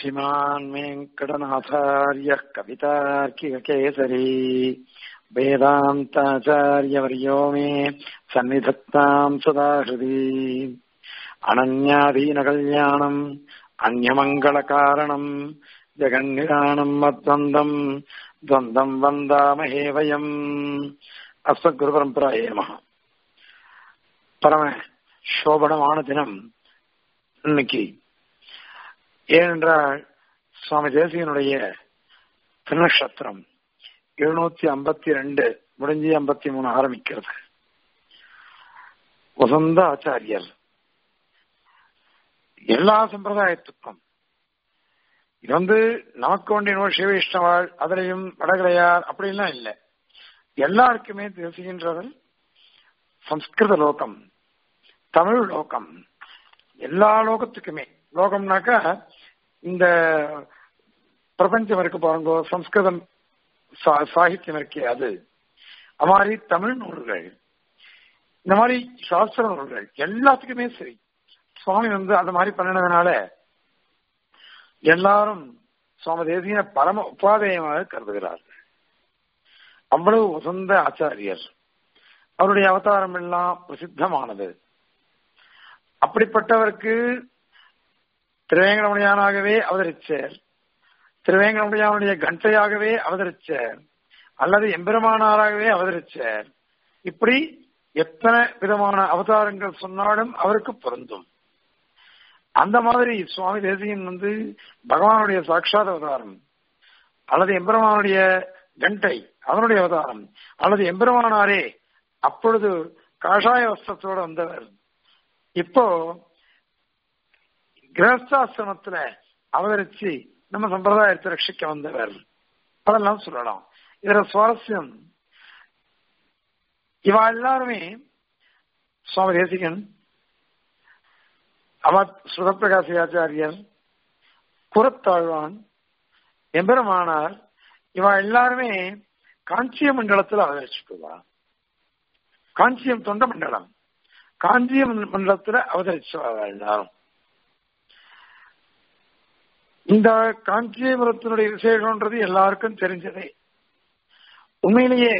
श्रीमान् वेङ्कटनाथार्यः कवितार्किककेसरी वेदान्ताचार्यवर्यो मे सन्निधत्ताम् सदा हृदि अनन्याधीनकल्याणम् अन्यमङ्गलकारणम् जगन्निदानम् मद्वन्दम् द्वन्द्वम् वन्दामहे वयम् அஸ்மத்குருபரம்பராயே நம பரம சோபனமான தினம் இன்னைக்கு ஏனென்றால் சுவாமி தேசியனுடைய திருநக்ஷத்திரம் எழுநூத்தி ஐம்பத்தி ரெண்டு முடிஞ்சு ஐம்பத்தி மூணு ஆரம்பிக்கிறது வசந்த ஆச்சாரியர் எல்லா சம்பிரதாயத்துக்கும் இது வந்து நமக்கு வேண்டிய சிவவிஷ்ணவாள் அதிலையும் வடகரையார் அப்படின்லாம் இல்லை எல்லாருக்குமே பேசுகின்றவர் சம்ஸ்கிருத லோகம் தமிழ் லோகம் எல்லா லோகத்துக்குமே லோகம்னாக்கா இந்த பிரபஞ்சம் இருக்கு பாருங்க சம்ஸ்கிருதம் சாகித்யம் இருக்கே அது அது மாதிரி தமிழ் நூல்கள் இந்த மாதிரி சாஸ்திர நூல்கள் எல்லாத்துக்குமே சரி சுவாமி வந்து அது மாதிரி பண்ணினதுனால எல்லாரும் சுவாமி தேசிய பரம உபாதேயமாக கருதுகிறார்கள் அவ்வளவு உசந்த ஆச்சாரியர் அவருடைய அவதாரம் எல்லாம் பிரசித்தமானது அப்படிப்பட்டவருக்கு திருவேங்கடமுடியானாகவே அவதரிச்சார் திருவேங்கடமுடியானுடைய கண்டையாகவே அவதரிச்சார் அல்லது எம்பெருமானாராகவே அவதரிச்சார் இப்படி எத்தனை விதமான அவதாரங்கள் சொன்னாலும் அவருக்கு பொருந்தும் அந்த மாதிரி சுவாமி தேசியன் வந்து பகவானுடைய சாட்சாத் அவதாரம் அல்லது எம்பெருமானுடைய கண்டை அதனுடைய அவதாரம் அல்லது எம்பெருமானாரே அப்பொழுது காஷாய வஸ்திரத்தோடு வந்தவர் இப்போ கிரகஸ்தாசிரமத்துல அவதரிச்சு நம்ம சம்பிரதாயத்தை ரட்சிக்க வந்தவர் அதெல்லாம் சொல்லலாம் இதுல சுவாரஸ்யம் இவ எல்லாருமே சுவாமி தேசிகன் அவர் சுகப்பிரகாசி ஆச்சாரியர் குரத்தாழ்வான் எம்பெருமானார் இவ எல்லாருமே காஞ்சிய மண்டலத்தில் அவதரிச்சுக்குவா காஞ்சியம் தொண்ட மண்டலம் காஞ்சிய மண்டலத்துல அவதரிச்சுவா எல்லாரும் இந்த காஞ்சிபுரத்தினுடைய விசேஷம்ன்றது எல்லாருக்கும் தெரிஞ்சதே உண்மையிலேயே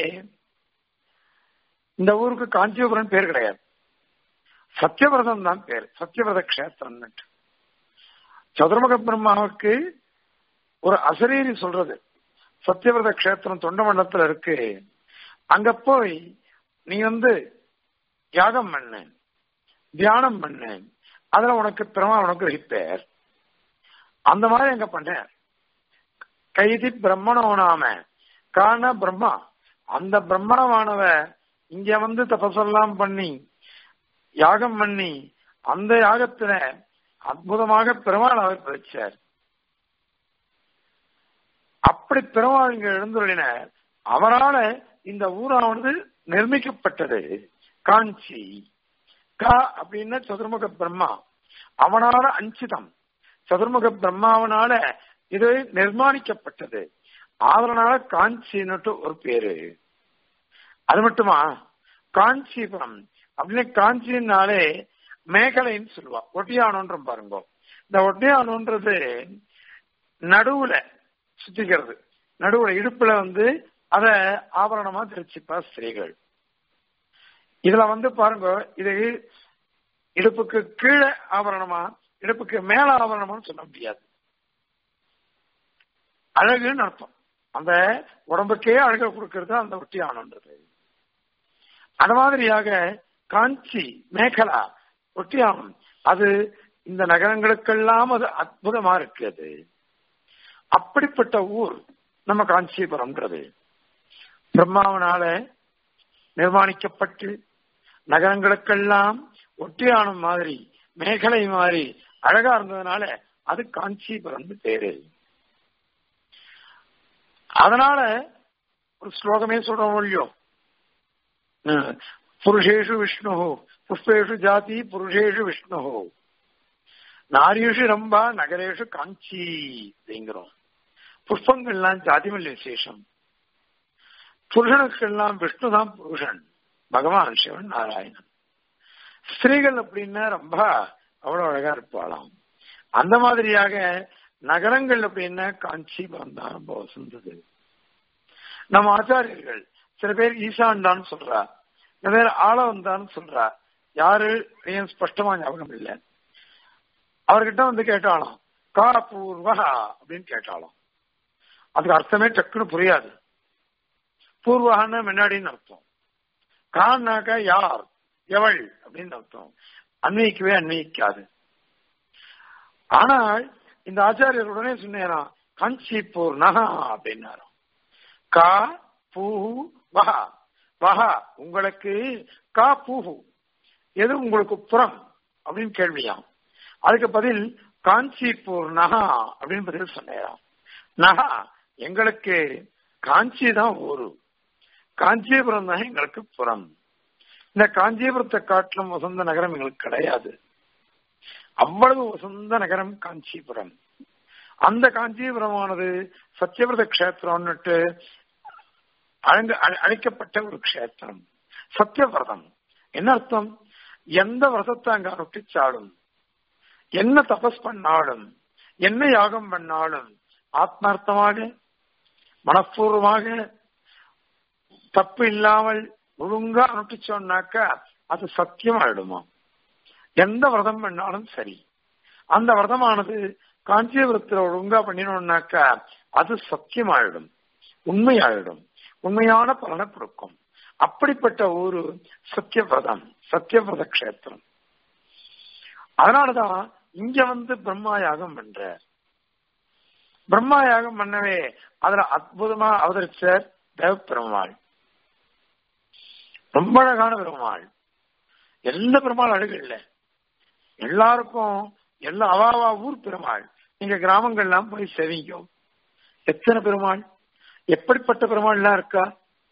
இந்த ஊருக்கு காஞ்சிபுரம் பேர் கிடையாது சத்தியவிரதம் தான் பேர் சத்தியவிரத கஷேத்திரம் சதுர்முக பிரம்மாவுக்கு ஒரு அசரீரி சொல்றது சத்தியவிரத கஷேத்திரம் தொண்டமண்டலத்துல இருக்கு அங்க போய் நீ வந்து யாகம் பண்ணு தியானம் பண்ணு அதுல உனக்கு பிரமா உனக்கு வகிப்பேர் அந்த மாதிரி எங்க பண்ண கைதி பிரம்மணோ நாம காண பிரம்மா அந்த பிரம்மணமானவ இங்க வந்து தபசெல்லாம் பண்ணி யாகம் பண்ணி அந்த யாகத்துல அற்புதமாக பெருமாள் அவர் படிச்சார் அப்படி பெருமாள் இங்க எழுந்துள்ளினர் அவரால இந்த ஊரானது நிர்மிக்கப்பட்டது காஞ்சி கா அப்படின்னா சதுர்முக பிரம்மா அவனால அஞ்சிதம் சதுர்முக பிரம்மாவனால இது நிர்மாணிக்கப்பட்டது அதனால காஞ்சின்னுட்டு ஒரு பேரு அது மட்டுமா காஞ்சிபுரம் அப்படின்னு காஞ்சினாலே மேகலைன்னு சொல்லுவா ஒட்டியானோன்ற பாருங்க இந்த ஒட்டியானோன்றது நடுவுல சுத்திக்கிறது நடுவுல இடுப்புல வந்து அத ஆபரணமா தெரிச்சுப்பா ஸ்திரீகள் இதுல வந்து பாருங்க இது இடுப்புக்கு கீழே ஆபரணமா இடுப்புக்கு மேல ஆபரணமான்னு சொல்ல முடியாது அழகுன்னு அர்த்தம் அந்த உடம்புக்கே அழக கொடுக்கறது அந்த ஒட்டியானன்றது அந்த மாதிரியாக காஞ்சி மேகலா ஒட்டியானம் அது இந்த நகரங்களுக்கெல்லாம் அது அற்புதமா இருக்கு அது அப்படிப்பட்ட ஊர் நம்ம காஞ்சிபுரம்ன்றது பிரம்மாவனால நிர்மாணிக்கப்பட்டு நகரங்களுக்கெல்லாம் ஒட்டியானம் மாதிரி மேகலை மாதிரி அழகா இருந்ததுனால அது காஞ்சிபுரம் பேரு அதனால ஒரு ஸ்லோகமே சொல்றோம் இல்லையோ புருஷேஷு விஷ்ணு புஷ்பேஷு ஜாதி புருஷேஷு விஷ்ணு நாரியேஷு ரம்பா நகரேஷு காஞ்சி அப்படிங்கிறோம் புஷ்பங்கள்லாம் ஜாதிமல்ல விசேஷம் புருஷனுக்கெல்லாம் விஷ்ணு தான் புருஷன் பகவான் சிவன் நாராயணன் ஸ்திரீகள் அப்படின்னா ரொம்ப அவ்வளவு அழகா இருப்பாளாம் அந்த மாதிரியாக நகரங்கள் அப்படின்னா காஞ்சிபுரம் தான் ரொம்ப வசந்தது நம்ம ஆச்சாரியர்கள் சில பேர் ஈசான் சொல்றா சில பேர் ஆளவன் சொல்றா யாரு ஏன் ஸ்பஷ்டமா ஞாபகம் இல்லை அவர்கிட்ட வந்து கேட்டாலும் கா பூர்வா அப்படின்னு கேட்டாலும் அதுக்கு அர்த்தமே டக்குன்னு புரியாது பூர்வகான்னு முன்னாடின்னு அர்த்தம் கான்னாக்க யார் எவள் அப்படின்னு அர்த்தம் அன்வயிக்கவே அன்வயிக்காது ஆனால் இந்த ஆச்சாரியர் உடனே சொன்னேன் காஞ்சி பூர்ணகா அப்படின்னாரு கா பூ வஹா வஹா உங்களுக்கு கா பூஹு எது உங்களுக்கு புறம் அப்படின்னு கேள்வியாம் அதுக்கு பதில் காஞ்சிபூர் நகா அப்படின்னு பதில் சொன்னாராம் நகா எங்களுக்கு காஞ்சி தான் ஊரு காஞ்சிபுரம் தான் எங்களுக்கு புறம் இந்த காஞ்சிபுரத்தை காட்டிலும் வசந்த நகரம் எங்களுக்கு கிடையாது அவ்வளவு வசந்த நகரம் காஞ்சிபுரம் அந்த காஞ்சிபுரமானது சத்தியவிரத கஷேத்திரம்னுட்டு அழங்க அழைக்கப்பட்ட ஒரு கஷேத்திரம் சத்தியவிரதம் என்ன அர்த்தம் எந்த விரதத்தை அங்க அனுஷ்டிச்சாலும் என்ன தபஸ் பண்ணாலும் என்ன யாகம் பண்ணாலும் ஆத்மார்த்தமாக மனப்பூர்வமாக தப்பு இல்லாமல் ஒழுங்கா அனுஷ்டிச்சோம்னாக்க அது சத்தியம் ஆயிடுமா எந்த விரதம் பண்ணாலும் சரி அந்த விரதமானது காஞ்சிபுரத்தில் ஒழுங்கா பண்ணினோம்னாக்க அது சத்தியமாயிடும் உண்மையாயிடும் உண்மையான பலனை கொடுக்கும் அப்படிப்பட்ட ஒரு சத்தியவிரதம் சத்தியவிரத கஷேத்திரம் அதனாலதான் இங்க வந்து பிரம்மா யாகம் பண்ற பிரம்மா யாகம் பண்ணவே அதுல அற்புதமா அவதரிச்சார் தேவ பெருமாள் ரொம்ப அழகான பெருமாள் எந்த பெருமாள் அழகு இல்லை எல்லாருக்கும் எல்லா அவாவா ஊர் பெருமாள் நீங்க கிராமங்கள்லாம் போய் செவிங்க எத்தனை பெருமாள் எப்படிப்பட்ட பெருமாள் எல்லாம் இருக்கா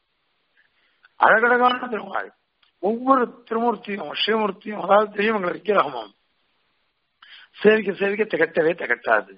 அழகழகான பெருமாள் ஒவ்வொரு திருமூர்த்தியும் சிவமூர்த்தியும் அதாவது தெய்வங்கள் விக்கிரகமும் சேவிக்க சேவிக்க திகட்டவே திகட்டாது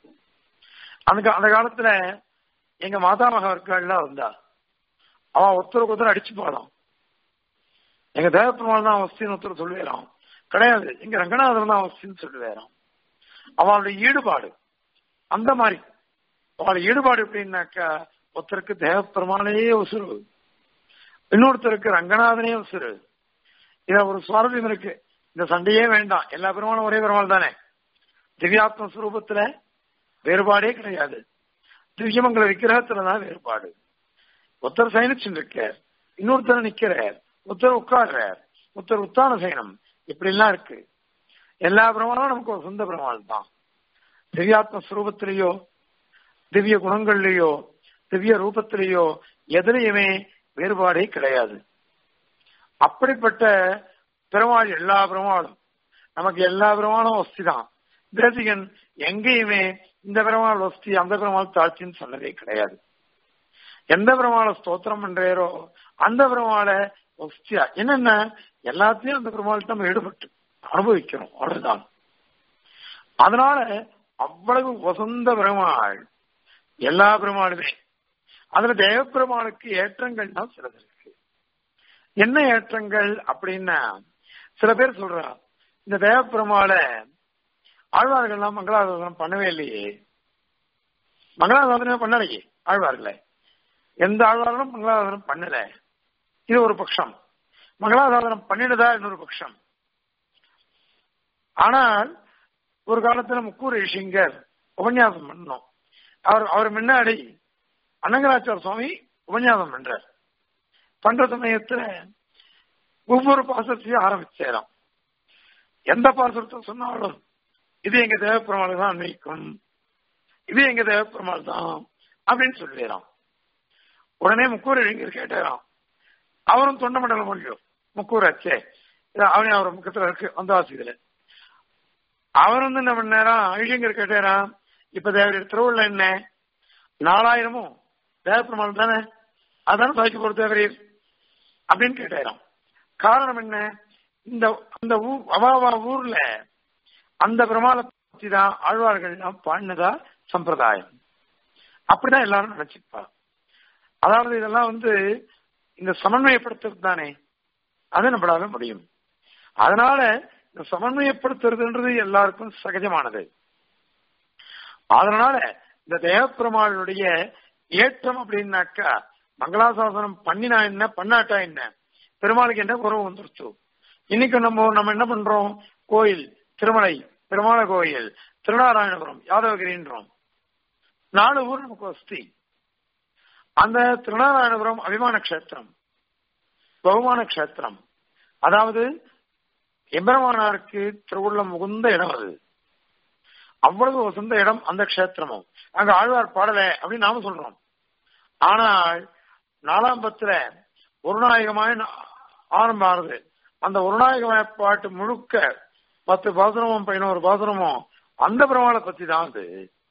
அந்த அந்த காலத்துல எங்க மாதா மகா இருக்காள்லாம் வந்தா அவன் ஒருத்தருக்கு ஒருத்தர் அடிச்சு பாடும் எங்க தேவப்பெருமாள் தான் அவஸ்தின்னு ஒருத்தர் சொல்லுவேறான் கிடையாது எங்க ரங்கநாதன் தான் அவஸ்தின்னு சொல்லுவேறான் அவளுடைய ஈடுபாடு அந்த மாதிரி அவளோட ஈடுபாடு எப்படின்னாக்கா ஒருத்தருக்கு தேவப்பெருமாளையே உசுறு இன்னொருத்தருக்கு ரங்கநாதனே உசுறு இத ஒரு சுவாரஸ்யம் இருக்கு இந்த சண்டையே வேண்டாம் எல்லா பெருமாளும் ஒரே பெருமாள் தானே திவ்யாத்ம சுரூபத்துல வேறுபாடே கிடையாது திவ்யமங்கல விக்கிரகத்துலதான் வேறுபாடு ஒருத்தர் சயனிச்சுட்டு இருக்கார் இன்னொருத்தர் நிக்கிறார் ஒருத்தர் உட்கார்றார் ஒருத்தர் உத்தான சயனம் இப்படி எல்லாம் இருக்கு எல்லா பிரமாணம் நமக்கு ஒரு சொந்த பிரமாணம் தான் திவ்யாத்ம சுரூபத்திலேயோ திவ்ய குணங்கள்லயோ திவ்ய ரூபத்திலேயோ எதுலையுமே வேறுபாடே கிடையாது அப்படிப்பட்ட பெருமாள் எல்லா பெருமாளும் நமக்கு எல்லா பெருமாளும் வஸ்தி தான் தேசிகன் எங்கேயுமே இந்த பெருமாள் வஸ்தி அந்த பெருமாள் தாழ்ச்சின்னு சொன்னதே கிடையாது எந்த பெருமாளை ஸ்தோத்திரம் பண்றாரோ அந்த பெருமாளை வஸ்தியா என்னென்ன எல்லாத்தையும் அந்த பெருமாள் நம்ம ஈடுபட்டு அனுபவிக்கிறோம் அவ்வளவுதான் அதனால அவ்வளவு வசந்த பெருமாள் எல்லா பெருமாளுமே அதுல தேவ பெருமாளுக்கு ஏற்றங்கள் தான் சிலது இருக்கு என்ன ஏற்றங்கள் அப்படின்னா சில பேர் சொல்றா இந்த தேவ பெருமாளை ஆழ்வார்கள்லாம் மங்களாசாதனம் பண்ணவே இல்லையே மங்களாசாதனமே பண்ணலையே ஆழ்வார்களே எந்த ஆழ்வார்களும் மங்களாசாதனம் பண்ணல இது ஒரு பட்சம் மங்களாசாதனம் பண்ணிடுதா இன்னொரு பட்சம் ஆனால் ஒரு காலத்துல முக்கூர் ரிஷிங்கர் உபன்யாசம் பண்ணோம் அவர் அவர் முன்னாடி அனங்கராச்சார சுவாமி உபன்யாசம் பண்றார் பண்ற சமயத்துல ஒவ்வொரு பாசத்தையும் ஆரம்பிச்சேராம் எந்த பாசுரத்தை சொன்னாலும் இது எங்க தேவப்பெருமாள் தான் அன்வைக்கும் இது எங்க தேவப்பெருமாள் தான் அப்படின்னு சொல்லிடுறான் உடனே முக்கூர் இளைஞர் கேட்டாராம் அவரும் தொண்ட மண்டலம் முடியும் முக்கூர் ஆச்சே அவனே அவர் முக்கத்துல இருக்கு வந்தாசி இதுல அவர் வந்து என்ன பண்ணாராம் இளைஞர் கேட்டாராம் இப்ப தேவருடைய திருவுள்ள என்ன நாலாயிரமும் தேவப்பெருமாள் தானே அதான சாய்க்கு போற தேவரீர் அப்படின்னு கேட்டாராம் காரணம் என்ன இந்த அந்த ஊர் அவாவா ஊர்ல அந்த பிரமாண பத்தி தான் ஆழ்வார்கள் எல்லாம் பாடினதா சம்பிரதாயம் அப்படிதான் எல்லாரும் நினைச்சுப்பா அதாவது இதெல்லாம் வந்து இந்த சமன்வயப்படுத்துறது தானே அது நம்மளால முடியும் அதனால இந்த சமன்வயப்படுத்துறதுன்றது எல்லாருக்கும் சகஜமானது அதனால இந்த தேவப்பெருமாளுடைய ஏற்றம் அப்படின்னாக்கா மங்களாசாசனம் பண்ணினா என்ன பண்ணாட்டா என்ன பெருமாளுக்கு என்ன குறவு வந்துருச்சு இன்னைக்கு நம்ம நம்ம என்ன பண்றோம் கோயில் திருமலை பெருமாள கோயில் திருநாராயணபுரம் யாதவகிரின்றோம் நாலு ஊர் நமக்கு வசதி அந்த திருநாராயணபுரம் அபிமான கஷேத்திரம் பகுமான கஷேத்திரம் அதாவது எம்பெருமானாருக்கு திருவுள்ளம் முகுந்த இடம் அது அவ்வளவு வசந்த இடம் அந்த க்ஷேத்திரமும் அங்க ஆழ்வார் பாடல அப்படின்னு நாம சொல்றோம் ஆனால் நாலாம் பத்துல ஒரு நாயகமாய் ஆரம்பம் ஆறுது அந்த ஒரு நாயகமாய பாட்டு முழுக்க பத்து பாசுரமும் பதினோரு பாசுரமும் அந்த பெருமாளை பத்தி தான் அது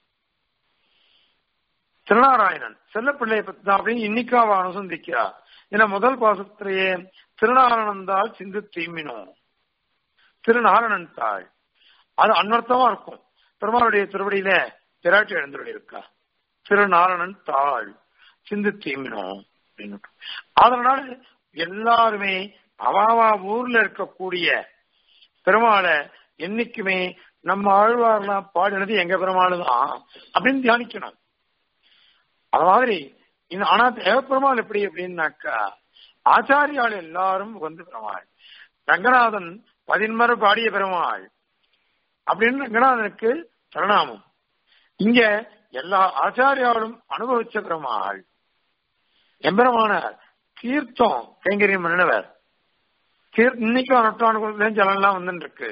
திருநாராயணன் செல்லப்பிள்ளையை பத்தி தான் அப்படின்னு இன்னைக்கு அவ அனுசந்திக்கிறா ஏன்னா முதல் பாசத்திலேயே திருநாராயணந்தால் சிந்து தீமினோம் திருநாரணன் தாள் அது அன்வர்த்தமா இருக்கும் பெருமாளுடைய திருவடியில பிராட்டி எழுந்துள்ள இருக்கா திருநாரணன் தாள் சிந்து தீமினோம் அப்படின்னு அதனால எல்லாருமே அவாவா ஊர்ல இருக்கக்கூடிய பெருமாளை என்னைக்குமே நம்ம ஆழ்வார்லாம் பாடினது எங்க பெருமாள் தான் அப்படின்னு தியானிக்கணும் அது மாதிரி இந்த ஆனா தேவப்பெருமாள் எப்படி அப்படின்னாக்கா ஆச்சாரியால் எல்லாரும் வந்து பெருமாள் ரங்கநாதன் பதின்மர பாடிய பெருமாள் அப்படின்னு ரங்கநாதனுக்கு பிரணாமம் இங்க எல்லா ஆச்சாரியாலும் அனுபவிச்ச பெருமாள் எம்பெருமானார் தீர்த்தம் கைங்கரியம் பண்ணினவர் தீர் இன்னைக்கும் அனுஷ்டான ஜலம்லாம் வந்துட்டு இருக்கு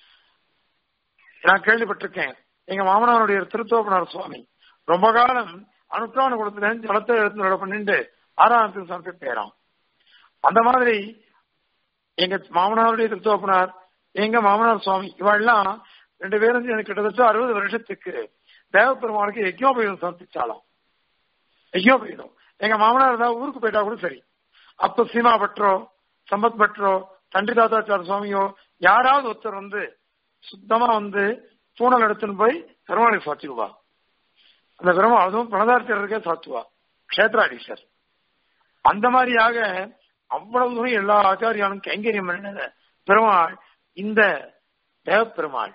நான் கேள்விப்பட்டிருக்கேன் எங்க மாமனாருடைய திருத்தோப்பனார் சுவாமி ரொம்ப காலம் அனுஷ்டான குளத்துல ஜலத்தை எடுத்து பண்ணிட்டு ஆறாயிரத்துக்கு சமர்ப்பித்து போயிறான் அந்த மாதிரி எங்க மாமனாருடைய திருத்தோப்பனார் எங்க மாமனார் சுவாமி இவெல்லாம் ரெண்டு பேரும் எனக்கு கிட்டத்தட்ட அறுபது வருஷத்துக்கு தேவப்பெருமானுக்கு யஜ்யோபயுதம் சமர்ப்பிச்சாலும் யஜ்யோபயுதம் எங்க மாமனார் தான் ஊருக்கு போயிட்டா கூட சரி அப்ப சீமா பற்றோ சம்பத் பற்றோ தண்டி தாத்தாச்சார சுவாமியோ யாராவது ஒருத்தர் வந்து சுத்தமா வந்து பூனல் எடுத்துன்னு போய் பெருமாளுக்கு சாத்திடுவா அந்த பெருமாள் அதுவும் பிரணதார்த்தருக்கே சாத்துவா கஷேத்ராடீஸ்வர் அந்த மாதிரியாக அவ்வளவு தூரம் எல்லா ஆச்சாரியாலும் கைங்கரியம் பண்ணினத பெருமாள் இந்த தேவ பெருமாள்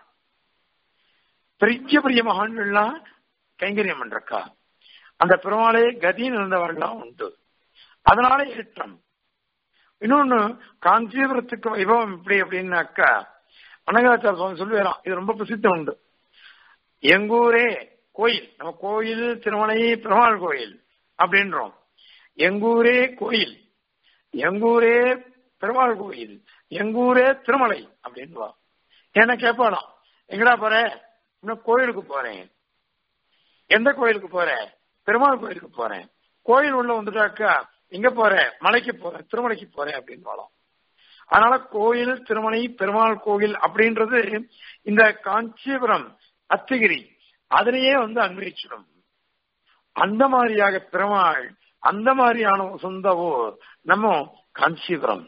பெரிய பெரிய மகான்கள்லாம் கைங்கரியம் பண்றக்கா அந்த பெருமாளே கதின்னு இருந்தவர்கள்லாம் உண்டு அதனால ஏற்றம் இன்னொன்னு காஞ்சிபுரத்துக்கு வைபவம் எப்படி அப்படின்னாக்கா அனகாச்சார சுவாமி சொல்லுவாராம் இது ரொம்ப பிரசித்தம் உண்டு எங்கூரே கோயில் நம்ம கோயில் திருமலை பெருமாள் கோயில் அப்படின்றோம் எங்கூரே கோயில் எங்கூரே பெருமாள் கோயில் எங்கூரே திருமலை அப்படின்வா என்ன கேட்பாளாம் எங்கடா போற இன்னும் கோயிலுக்கு போறேன் எந்த கோயிலுக்கு போறேன் பெருமாள் கோயிலுக்கு போறேன் கோயில் உள்ள வந்துட்டாக்கா எங்க போறேன் மலைக்கு போறேன் திருமலைக்கு போறேன் அப்படின்னு வாழலாம் அதனால கோயில் திருமலை பெருமாள் கோயில் அப்படின்றது இந்த காஞ்சிபுரம் அத்திகிரி அதிலேயே வந்து அன்வயிச்சிடும் அந்த மாதிரியாக பெருமாள் அந்த மாதிரியான சொந்த ஊர் நம்ம காஞ்சிபுரம்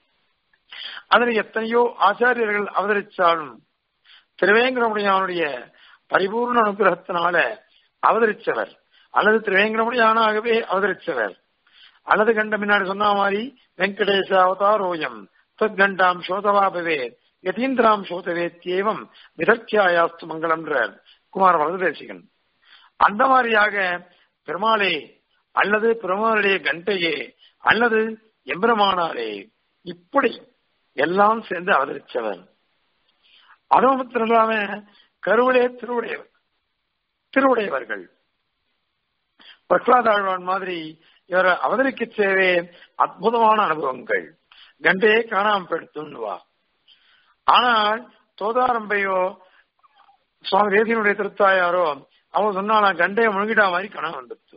அதில் எத்தனையோ ஆச்சாரியர்கள் அவதரிச்சாலும் திருவேங்கரமுடியானுடைய பரிபூர்ண அனுகிரகத்தினால அவதரிச்சவர் அல்லது திருவேங்கரமுடியானாகவே அவதரிச்சவர் அல்லது கண்ட முன்னாடி சொன்ன மாதிரி வெங்கடேச அவதாரோயம் தத்கண்டாம் சோதவா பவேத் யதீந்திராம் சோதவேத்தியேவம் விதர்க்கியாயாஸ்து மங்களம்ன்றார் குமார வரதேசிகன் அந்த மாதிரியாக பெருமாளே அல்லது பெருமாளுடைய கண்டையே அல்லது எம்பெருமானாரே இப்படி எல்லாம் சேர்ந்து அவதரிச்சவர் அதுவும் மாத்திரம் இல்லாம கருவிலே திருவுடையவர் திருவுடையவர்கள் பிரகலாதாழ்வான் மாதிரி இவர் அவதரிக்க சேவே அற்புதமான அனுபவங்கள் கண்டையே காணாம போயிடுத்துவா ஆனால் தோதாரம்பையோ சுவாமி தேசியனுடைய திருத்தாயாரோ அவன் சொன்னா கண்டைய முழுங்கிட்டா மாதிரி கனவு வந்துடுச்சு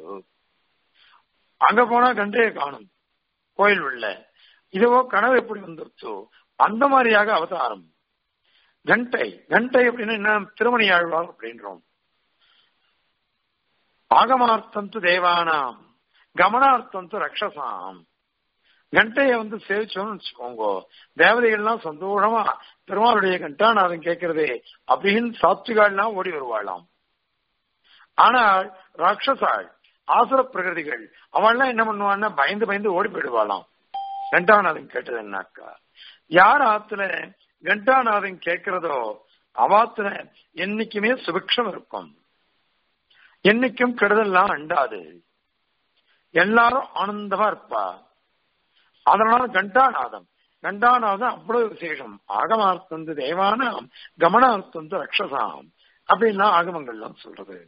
அங்க போனா கண்டைய காணும் கோயில் உள்ள இதுவோ கனவு எப்படி வந்துருச்சோ அந்த மாதிரியாக அவதாரம் கண்டை கண்டை அப்படின்னா என்ன திருமணி ஆழ்வார் அப்படின்றோம் ஆகமார்த்தம் து தேவானாம் கமனார்த்தம் து ரக்ஷசாம் கண்டைய வந்து சேவிச்சோம்னு வச்சுக்கோங்க தேவதைகள்லாம் சந்தோஷமா பெருமாளுடைய கண்டாநாதம் கேட்கறதே அப்படின்னு சாத்விகாள்லாம் ஓடி வருவாளாம் ஆனால் ராட்சசாள் ஆசுர பிரகிருதிகள் அவள்லாம் என்ன பண்ணுவான்னா பயந்து பயந்து ஓடி போயிடுவாளாம் கண்டாநாதன் கேட்டதுன்னாக்கா யார் ஆத்துல கண்டாநாதன் கேட்கிறதோ அவாத்துல என்னைக்குமே சுபிக்ஷம் இருக்கும் என்னைக்கும் கெடுதல்லாம் அண்டாது எல்லாரும் ஆனந்தமா இருப்பா அதனால கண்டாநாதம் கண்டாநாதம் அவ்வளவு விசேஷம் ஆகமார்த்தந்து தேவானாம் கமனார்த்தந்து ரக்ஷசாம் அப்படின்னா ஆகமங்கள்லாம் சொல்றது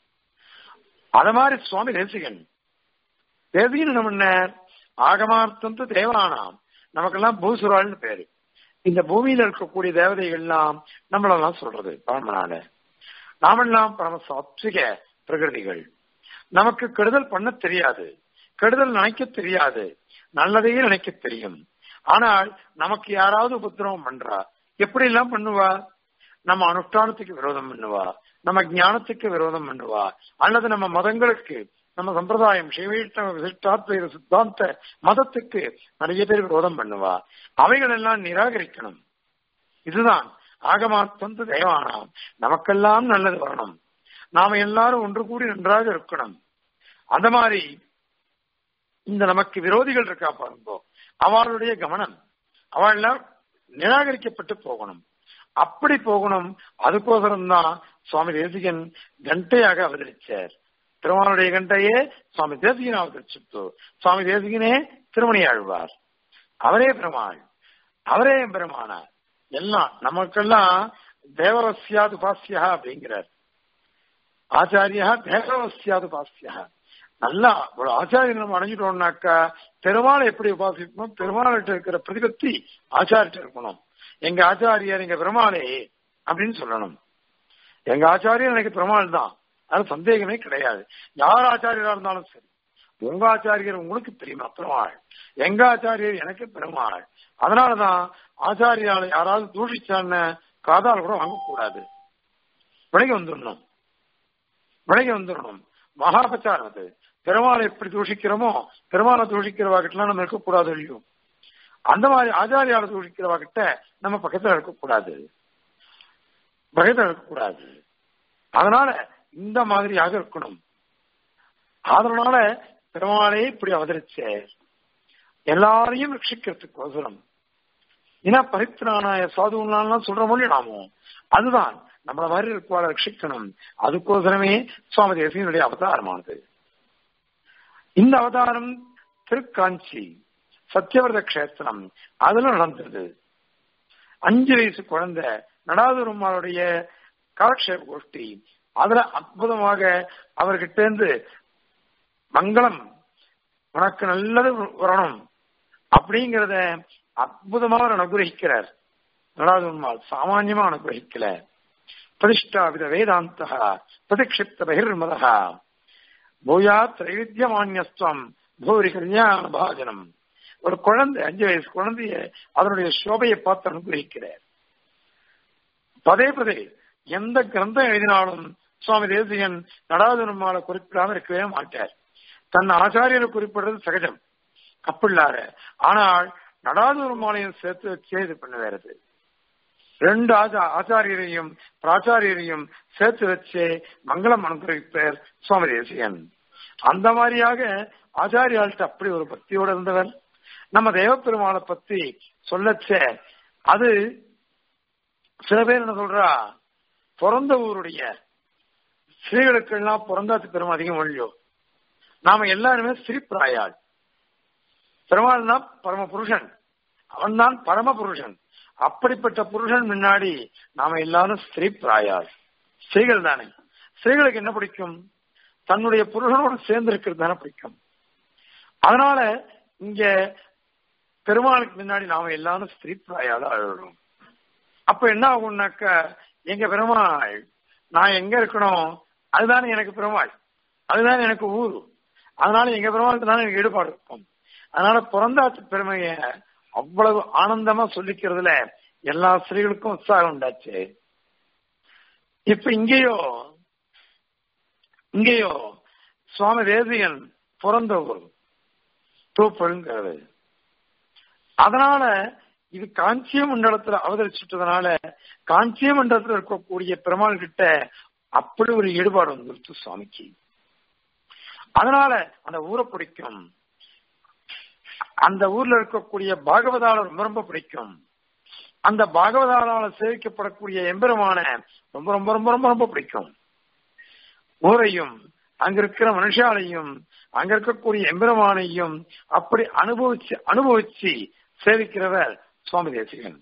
அத மாதிரி சுவாமி தேசிகன் தேசிகன் என்ன பண்ணார் ஆகமார்த்தந்து தேவானாம் நமக்கெல்லாம் பூசுராள்னு பேரு இந்த பூமியில இருக்கக்கூடிய தேவதைகள்லாம் நம்மளெல்லாம் சொல்றது பரமனால நாமெல்லாம் பரம சாத்விக பிரகிருதிகள் நமக்கு கெடுதல் பண்ண தெரியாது கெடுதல் நினைக்க தெரியாது நல்லதையே நினைக்க தெரியும் ஆனால் நமக்கு யாராவது உபத்திரவம் பண்றா எப்படி எல்லாம் பண்ணுவா நம்ம அனுஷ்டானத்துக்கு விரோதம் பண்ணுவா நம்ம ஞானத்துக்கு விரோதம் பண்ணுவா அல்லது நம்ம மதங்களுக்கு நம்ம சம்பிரதாயம் சிவீட்ட விசிஷ்டாத்வைத சித்தாந்த மதத்துக்கு நிறைய பேர் விரோதம் பண்ணுவா அவைகள் எல்லாம் நிராகரிக்கணும் இதுதான் ஆகமாத்தந்து தேவானாம் நமக்கெல்லாம் நல்லது வரணும் நாம எல்லாரும் ஒன்று கூடி நன்றாக இருக்கணும் அந்த மாதிரி இந்த நமக்கு விரோதிகள் இருக்கா பாருங்க அவளுடைய கவனம் அவள் நிராகரிக்கப்பட்டு போகணும் அப்படி போகணும் அதுக்கோசரம் தான் சுவாமி தேசிகன் கண்டையாக அவதரிச்சார் திருமாவளுடைய கண்டையே சுவாமி தேசிகன் அவதரிச்சுட்டு சுவாமி தேசிகனே திருமணி ஆழ்வார் அவரே பெருமாள் அவரே பெருமானார் எல்லாம் நமக்கெல்லாம் தேவரஸ்யாது பாஸ்யா அப்படிங்கிறார் ஆச்சாரியா தேவரஸ்யாது பாஸ்யா நல்லா ஒரு ஆச்சாரியன் நம்ம அடைஞ்சிட்டோம்னாக்கா பெருமாளை எப்படி உபாசிக்கணும் பெருமாள்கிட்ட இருக்கிற பிரதிபத்தி ஆச்சாரிட்ட இருக்கணும் எங்க ஆச்சாரியர் எங்க பெருமாளே அப்படின்னு சொல்லணும் எங்க ஆச்சாரியர் எனக்கு பெருமாள் தான் அது சந்தேகமே கிடையாது யார் ஆச்சாரியரா இருந்தாலும் சரி உங்க ஆச்சாரியர் உங்களுக்கு தெரியுமா பெருமாள் எங்க ஆச்சாரியர் எனக்கு பெருமாள் அதனாலதான் ஆச்சாரியால யாராவது தூஷிச்சான்னு காதால் கூட வாங்கக்கூடாது விலகி வந்துடணும் விலகி வந்துடணும் மகாபச்சாரம் அது பெருமாளை எப்படி தூஷிக்கிறோமோ பெருமாளை தூஷிக்கிறவாகிட்டலாம் நம்ம இருக்கக்கூடாது இல்லையோ அந்த மாதிரி ஆச்சாரியால தூஷிக்கிறவாகிட்ட நம்ம பக்கத்துல இருக்கக்கூடாது பக்கத்துல இருக்கக்கூடாது அதனால இந்த மாதிரியாக இருக்கணும் அதனால பெருமாளே இப்படி அவதரிச்ச எல்லாரையும் ரட்சிக்கிறதுக்கு அவசரம் ஏன்னா பரித்ரானாய சாதுலாம் சொல்ற மொழி நாமோ அதுதான் நம்மள மாதிரி இருக்குவாளை ரட்சிக்கணும் அதுக்கோசரமே சுவாமி தேசியனுடைய அவதாரமானது இந்த அவதாரம் திருக்காஞ்சி சத்தியவரத கஷேத்திரம் அதுல நடந்தது அஞ்சு வயசு குழந்தை நடாதுருமாளுடைய காலக்ஷேப கோஷ்டி அதுல அற்புதமாக அவர்கிட்ட இருந்து மங்களம் உனக்கு நல்லது வரணும் அப்படிங்கறத அற்புதமாக அனுகிரகிக்கிறார் நடாதுருமாள் சாமான்யமா அனுகிரகிக்கல பிரதிஷ்டாபித வேதாந்த பிரதிக்ஷிப்த பகிர்மதா பூயா திரைவித்தியமானியஸ்துவம் பூரி கல்யாண பாஜனம் ஒரு குழந்தை அஞ்சு வயசு குழந்தைய அதனுடைய சோபையை பார்த்து அனுகிரகிக்கிறார் பதே பதே எந்த கிரந்தம் எழுதினாலும் சுவாமி தேசிகன் நடாதுருமால குறிப்பிடாம இருக்கவே மாட்டார் தன் ஆச்சாரியரை குறிப்பிடுறது சகஜம் அப்பிள்ளார ஆனால் நடாதுருமாலையும் சேர்த்து வச்சே இது பண்ணுவாரு ரெண்டு ஆச்சாரியரையும் பிராச்சாரியரையும் சேர்த்து வச்சு மங்களம் அனுகிரகிப்பார் சுவாமி தேசியன் அந்த மாதிரியாக ஆச்சாரியாள்கிட்ட அப்படி ஒரு பக்தியோடு இருந்தவர் நம்ம தேவப்பெருமாளை பத்தி சொல்லச்ச அது சில பேர் என்ன சொல்றா பிறந்த ஊருடைய ஸ்ரீகளுக்கெல்லாம் பிறந்தாத்து பெருமை அதிகம் ஒழியோ நாம எல்லாருமே ஸ்ரீபிராயாள் பெருமாள் தான் பரம புருஷன் அவன் தான் பரம புருஷன் அப்படிப்பட்ட புருஷன் முன்னாடி நாம எல்லாரும் ஸ்திரீ பிராயாள் ஸ்திரீகள் தானே ஸ்திரீகளுக்கு என்ன பிடிக்கும் தன்னுடைய புருஷனோடு சேர்ந்து இருக்கிறது தானே பிடிக்கும் அதனால இங்க பெருமாளுக்கு முன்னாடி நாம எல்லாரும் ஸ்திரீ பிராயால அழுறோம் அப்ப என்ன ஆகும்னாக்க எங்க பெருமாள் நான் எங்க இருக்கணும் அதுதானே எனக்கு பெருமாள் அதுதான் எனக்கு ஊர் அதனால எங்க பெருமாளுக்கு தானே எனக்கு ஈடுபாடு இருக்கும் அதனால பிறந்தாத்து பெருமைய அவ்வளவு ஆனந்தமா சொல்லிக்கிறதுல எல்லா ஸ்திரீகளுக்கும் உற்சாகம் உண்டாச்சு இப்ப இங்கேயோ இங்கேயோ சுவாமி தேசியன் பிறந்த ஊர் தூப்பழுங்கிறது அதனால இது காஞ்சிய மண்டலத்துல அவதரிச்சுட்டதுனால காஞ்சிய மண்டலத்துல இருக்கக்கூடிய பெருமாள் கிட்ட அப்படி ஒரு ஈடுபாடு வந்துருச்சு சுவாமிக்கு அதனால அந்த ஊரை பிடிக்கும் அந்த ஊர்ல இருக்கக்கூடிய பாகவதால ரொம்ப ரொம்ப பிடிக்கும் அந்த பாகவதாலால சேவிக்கப்படக்கூடிய எம்பெருமான ரொம்ப ரொம்ப ரொம்ப ரொம்ப ரொம்ப பிடிக்கும் ஊரையும் அங்க இருக்கிற மனுஷாலையும் அங்க இருக்கக்கூடிய எம்பெருமானையும் அப்படி அனுபவிச்சு அனுபவிச்சு சேவிக்கிறவர் சுவாமி தேசிகன்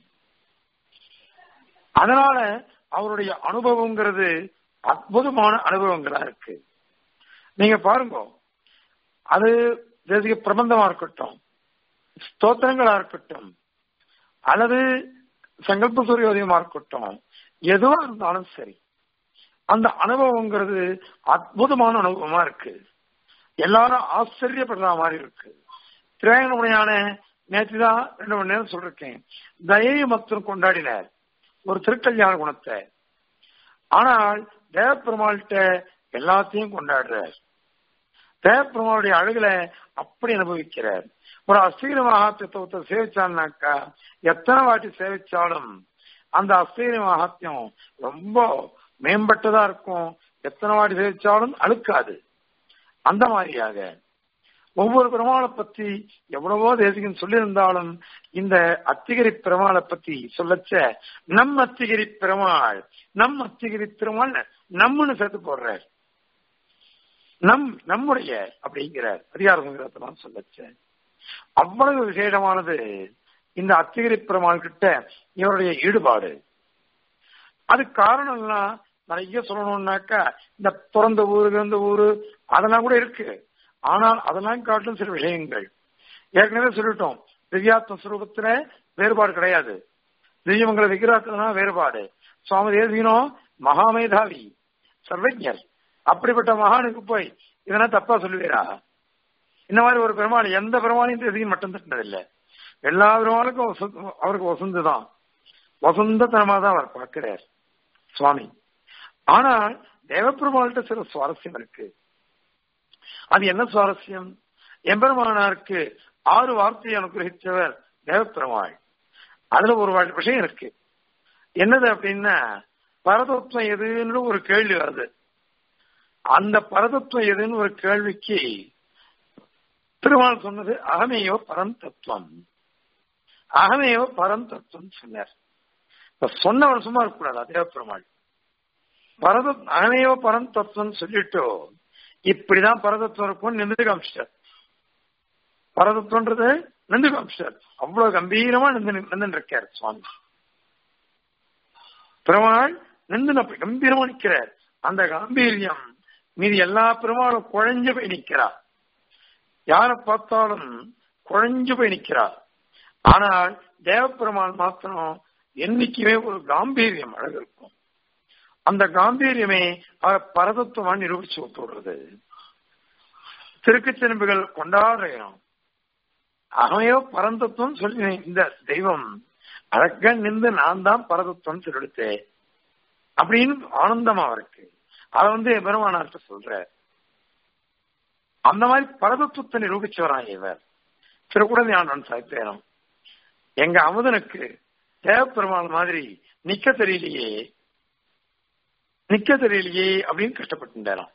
அதனால அவருடைய அனுபவங்கிறது அற்புதமான அனுபவங்களா இருக்கு நீங்க பாருங்க அது தேசிக பிரபந்தமா இருக்கட்டும் ஸ்தோத்திரங்களா இருக்கட்டும் அல்லது சங்கல்ப சூரியோதயமா இருக்கட்டும் எதுவா இருந்தாலும் சரி அந்த அனுபவங்கிறது அற்புதமான அனுபவமா இருக்கு எல்லாரும் ஆச்சரியப்படுற மாதிரி இருக்கு திரையணமுனையான நேற்று தான் ரெண்டு மணி நேரம் சொல்லிருக்கேன் தயை மற்றும் கொண்டாடினார் ஒரு திருக்கல்யாண குணத்தை ஆனால் தேவப்பெருமாள்கிட்ட எல்லாத்தையும் கொண்டாடுறார் தேவப்பெருமாளுடைய அழகுல அப்படி அனுபவிக்கிறார் ஒரு அஸ்தீர மகாத்தியத்தை சேவிச்சான்னாக்கா எத்தனை வாட்டி சேவிச்சாலும் அந்த அஸ்தீர மகாத்தியம் ரொம்ப மேம்பட்டதா இருக்கும் எத்தனை வாட்டி சேவிச்சாலும் அழுக்காது அந்த மாதிரியாக ஒவ்வொரு பெருமாளை பத்தி எவ்வளவோ தேசிகன் சொல்லியிருந்தாலும் இந்த அத்திகிரி பெருமாளை பத்தி சொல்லச்ச நம் அத்திகிரி பெருமாள் நம் அத்திகிரி பெருமாள் நம்மன்னு சேர்த்து போடுறார் நம் நம்முடைய அப்படிங்கிறார் அதிகாரம் சொல்லச்ச அவ்வளவு விசேஷமானது இந்த அத்திகிரி பெருமாள் கிட்ட இவருடைய ஈடுபாடு அது காரணம்லாம் நிறைய சொல்லணும்னாக்கா இந்த பிறந்த ஊரு இருந்த ஊரு அதெல்லாம் கூட இருக்கு ஆனால் அதெல்லாம் காட்டும் சில விஷயங்கள் ஏற்கனவே சொல்லிட்டோம் திவ்யாத்ம சுரூபத்துல வேறுபாடு கிடையாது திவ்யமங்கல விக்கிரகத்துல வேறுபாடு சுவாமி தேசிகனோ மகாமேதாவி சர்வஜர் அப்படிப்பட்ட மகானுக்கு போய் இதெல்லாம் தப்பா சொல்லுவீரா இந்த மாதிரி ஒரு பெருமாள் எந்த பெருமாளையும் தேசிகன் மட்டும் திட்டதில்லை எல்லா பெருமாளுக்கும் அவருக்கு வசந்துதான் வசந்தத்தனமா தான் அவர் பார்க்கிறார் சுவாமி ஆனால் தேவப்பெருமாள்கிட்ட சில சுவாரஸ்யம் இருக்கு அது என்ன சுவாரஸ்யம் எம்பெருமானாருக்கு ஆறு வார்த்தையை அனுகிரகித்தவர் தேவப்பெருமாள் அதுல ஒரு விஷயம் இருக்கு என்னது அப்படின்னா பரதத்துவம் எதுன்னு ஒரு கேள்வி வருது அந்த பரதத்துவம் எதுன்னு ஒரு கேள்விக்கு திருமால் சொன்னது அகமேயோ பரம் தத்துவம் அகமேயோ பரம் தத்துவம் சொன்னார் இப்ப சொன்னவர் சும்மா இருக்கக்கூடாது தேவப்பெருமாள் பரத அகமேயோ பரம் தத்துவம் சொல்லிட்டோ இப்படிதான் பரதத்துவம் இருக்கும் நின்று காமிச்சிட்டார் பரதத்துவன்றது நின்று காமிச்சிட்டார் அவ்வளவு கம்பீரமா நின்று நின்று இருக்கார் சுவாமி பெருமாள் நின்று கம்பீரமா நிற்கிறார் அந்த காம்பீரியம் மீது எல்லா பெருமாளும் குழஞ்சு போய் நிற்கிறார் யாரை பார்த்தாலும் குழஞ்சு போய் நிற்கிறார் ஆனால் தேவப்பெருமாள் மாத்திரம் என்னைக்குமே ஒரு காம்பீரியம் அழகு இருக்கும் அந்த காம்பீரியமே பரதத்துவமா நிரூபிச்சு விட்டுடுறது திருக்கச்சிலம்புகள் கொண்டாடுறோம் அகமையோ பரந்தத்துவம் சொல்லி இந்த தெய்வம் அழக நின்று நான் தான் பரதத்துவம் சொல்லிடுத்தேன் அப்படின்னு ஆனந்தமா இருக்கு அதை வந்து பெருமானார்ட்ட சொல்ற அந்த மாதிரி பரதத்துவத்தை நிரூபிச்சு வரான் இவர் திருக்குடஞானன் சாய்ப்பேனும் எங்க அமுதனுக்கு தேவப்பெருமாள் மாதிரி நிக்க தெரியலையே நிக்க தெரியலையே அப்படின்னு கஷ்டப்பட்டுட்டாராம்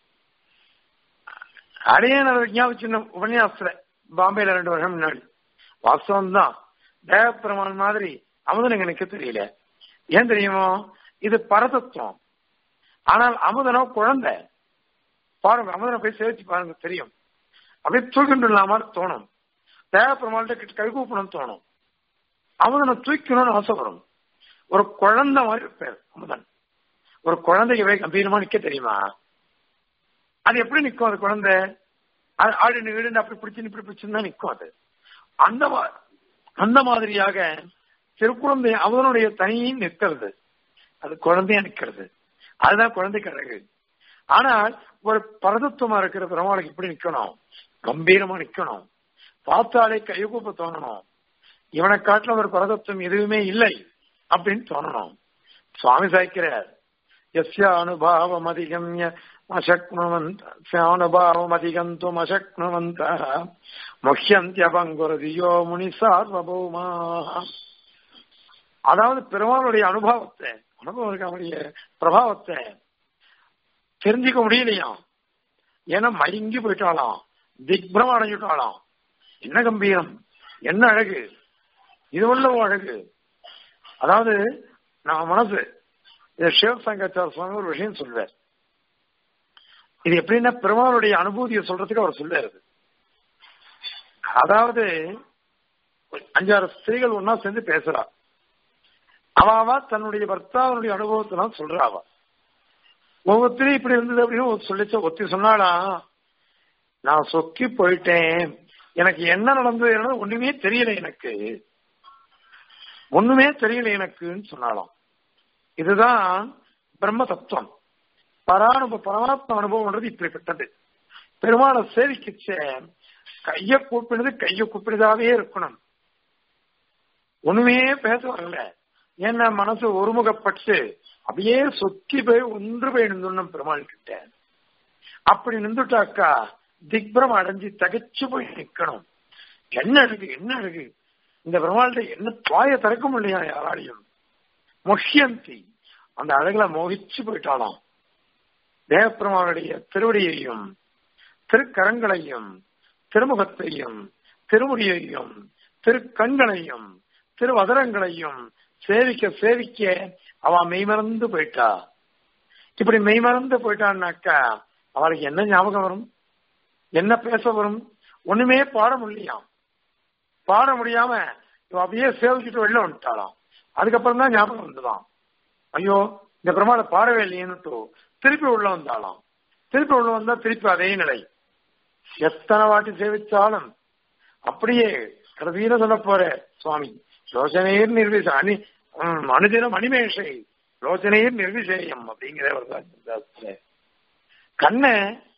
அடையன ஞாபகம் உபன்யாசத்துல பாம்பேல ரெண்டு வருஷம் முன்னாடி வாஸ்தவம் தான் தேவப்பெருமாள் மாதிரி அமுதனுக்கு நிக்க தெரியல ஏன் தெரியுமோ இது பரதத்துவம் ஆனால் அமுதனோ குழந்தை பாருங்க அமுதனை போய் சேவிச்சு பாருங்க தெரியும் அப்படியே தூக்கிட்டு இல்லாமல் தோணும் தேவப்பெருமாள்கிட்ட கிட்ட கைகூப்பணும் தோணும் அமுதனை தூக்கணும்னு ஆசைப்படும் ஒரு குழந்தை மாதிரி இருப்பார் அமுதன் ஒரு குழந்தைக்கு போய் கம்பீரமா நிக்க தெரியுமா அது எப்படி நிக்கும் அது குழந்தை ஆடு வீடு அப்படி பிடிச்சு இப்படி பிடிச்சுன்னு நிக்கும் அது அந்த அந்த மாதிரியாக திருக்குழந்தை அவனுடைய தனியும் நிற்கிறது அது குழந்தையா நிக்கிறது அதுதான் குழந்தைக்கு அழகு ஆனால் ஒரு பரதத்துவமா இருக்கிற பெருமாளுக்கு எப்படி நிக்கணும் கம்பீரமா நிக்கணும் பார்த்தாலே கைகூப்ப தோணணும் இவனை காட்டில ஒரு பரதத்துவம் எதுவுமே இல்லை அப்படின்னு தோணணும் சுவாமி சாய்க்கிறார் எஸ்ய அனுபாவம் அதிகம்ய அசக்னுவந்தானுபாவம் அதிகந்தும் அசக்னுவந்த முக்கியந்தியபங்குரதியோ முனி சார்வபௌமா அதாவது பெருமாளுடைய அனுபவத்தை அனுபவம் இருக்க அவருடைய பிரபாவத்தை தெரிஞ்சுக்க முடியலையாம் ஏன்னா மயங்கி போயிட்டாலாம் திக்பிரமம் அடைஞ்சுட்டாலாம் என்ன கம்பீரம் என்ன அழகு இது உள்ள அழகு அதாவது நான் மனசு சிவ சங்கச்சார சுவாமி ஒரு விஷயம் சொல்வார் இது எப்படின்னா பெருமாளுடைய அனுபூதியை சொல்றதுக்கு அவர் சொல்றாரு அதாவது அஞ்சாறு ஸ்திரீகள் ஒன்னா சேர்ந்து பேசுறா அவாவா தன்னுடைய பர்த்தாவனுடைய அனுபவத்தினால் சொல்றா அவ ஒவ்வொருத்தரும் இப்படி இருந்தது அப்படின்னு சொல்லிச்ச ஒத்தி சொன்னாடா நான் சொக்கி போயிட்டேன் எனக்கு என்ன நடந்தது என்னது ஒண்ணுமே தெரியல எனக்கு ஒண்ணுமே தெரியல எனக்குன்னு சொன்னாலாம் இதுதான் பிரம்ம தத்துவம் பரானுப பரமாத்ம அனுபவம்ன்றது இப்படிப்பட்டது பெருமாளை சேவிக்கிச்ச கைய கூப்பிடுது கைய கூப்பிடுதாவே இருக்கணும் ஒண்ணுமே பேச வரல ஏன்னா மனசு ஒருமுகப்பட்டு அப்படியே சொக்கி போய் ஒன்று போய் நின்றுணும் பெருமாள் கிட்ட அப்படி நின்றுட்டாக்கா திக்பரம் அடைஞ்சு தகைச்சு போய் நிக்கணும் என்ன அழகு என்ன அழகு இந்த பெருமாள்கிட்ட என்ன துவாய திறக்க முடியா யாராலையும் மொஷியந்தி அந்த அழகுல மோகிச்சு போயிட்டாலாம் தேவப்பெருமானுடைய திருவடியையும் திருக்கரங்களையும் திருமுகத்தையும் திருமுடியையும் திருக்கண்களையும் திருவதரங்களையும் சேவிக்க சேவிக்க அவ மெய்மறந்து போயிட்டா இப்படி மெய்மறந்து போயிட்டான்னாக்கா அவளுக்கு என்ன ஞாபகம் வரும் என்ன பேச வரும் ஒண்ணுமே பாட முடியலையாம் பாட முடியாம இவ அப்படியே சேவிச்சுட்டு வெளில வந்துட்டாளாம் அதுக்கப்புறம் தான் ஞாபகம் வந்துதான் ஐயோ இந்த பிரமாண பாடவே இல்லையேன்னுட்டு திருப்பி உள்ள வந்தாலாம் திருப்பி உள்ள வந்தா திருப்பி அதே நிலை எத்தனை வாட்டி சேவிச்சாலும் அப்படியே கடைசியில சொல்ல போற சுவாமி லோச்சனையர் நிர்விச அணி அனுதினம் அனிமேஷை லோச்சனையர் நிர்விசேயம் அப்படிங்கிற ஒரு கண்ணை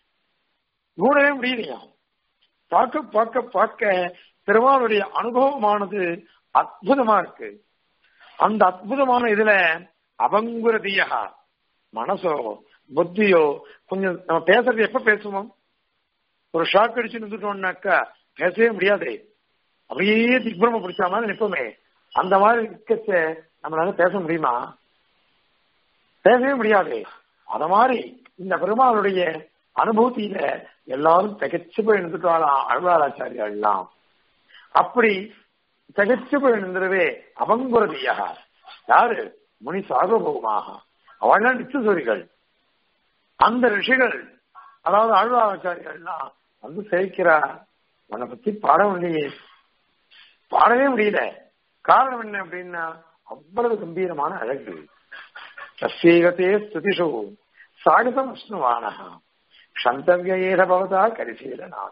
மூடவே முடியலையா பார்க்க பார்க்க பார்க்க பெருமாளுடைய அனுபவமானது அற்புதமா இருக்கு அந்த அற்புதமான இதுல அபங்குரதியா மனசோ புத்தியோ கொஞ்சம் நம்ம பேசுறது எப்ப பேசுவோம் ஒரு ஷாக் அடிச்சு நின்றுட்டோம்னாக்கா பேசவே முடியாது அப்படியே திக்பிரம பிடிச்ச மாதிரி நிற்போமே அந்த மாதிரி நிற்கச்ச நம்மளால பேச முடியுமா பேசவே முடியாது அத மாதிரி இந்த பெருமாளுடைய அனுபூதியில எல்லாரும் திகச்சு போய் நின்றுட்டாலாம் அழ்வாராச்சாரியெல்லாம் அப்படி திகச்சு போய் நின்றுவே அவங்குரதியாக யாரு முனி சார்வபௌமாக அவள்லாம் நிச்சசோரிகள் அந்த ரிஷிகள் அதாவது ஆழ்வாராச்சாரியர்கள்லாம் வந்து சேர்க்கிறார் உன்னை பத்தி பாடம் இல்லையே பாடவே முடியல காரணம் என்ன அப்படின்னா அவ்வளவு கம்பீரமான அழகு சசீகத்தே ஸ்துதிஷு சாகசம் விஷ்ணுவானகா க்ஷந்தவியேத பவதா கரிசீலனாக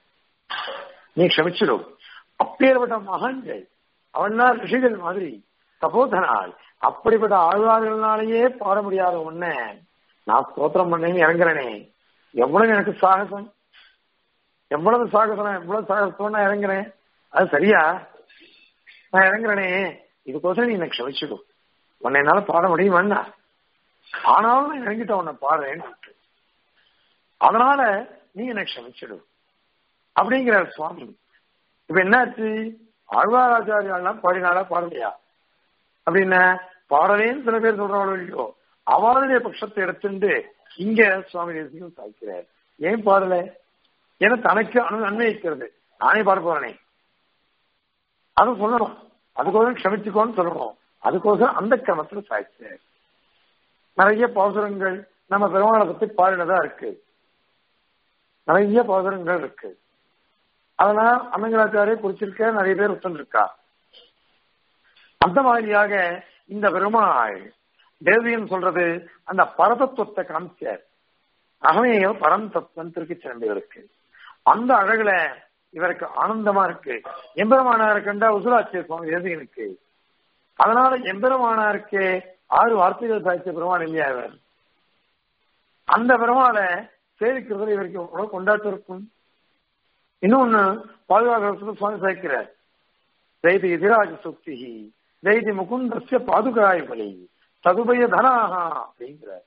நீ க்ஷமிச்சிடும் அப்பேற்பட்ட மகன்கள் அவன்தான் ரிஷிகள் மாதிரி தபோதனால் அப்படிப்பட்ட ஆழ்வார்கள்னாலேயே பாட முடியாத ஒன்ன நான் ஸ்தோத்திரம் பண்ணேன்னு இறங்குறனே எவ்வளவு எனக்கு சாகசம் எவ்வளவு சாகசம் எவ்வளவு சாகசம் நான் இறங்குறேன் அது சரியா நான் இறங்குறனே இதுக்கோசரம் நீ எனக்கு க்ஷமிச்சிடும் உன்னை என்னால பாட முடியுமாண்ணா ஆனாலும் நான் இறங்கிட்ட உன்னை பாடுறேன்னு அதனால நீ என்னை க்ஷமிச்சிடும் அப்படிங்கிறார் சுவாமி இப்ப என்னாச்சு ஆழ்வாராச்சாரியாலாம் பாடினாலா பாடலையா அப்படின்னா பாடலேன்னு சில பேர் சொல்றாங்களோ இல்லையோ அவருடைய பட்சத்தை எடுத்துட்டு இங்க சுவாமி தேசியம் சாய்க்கிறார் ஏன் பாடல ஏன்னா தனக்கு அனு அன்வயிக்கிறது நானே பாட போறேனே அது சொல்லணும் அதுக்கோசரம் க்ஷமிச்சுக்கோன்னு சொல்லணும் அதுக்கோசரம் அந்த கிரமத்துல சாய்ச்சார் நிறைய பாசுரங்கள் நம்ம பெருமாளை பத்தி பாடினதா இருக்கு நிறைய பாசுரங்கள் இருக்கு அதெல்லாம் அன்னங்கராச்சாரிய குறிச்சிருக்க நிறைய பேர் ஒத்துருக்கா அந்த மாதிரியாக இந்த பெருமாள் தேவியன் சொல்றது அந்த பரதத்துவத்தை காமிச்சார் அகமேயோ பரம் தத்துவம் திருப்பி சேர்ந்தவருக்கு அந்த அழகுல இவருக்கு ஆனந்தமா இருக்கு எம்பெருமானார் கண்டா உசுராட்சிய சுவாமி தேசிகனுக்கு அதனால எம்பெருமானாருக்கு ஆறு வார்த்தைகள் சாய்ச்ச பெருமாள் இல்லையா இவர் அந்த பெருமாளை சேவிக்கிறதுல இவருக்கு எவ்வளவு கொண்டாட்டம் இருக்கும் இன்னொன்னு பாதுகாக்கிறதுக்கு சுவாமி சாய்க்கிறார் தைதி எதிராஜ சுக்தி தைதி முகுந்தசிய பாதுகாய பலி ததுபய தனாகா அப்படிங்கிறார்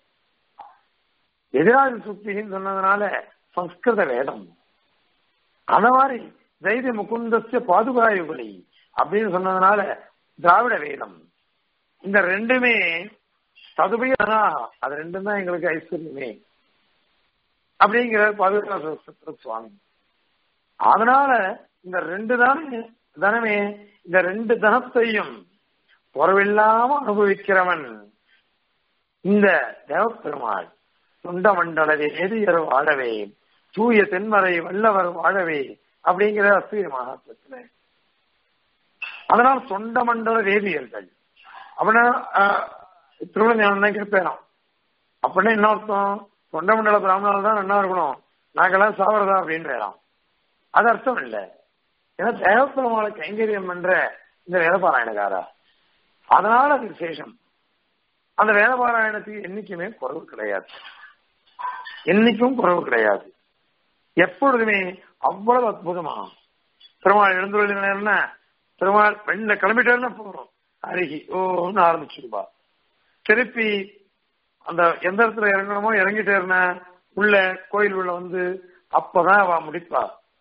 எதிராஜ சுக்தின்னு சொன்னதுனால சம்ஸ்கிருத வேதம் அந்த மாதிரி தைதி முகுந்தசிய பாதுகாய பலி அப்படின்னு சொன்னதுனால திராவிட வேதம் இந்த ரெண்டுமே ததுபய தனாகா அது ரெண்டும் தான் எங்களுக்கு ஐஸ்வர்யமே அப்படிங்கிறார் பாதுகாப்பு சுவாமி அதனால இந்த ரெண்டு தானே தனமே இந்த ரெண்டு தனத்தையும் குறவில்லாம அனுபவிக்கிறவன் இந்த தேவப்பெருமாள் சொந்த மண்டல வேதியர் வாழவே தூய தென்மறை வல்லவர் வாழவே அப்படிங்கிற அஸ்திரி மகாத்மத்துல அதனால் சொந்த மண்டல வேதியர்கள் அப்படின்னா திருவிழா கேட்பேன் அப்படின்னா என்ன அர்த்தம் சொந்த மண்டல பிராமணால் தான் என்ன இருக்கணும் நாங்கெல்லாம் சாவறதா அப்படின்றாம் அது அர்த்தம் இல்லை ஏன்னா தேவப்பெருமாளை கைங்கரியம் பண்ற இந்த வேதபாராயணக்காரா அதனால அது விசேஷம் அந்த வேதபாராயணத்துக்கு என்னைக்குமே குறவு கிடையாது என்னைக்கும் குறவு கிடையாது எப்பொழுதுமே அவ்வளவு அற்புதமா பெருமாள் எழுந்துள்ள பெருமாள் வெளில கிளம்பிட்டேன்னா போறோம் அருகி ஓன்னு ஆரம்பிச்சிருப்பா திருப்பி அந்த எந்த இடத்துல இறங்கணுமோ இறங்கிட்டேருன உள்ள கோயில் உள்ள வந்து அப்பதான் அவ முடிப்பா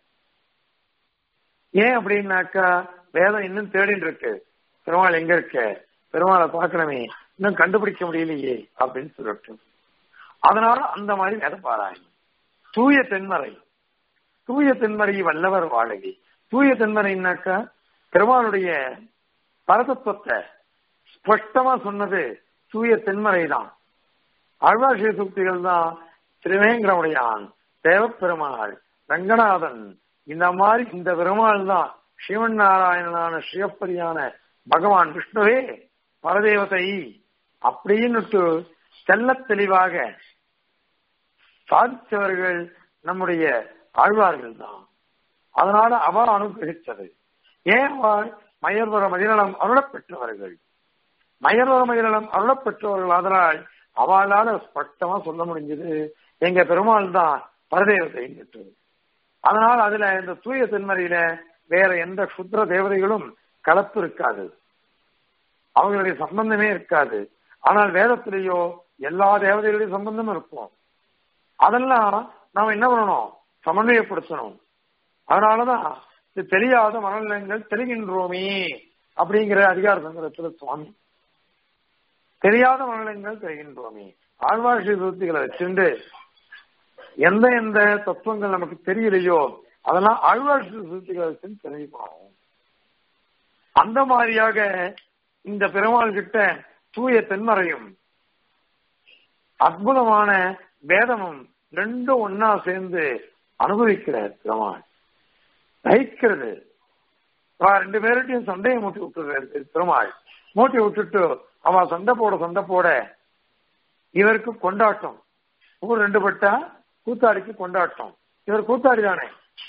ஏன் அப்படின்னாக்கா வேதம் இன்னும் தேடிட்டு இருக்கு பெருமாள் எங்க இருக்க பெருமாளை பார்க்கணுமே இன்னும் கண்டுபிடிக்க முடியலையே அப்படின்னு சொல்லிட்டு அதனால அந்த மாதிரி வேத பாராயணம் தூய தென்மறை தூய தென்மறை வல்லவர் வாழகி தூய தென்மறைனாக்கா பெருமாளுடைய பரதத்துவத்தை ஸ்பஷ்டமா சொன்னது தூய தென்மறை தான் ஆழ்வாசிய சூக்திகள் தான் திருவேங்கரமுடையான் தேவப்பெருமாள் ரங்கநாதன் இந்த மாதிரி இந்த பெருமாள் தான் சிவன் நாராயணனான சிவப்பதியான பகவான் விஷ்ணுவே பரதேவதை அப்படின்னு செல்ல தெளிவாக சாதித்தவர்கள் நம்முடைய ஆழ்வார்கள் தான் அதனால அவ அனுகிரகித்தது ஏன் அவள் மயர்வர மதிநலம் அருளப் பெற்றவர்கள் மயர்வர மதிநலம் அருளப் பெற்றவர்கள் அதனால் அவளால ஸ்பஷ்டமா சொல்ல முடிஞ்சது எங்க பெருமாள் தான் பரதேவதை அதனால் அதுல இந்த தூய தென்மறையில வேற எந்த சுத்திர தேவதைகளும் கலப்பு இருக்காது அவங்களுடைய சம்பந்தமே இருக்காது ஆனால் வேதத்திலேயோ எல்லா தேவதைகளுடைய சம்பந்தமும் இருக்கும் அதெல்லாம் நாம என்ன பண்ணணும் சமன்வயப்படுத்தணும் அதனாலதான் இது தெரியாத மனநிலங்கள் தெரிகின்றோமே அப்படிங்கிற அதிகார சங்கரத்துல சுவாமி தெரியாத மனநிலங்கள் தெரிகின்றோமே ஆழ்வாழ்ச்சி சூத்திகளை வச்சுண்டு எந்த எந்த தத்துவங்கள் நமக்கு தெரியலையோ அதெல்லாம் ஆழ்வாழ்ச்சி சூத்திகளை வச்சு தெரிஞ்சுக்கணும் அந்த மாதிரியாக இந்த பெருமாள் கிட்ட தூய தென்மறையும் அற்புதமான வேதமும் ரெண்டும் ஒன்னா சேர்ந்து அனுபவிக்கிறார் பெருமாள் ரசிக்கிறது ரெண்டு பேர்கிட்டையும் சண்டையை மூட்டி விட்டுறாரு பெருமாள் மூட்டி விட்டுட்டு அவன் சண்டை போட சண்டை போட இவருக்கு கொண்டாட்டம் ஊர் ரெண்டு பட்டா கூத்தாடிக்கு கொண்டாட்டம் இவர் கூத்தாடி தானே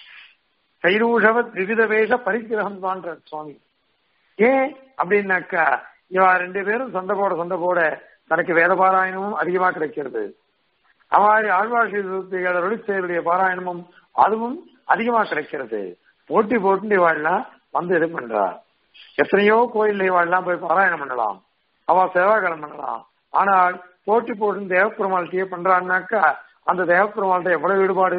கைரூஷவ விவித வேஷ பரிகிரகம் தான்ற சுவாமி ஏன் அப்படின்னாக்கா இவா ரெண்டு பேரும் சண்டை போட சண்டை போட தனக்கு வேத பாராயணமும் அதிகமா கிடைக்கிறது அவ்வாறு ஆழ்வாசி ஒளிச்செயலுடைய பாராயணமும் அதுவும் அதிகமா கிடைக்கிறது போட்டி போட்டு இவாள்லாம் வந்து இது பண்றா எத்தனையோ கோயில் இவாள்லாம் போய் பாராயணம் பண்ணலாம் அவ சேவாகலம் பண்ணலாம் ஆனால் போட்டி போட்டு தேவப்பெருமாள்கிட்டயே பண்றான்னாக்கா அந்த தேவப்பெருமாள்கிட்ட எவ்வளவு ஈடுபாடு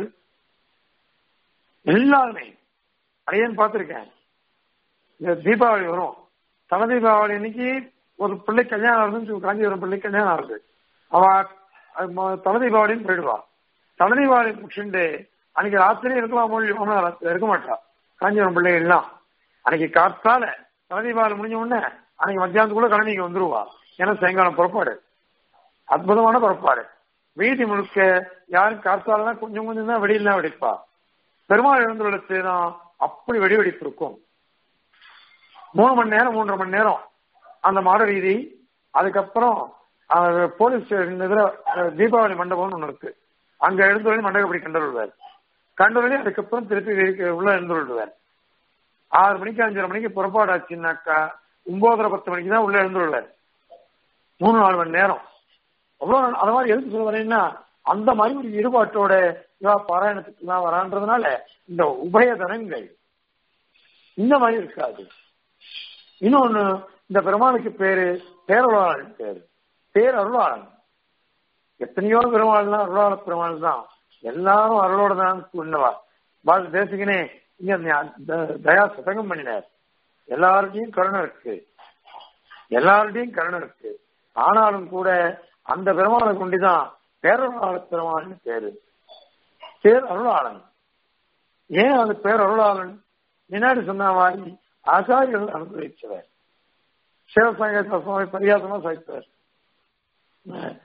எல்லாருமே அதையன் பார்த்திருக்கேன் இந்த தீபாவளி வரும் தல தீபாவளி அன்னைக்கு ஒரு பிள்ளை கல்யாணம் இருந்து காஞ்சிபுரம் பிள்ளை கல்யாணம் ஆகுது அவ தல தீபாவளின்னு போயிடுவா தல தீபாவளி முடிச்சுட்டு அன்னைக்கு ராத்திரி இருக்கலாம் மொழி இருக்க மாட்டா காஞ்சிபுரம் பிள்ளை எல்லாம் அன்னைக்கு காத்தால தல தீபாவளி முடிஞ்ச உடனே அன்னைக்கு மத்தியானத்துக்குள்ள கழனிக்கு வந்துருவா ஏன்னா சாயங்காலம் புறப்பாடு அற்புதமான புறப்பாடு வீதி முழுக்க யாரும் காத்தாலாம் கொஞ்சம் கொஞ்சம் தான் வெடியெல்லாம் வெடிப்பா பெருமாள் எழுந்துள்ளது தான் அப்படி வெடி வெடிப்பு இருக்கும் மூணு மணி நேரம் மூன்றரை மணி நேரம் அந்த மாட வீதி அதுக்கப்புறம் போலீஸ் ஸ்டேஷன் இதுல தீபாவளி மண்டபம்னு ஒண்ணு இருக்கு அங்க எழுந்துள்ளி மண்டபப்படி கண்டுள்ளார் கண்டுள்ளி அதுக்கப்புறம் திருப்பி உள்ள எழுந்துள்ளார் ஆறு மணிக்கு அஞ்சரை மணிக்கு புறப்பாடு ஆச்சுன்னாக்கா ஒன்பதரை பத்து மணிக்கு தான் உள்ள எழுந்துள்ளார் மூணு நாலு மணி நேரம் அவ்வளவு அந்த மாதிரி எதுக்கு சொல்ல வரேன்னா அந்த மாதிரி ஒரு ஈடுபாட்டோட இவா பாராயணத்துக்கு தான் வரான்றதுனால இந்த உபயதனங்கள் இந்த மாதிரி இருக்காது இன்னொன்னு இந்த பெருமாளுக்கு பேரு பேரருளாளன் பேரு பேரருளாளன் எத்தனையோ பெருமாள்னா அருளாள பெருமாள் தான் எல்லாரும் அருளோட தான் உண்ணவா பால் தேசிகனே இங்க தயா சதகம் பண்ணினார் எல்லார்டையும் கருணை இருக்கு எல்லார்டையும் கருணை இருக்கு ஆனாலும் கூட அந்த பெருமாளை கொண்டுதான் பேரருளாள பெருமாள்னு பேரு பேர் அருளாளன் ஏன் அது பேர் அருளாளன் முன்னாடி சொன்ன மாதிரி ஆச்சாரியர்கள் அனுபவிச்சவர் சிவசங்க சுவாமி பரியாசமா சாய்த்தவர்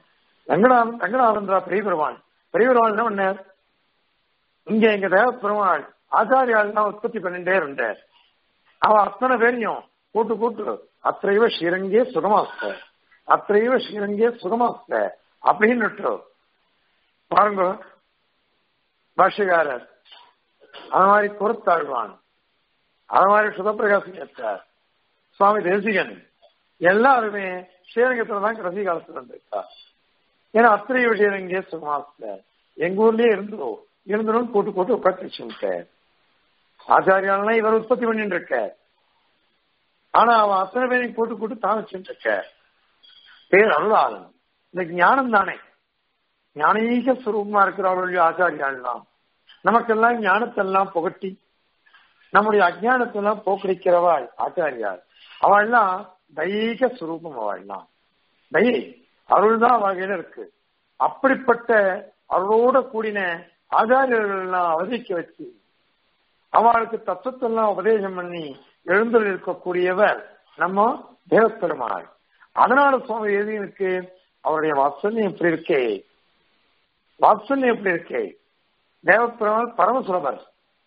ரங்கநாதன் ரங்கநாதன்றா பெரிய பெருமாள் பெரிய பெருமாள் என்ன பண்ணார் இங்க எங்க தேவ பெருமாள் ஆச்சாரியால் தான் உற்பத்தி பண்ணிட்டே இருந்தார் அவன் அத்தனை பேரையும் கூட்டு கூட்டு அத்தைவ ஸ்ரீரங்கே சுகமாஸ்த அத்தைவ ஸ்ரீரங்கே சுகமாஸ்த அப்படின்னு பாருங்க பாஷ்யக்காரர் அது மாதிரி பொறுத்தாழ்வான் அது மாதிரி சுதப்பிரகாசம் ஏற்றார் சுவாமி தேசிகன் எல்லாருமே ஸ்ரீரங்கத்துல தான் கடைசி காலத்துல இருந்திருக்கா ஏன்னா அத்தனை ஸ்ரீரங்கே சுகமாஸ்த எங்க ஊர்லயே இருந்துரும் இருந்துரும் கூட்டு கூட்டு உட்காந்து வச்சுட்டார் ஆச்சாரியாலாம் இவர் உற்பத்தி பண்ணிட்டு இருக்க ஆனா அவன் அத்தனை பேரையும் கூட்டு கூட்டு தான் வச்சுட்டு இருக்க பேர் அருளாளன் இந்த ஞானம் தானே ஞானீக சுரூபமா இருக்கிறவர்களுடைய ஆச்சாரியாள்லாம் நமக்கெல்லாம் ஞானத்தெல்லாம் புகட்டி நம்முடைய அஜானத்தெல்லாம் போக்கடிக்கிறவாள் ஆச்சாரியாள் அவள்லாம் தைக சுரூபம் அவள்லாம் தயை அருள் தான் வகையில இருக்கு அப்படிப்பட்ட அருளோட கூடின ஆச்சாரியர்கள் எல்லாம் அவதிக்க வச்சு அவளுக்கு தத்துவத்தெல்லாம் உபதேசம் பண்ணி எழுந்தல் இருக்கக்கூடியவர் நம்ம தேவப்பெருமாள் அதனால சுவாமி எதினுக்கு அவருடைய வாத்சல்யம் எப்படி இருக்கே வாத்சல்யம் எப்படி இருக்கே தேவப்பெருமாள் பரம சுலபர்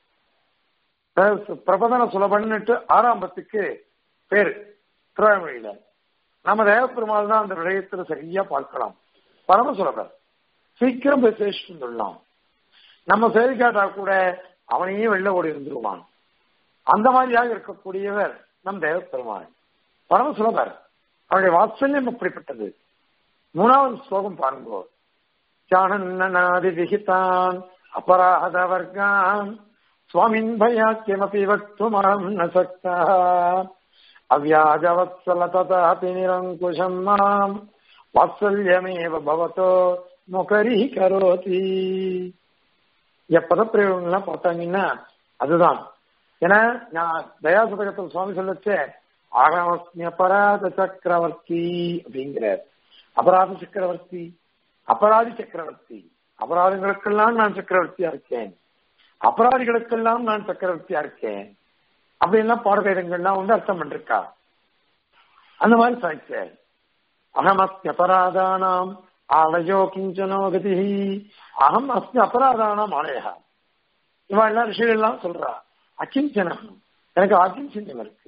பிரபதன சுலபன்னுட்டு ஆரம்பத்துக்கு பேரு திருவாய்மொழியில நம்ம தேவப்பெருமாள் தான் அந்த விடயத்துல சரியா பார்க்கலாம் பரம சுலபர் சீக்கிரம் போய் சேஷிட்டு வந்துடலாம் நம்ம சேவிக்காட்டா கூட அவனையே வெளில ஓடி இருந்துருவான் அந்த மாதிரியாக இருக்கக்கூடியவர் நம் தேவப்பெருமாள் பரம சுலபர் அவருடைய வாத்சல்யம் அப்படிப்பட்டது மூணாவது ஸ்லோகம் பாருங்கோ சாணன்னாதி விகிதான் அபராத வர்க்கான் சுவாமின் பயாக்கியமபி வக்துமரம் ந சக்தா அவ்யாஜவத்சல ததாபி நிரங்குஷம் மாம் வாத்சல்யமேவ பவதோ முகரி கரோதி இந்த பதப்பிரயோகங்கள்லாம் பார்த்தாங்கன்னா அதுதான் ஏன்னா நான் தயாசதகத்தில் சுவாமி சொல்லச்சே ஆகமஸ்மி அபராத சக்கரவர்த்தி அப்படிங்கிறார் அபராத சக்கரவர்த்தி அபராதி சக்கரவர்த்தி அபராதங்களுக்கெல்லாம் நான் சக்கரவர்த்தியா இருக்கேன் அபராதிகளுக்கெல்லாம் நான் சக்கரவர்த்தியா இருக்கேன் அப்படின்லாம் பாடவேதங்கள்லாம் வந்து அர்த்தம் பண்ணிருக்கா அந்த மாதிரி சாய்ச்சார் அகமஸ்மி அபராதானாம் ஆலயோ கிஞ்சனோ கதி அகம் அஸ்மி அபராதானாம் ஆலயா இவன் எல்லாம் ரிஷிகள் எல்லாம் சொல்றா அகிஞ்சனம் எனக்கு அகிஞ்சன்யம் இருக்கு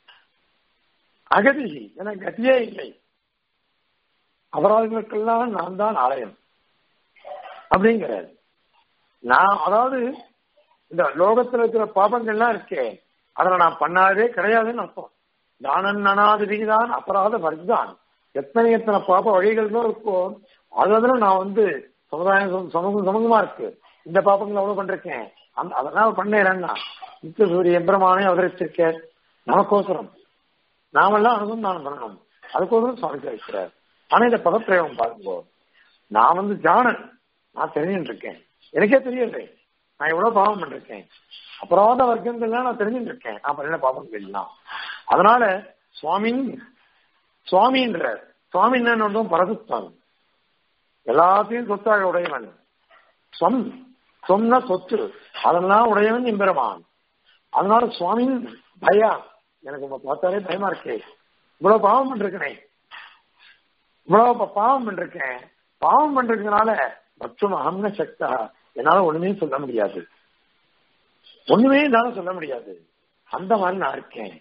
அகதி எனக்கு கதியே இல்லை அபராதங்களுக்கெல்லாம் நான் தான் ஆலயம் அப்படிங்கிறாரு நான் அதாவது இந்த லோகத்துல இருக்கிற பாபங்கள்லாம் இருக்கே அதுல நான் பண்ணாதே கிடையாதுன்னு அர்த்தம் தானன் அனாத விகிதான் அபராத வர்தான் எத்தனை எத்தனை பாப வழிகள் தான் இருக்கோ அதுல நான் வந்து சமுதாயம் சமூகம் சமூகமா இருக்கு இந்த பாப்பங்களை அவ்வளவு பண்றேன் அந்த அதனால பண்ணேன்னா நித்திய சூரிய எம்பிரமானே அவதரிச்சிருக்க நமக்கோசரம் நாமெல்லாம் அனுசந்தானம் பண்ணணும் அதுக்கோசரம் சுவாமி இருக்கிறார் ஆனா இந்த பதப்பிரயோகம் பாருங்க நான் வந்து ஜானன் நான் தெரிஞ்சுட்டு இருக்கேன் எனக்கே தெரியல நான் எவ்வளவு பாவம் பண்ணிருக்கேன் அபராத வர்க்கங்கள்லாம் நான் தெரிஞ்சுட்டு இருக்கேன் நான் பண்ண பாவங்கள்லாம் அதனால சுவாமின் சுவாமின்ற சுவாமி என்ன பரதுத்தான் எல்லாத்தையும் சொத்தாக உடையவன் சொம் சொன்ன சொத்து அதெல்லாம் உடையவன் எம்பெருமான் அதனால சுவாமின் பயா எனக்கு உங்க பார்த்தாலே பயமா இருக்கு இவ்வளவு பாவம் பண்ணிருக்கேன் இவ்வளவு பாவம் பண்ணிருக்கேன் பாவம் பண்றதுனால மற்றும் அகம்ன சக்தா என்னால ஒண்ணுமே சொல்ல முடியாது ஒண்ணுமே என்னால சொல்ல முடியாது அந்த மாதிரி நான் இருக்கேன்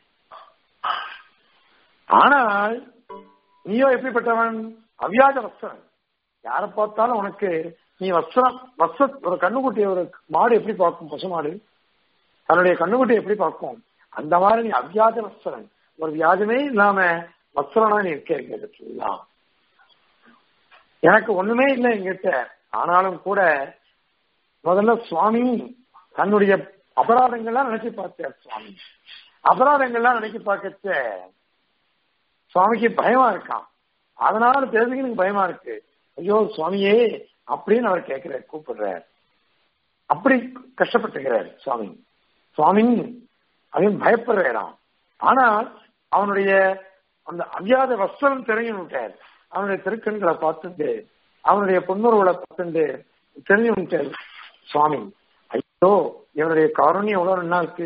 ஆனால் நீயோ எப்படிப்பட்டவன் அவ்யாஜ வஸ்திரன் யாரை பார்த்தாலும் உனக்கு நீ வஸ்திரம் வஸ்த ஒரு கண்ணுக்குட்டிய ஒரு மாடு எப்படி பார்க்கும் பசு மாடு தன்னுடைய கண்ணுக்குட்டியை எப்படி பார்க்கும் அந்த மாதிரி நீ அவ்யாஜ வஸ்திரன் ஒரு வியாஜமே இல்லாம வஸ்திரனா நீ இருக்க எனக்கு ஒண்ணுமே இல்லை எங்கிட்ட ஆனாலும் கூட முதல்ல சுவாமி தன்னுடைய அபராதங்கள்லாம் நினைச்சு பார்த்தார் சுவாமி அபராதங்கள்லாம் நினைச்சு பார்க்கச்ச சுவாமிக்கு பயமா இருக்கான் அதனால பேசுக்கு எனக்கு பயமா இருக்கு ஐயோ சுவாமியே அப்படின்னு அவர் கேட்கிறார் கூப்பிடுறார் அப்படி கஷ்டப்பட்டுக்கிறார் சுவாமி சுவாமி அவன் பயப்படுறாராம் ஆனால் அவனுடைய அந்த அவ்யாத வஸ்திரம் தெரிஞ்சுட்டார் அவனுடைய திருக்கண்களை பார்த்துட்டு அவனுடைய பொன்னுறவுகளை பார்த்துட்டு தெரிஞ்சுட்டார் சுவாமி ஐயோ இவனுடைய காரணியம் எவ்வளவு நல்லா இருக்கு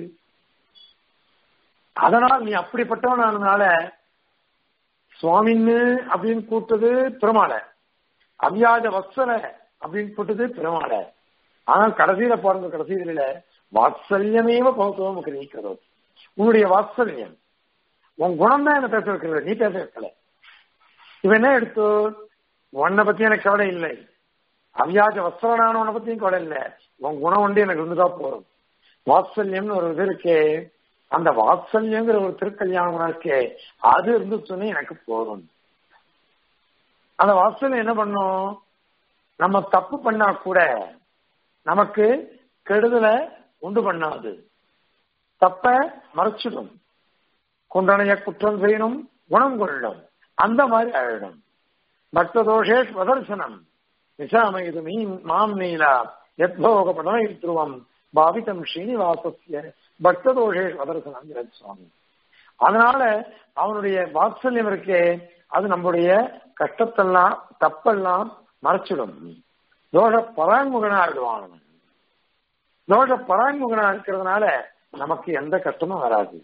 அதனால் நீ அப்படிப்பட்டவனானதுனால சுவாமின்னு அப்படின்னு கூப்பிட்டது பெருமாளை அவ்யாஜ வத்சல அப்படின்னு போட்டது பெருமாள ஆனா கடைசியில பாருங்க கடைசியில வாத்சல்யமேவ பௌத்தவம் கிரகிக்கிறதோ உன்னுடைய வாத்சல்யம் உன் குணம் தான் என்ன பேச வைக்கிறது நீ பேச வைக்கல இவன் என்ன எடுத்து உன்னை பத்தி எனக்கு கவலை இல்லை அவ்யாஜ வத்சலனான உன்னை பத்தியும் கவலை இல்லை உன் குணம் ஒன்று எனக்கு இருந்துதான் போறோம் வாத்சல்யம்னு ஒரு இது இருக்கே அந்த வாத்சல்யங்கிற ஒரு திருக்கல்யாண குணம் இருக்கே அது இருந்துச்சுன்னு எனக்கு போதும் அந்த வாத்சல்யம் என்ன பண்ணும் நம்ம தப்பு பண்ணா கூட நமக்கு கெடுதலை உண்டு பண்ணாது தப்ப மறைச்சிடும் குண்டனைய குற்றம் செய்யணும் குணம் கொள்ளும் அந்த மாதிரி ஆயிடும் பக்த தோஷேஷ் வதர்சனம் நிசாமயது மீ மாம் நீலா யத்போக படமைத்துவம் பாவிதம் ஸ்ரீனிவாசஸ்ய பக்த தோஷேஷ் வதர்சனம் சுவாமி அதனால அவனுடைய வாத்சல்யம் இருக்கே அது நம்முடைய கஷ்டத்தெல்லாம் தப்பெல்லாம் மறைச்சிடும் தோஷ பராங்முகனா ஆயிடுவான் அவன் தோஷ பராங்முகனா இருக்கிறதுனால நமக்கு எந்த கஷ்டமும் வராது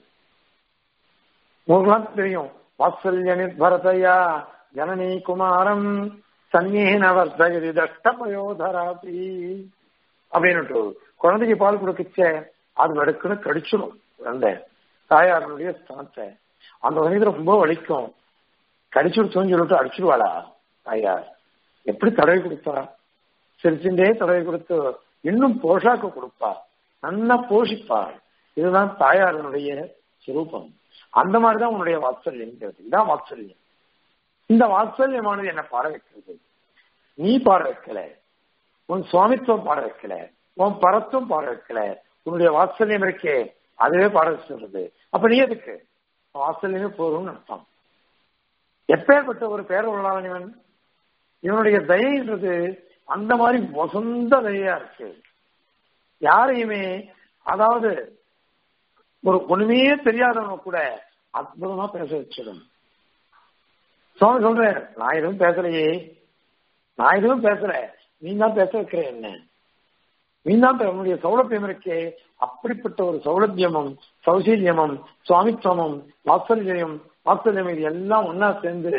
உங்களுக்கு தெரியும் வாத்சல்ய நிர்பரதையா ஜனனி குமாரம் சன்னிஹின வர்த்தகதி தஷ்டபயோதராபி அப்படின்னுட்டு குழந்தைக்கு பால் கொடுக்கச்ச அது நடுக்குன்னு கடிச்சிடும் குழந்தை தாயாரனுடைய ஸ்தானத்தை அந்த மனிதர் ரொம்ப வலிக்கும் கடிச்சுடுச்சோன்னு சொல்லிட்டு அடிச்சிடுவாளா தாயார் எப்படி தடவை கொடுத்தா சிரிச்சுட்டே தடவை கொடுத்து இன்னும் போஷாக்கு கொடுப்பா நல்லா போஷிப்பாள் இதுதான் தாயாரனுடைய சுரூபம் அந்த மாதிரிதான் உன்னுடைய வாத்சல்யம்ங்கிறது இதுதான் வாத்சல்யம் இந்த வாத்சல்யமானது என்ன பாட வைக்கிறது நீ பாட வைக்கல உன் சுவாமித்துவம் பாட வைக்கல உன் பரத்துவம் பாட வைக்கல உன்னுடைய வாத்சல்யம் இருக்கே அதுவே பாட வச்சுருது அப்ப நீ எதுக்கு வாத்சல்யமே போதும்னு அர்த்தம் எப்பேற்பட்ட ஒரு பேர் உள்ளவன் இவன் இவனுடைய தயைன்றது அந்த மாதிரி வசந்த தயையா இருக்கு யாரையுமே அதாவது ஒரு ஒண்ணுமே தெரியாதவங்க கூட அற்புதமா பேச வச்சிடும் சுவாமி சொல்றேன் நான் எதுவும் பேசலையே நான் எதுவும் பேசல நீ தான் பேச வைக்கிற என்ன நீ தான் உன்னுடைய சௌலபியம் இருக்கே அப்படிப்பட்ட ஒரு சௌலபியமும் சௌசீல்யமும் சுவாமித்துவமும் வாத்சல்யம் வாத்சல்யம் இது எல்லாம் ஒன்னா சேர்ந்து